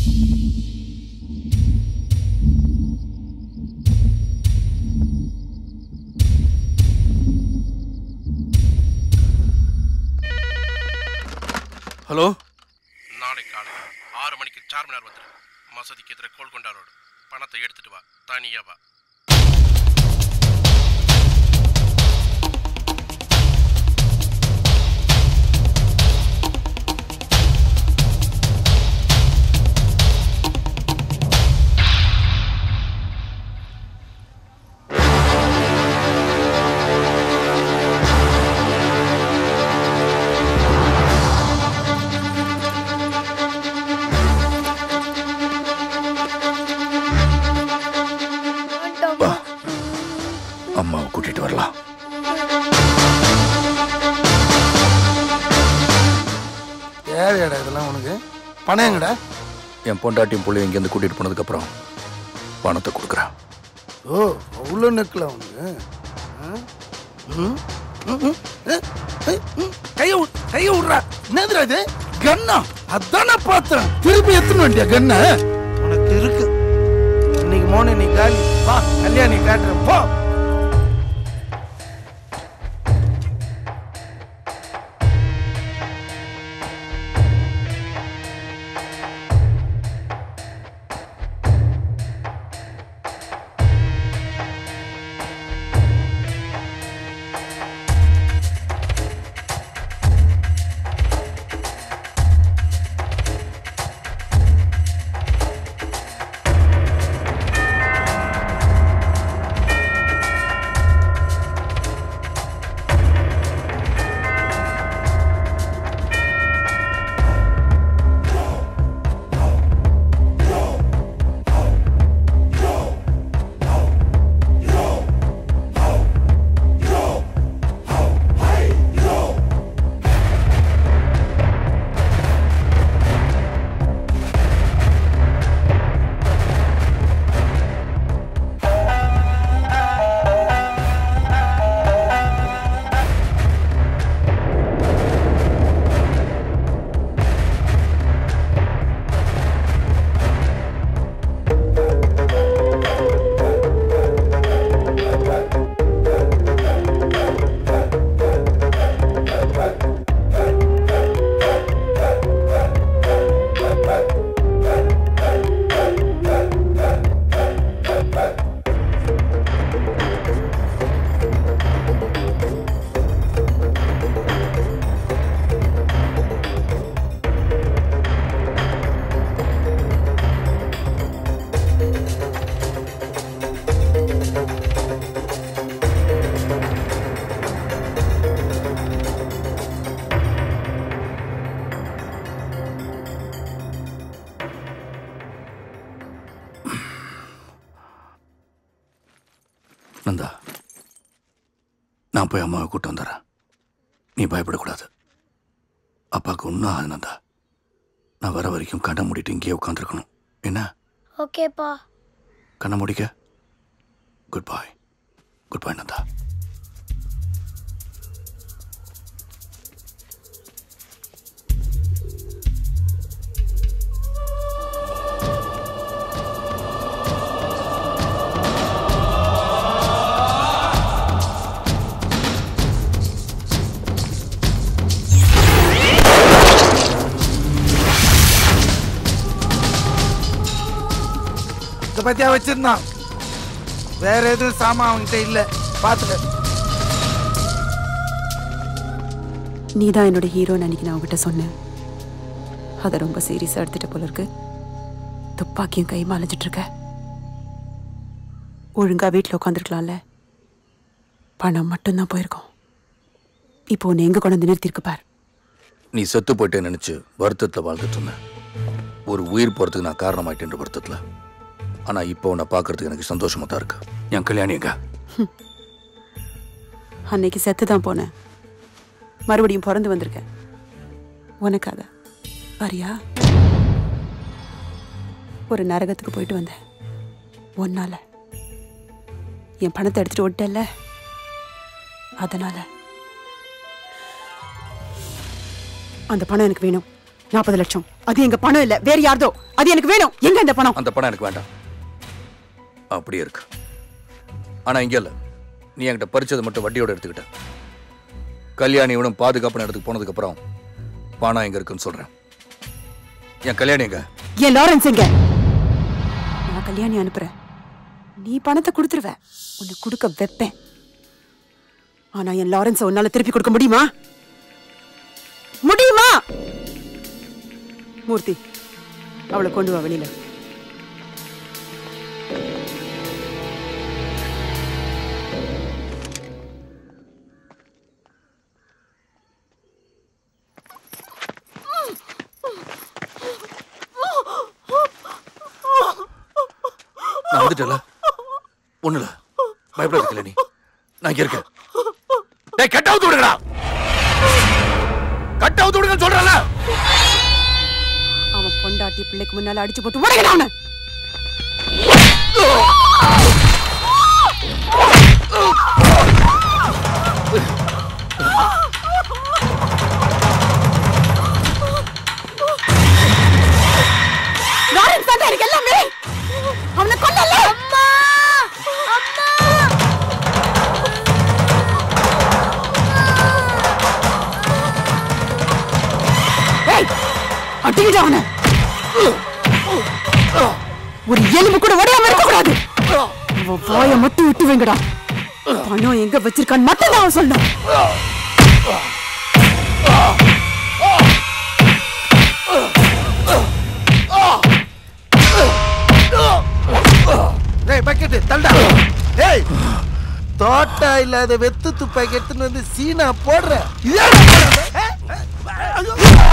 ஹலோ நாளைக்கு காலையில் ஆறு மணிக்கு சார்மினார் வந்துடு மசதிக்கு எதிர கோல்கொண்டா ரோடு பணத்தை எடுத்துட்டு வா தனியா வா வா அம்மாவை கூட்டிட்டு வரலாம் தேவையாடா இதெல்லாம் உனக்கு பணம் எங்கடா என் பொண்டாட்டியும் பிள்ளையும் இங்கேருந்து கூட்டிட்டு போனதுக்கப்புறம் பணத்தை கொடுக்குறேன் ஓ அவ்வளோ நெக்கில் உனக்கு ஆ? ம்? ம், ம், ஏ, ஏ, ம், கைய விட்- கைய விட்றா என்னதுடா இது கன்னா அதானே பார்த்தேன் திருப்பி எத்தனை வண்டியா கண்ண உனக்கு இருக்கு இன்னைக்கு மோனு நீ காலி வா கல்யாணி காட்டுறேன் போ நந்தா நான் போய் அம்மாவை கூட்டு வந்துடுறேன் நீ பயப்படக்கூடாது அப்பாவுக்கு ஒன்றும் ஆகுது நந்தா நான் வர வரைக்கும் கண்ணை மூடிட்டு இங்கேயே உட்காந்துருக்கணும் என்ன ஓகேப்பா கண்ணை முடிக்க goodbye goodbye Nanda இதை பத்தியா வச்சிருந்தான் வேற எதுவும் சாமான் அவன்கிட்ட இல்ல பாத்துக்க நீ தான் என்னோட ஹீரோன்னு அன்னைக்கு நான் உங்ககிட்ட சொன்னேன் அதை ரொம்ப சீரியஸாக எடுத்துட்ட போல இருக்கு துப்பாக்கியும் கையுமா அலைஞ்சிட்டு இருக்க ஒழுங்கா வீட்டில் உட்காந்துருக்கலாம்ல பணம் மட்டும்தான் போயிருக்கோம் இப்போ உன்னை எங்க கொண்டு வந்து நிறுத்திருக்கு பார் நீ செத்து போயிட்டே நினைச்சு வருத்தத்தில் வாழ்ந்துட்டு இருந்தேன் ஒரு உயிர் போறதுக்கு நான் காரணமாயிட்டேன்ற வருத்தத்தில் ஆனா இப்போ உன்னை பார்க்கறதுக்கு எனக்கு சந்தோஷமா தான் இருக்கு என் கல்யாணி எங்க அன்னைக்கு செத்து தான் போனேன் மறுபடியும் பிறந்து வந்திருக்கேன் உனக்காக வரியா ஒரு நரகத்துக்கு போயிட்டு வந்தேன் ஒன்னால என் பணத்தை எடுத்துட்டு விட்டல அதனால அந்த பணம் எனக்கு வேணும் நாற்பது லட்சம் அது எங்க பணம் இல்ல வேற யார்தோ அது எனக்கு வேணும் எங்க அந்த பணம் அந்த பணம் எனக்கு வேண்டாம் அப்படியே இருக்கு ஆனா இங்க இல்ல நீ என்கிட்ட பறிச்சதை மட்டும் வட்டியோட எடுத்துக்கிட்ட கல்யாணி இவனும் பாதுகாப்பான இடத்துக்கு போனதுக்கு அப்புறம் பணம் எங்க இருக்குன்னு சொல்றேன் என் கல்யாணி எங்க ஏன் லாரன்ஸ் எங்க நான் கல்யாணி அனுப்புறேன் நீ பணத்தை கொடுத்துருவ உன்னை கொடுக்க வைப்பேன் ஆனா என் லாரன்ஸை உன்னால திருப்பி கொடுக்க முடியுமா முடியுமா மூர்த்தி அவளை கொண்டு வா வெளியில நான் வந்துட்டல ஒண்ணு இல்ல பயப்படாத கல்யாணி நான் இங்க இருக்கேன் டேய் கட் அவுட் விடுங்கடா கட் அவுட் விடுங்கன்னு சொல்றல அவன் பொண்டாட்டி பிள்ளைக்கு முன்னால அடிச்சு போட்டு உடையடா அவனை லாரன்ஸ் தான் எனக்கு எல்லாமே அவனை கொல்லல அம்மா ஏய் அடிங்கடா அவனை ஒரு எலும்பு கூட உடையாம இருக்க கூடாது அவன் வாயை மட்டும் விட்டு வைங்கடா பணம் எங்க வச்சிருக்கான்னு மட்டும் தான் அவன் சொல்லணும் டேய் பக்கெட் தள்டா டேய் தோட்டா இல்லாத வெத்து துப்பாக்கி எடுத்துன்னு வந்து சீனா போடுற இதாடா போடுறது? ஏ? ஐயோ.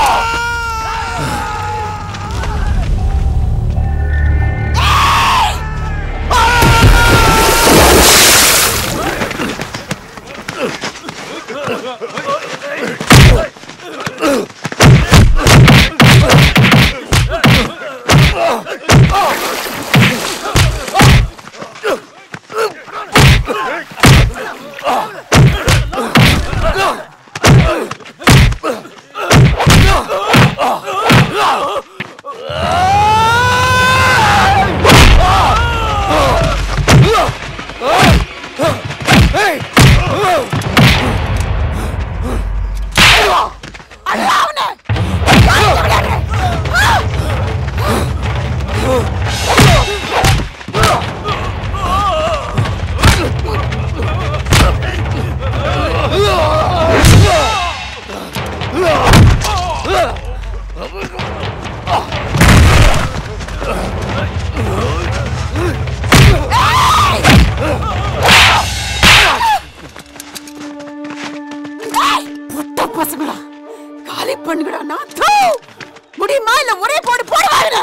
புட்ட பசங்களா காலி பண்ணுங்கடா நான் தூ முடியுமா இல்ல ஒரே போடு போடுவாங்க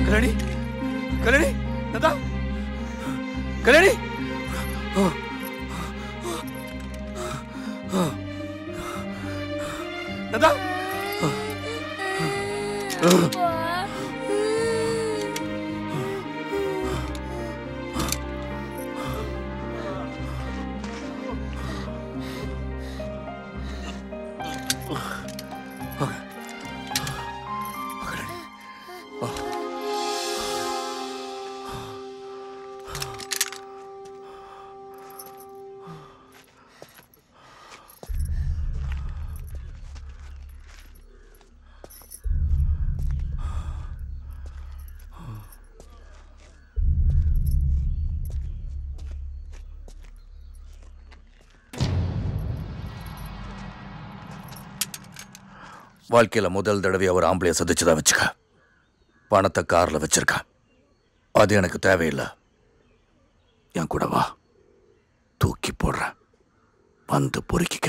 கல்யாணி கல்யாணி நந்தா கல்யாணி ஆ. ஆ. நந்தா ஆ. ஆ. வாழ்க்கையில முதல் தடவை அவர் ஆம்பளைய சதிச்சுதான் வச்சுக்க பணத்தை கார்ல வச்சிருக்க அது எனக்கு தேவையில்லை என் கூட வா தூக்கி போடுறேன் வந்து பொறுக்கிக்க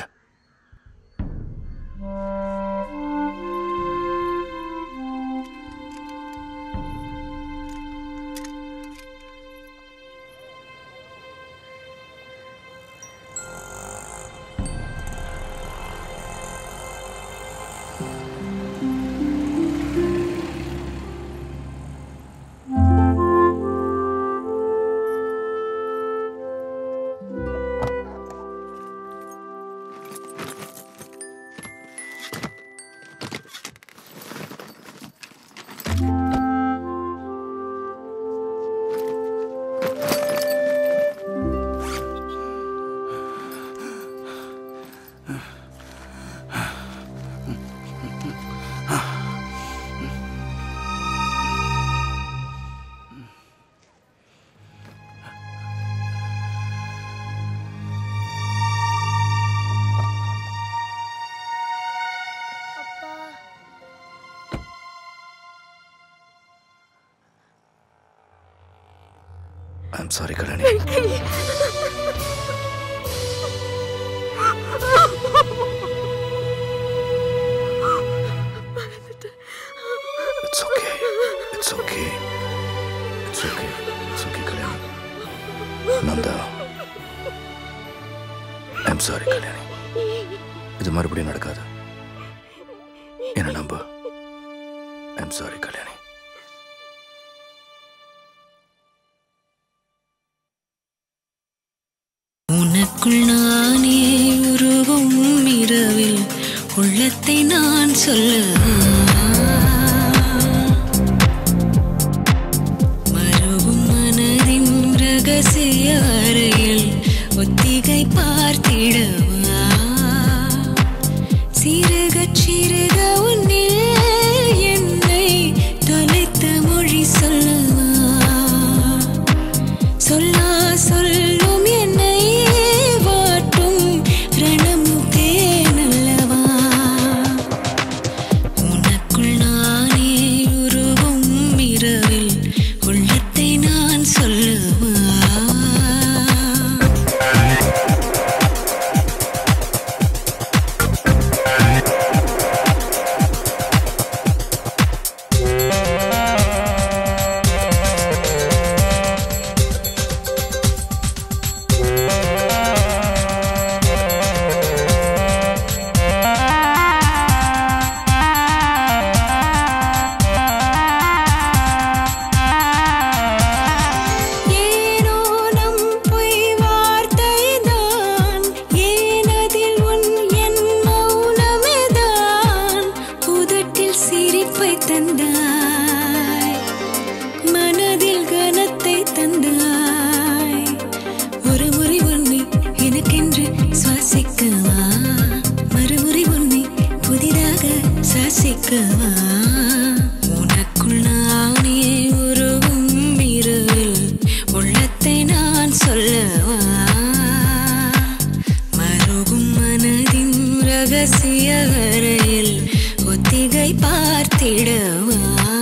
I'm sorry Kalyani it's okay it's okay it's okay it's okay Kalyani Nanda I'm sorry Kalyani இது மறுபடியும் நடக்காது என்ன நம்ப ஐம் சாரி கல்யாணி உனக்குள் நானே உருவும் இரவில் உள்ளத்தை நான் சொல்ல மருகும் மனதின் ரகசிய அறையில் ஒத்திகை பார்த்திடவா சிறுக சிறுக உன்னில் என்னை தொலைத்த மொழி சொல்லவா சொல்லா சொல்லும் என்னை வாட்டும் ரணமுகே நல்லவா உனக்குள் நானே உருவும் இரவில் உள்ளத்தை நான் சொல்லவா ஏனோ நம் பொய் வார்த்தைதான் ஏனதில் உன் என் மௌனமேதான் உதட்டில் சிரிப்பை தந்தாய் மனதில் கனத்தை தந்தாய் ஒரு முறை உன்னை எனக்கென்று சுவாசிக்கவா மறுமுறை உன்னை புதிதாக சாசிக்கவா உனக்குள் நானே உருவும் இரவில் உள்ளத்தை நான் சொல்லவா மருகும் மனதின் ரகசிய அறையில் ஒத்திகை பார்த்திடவா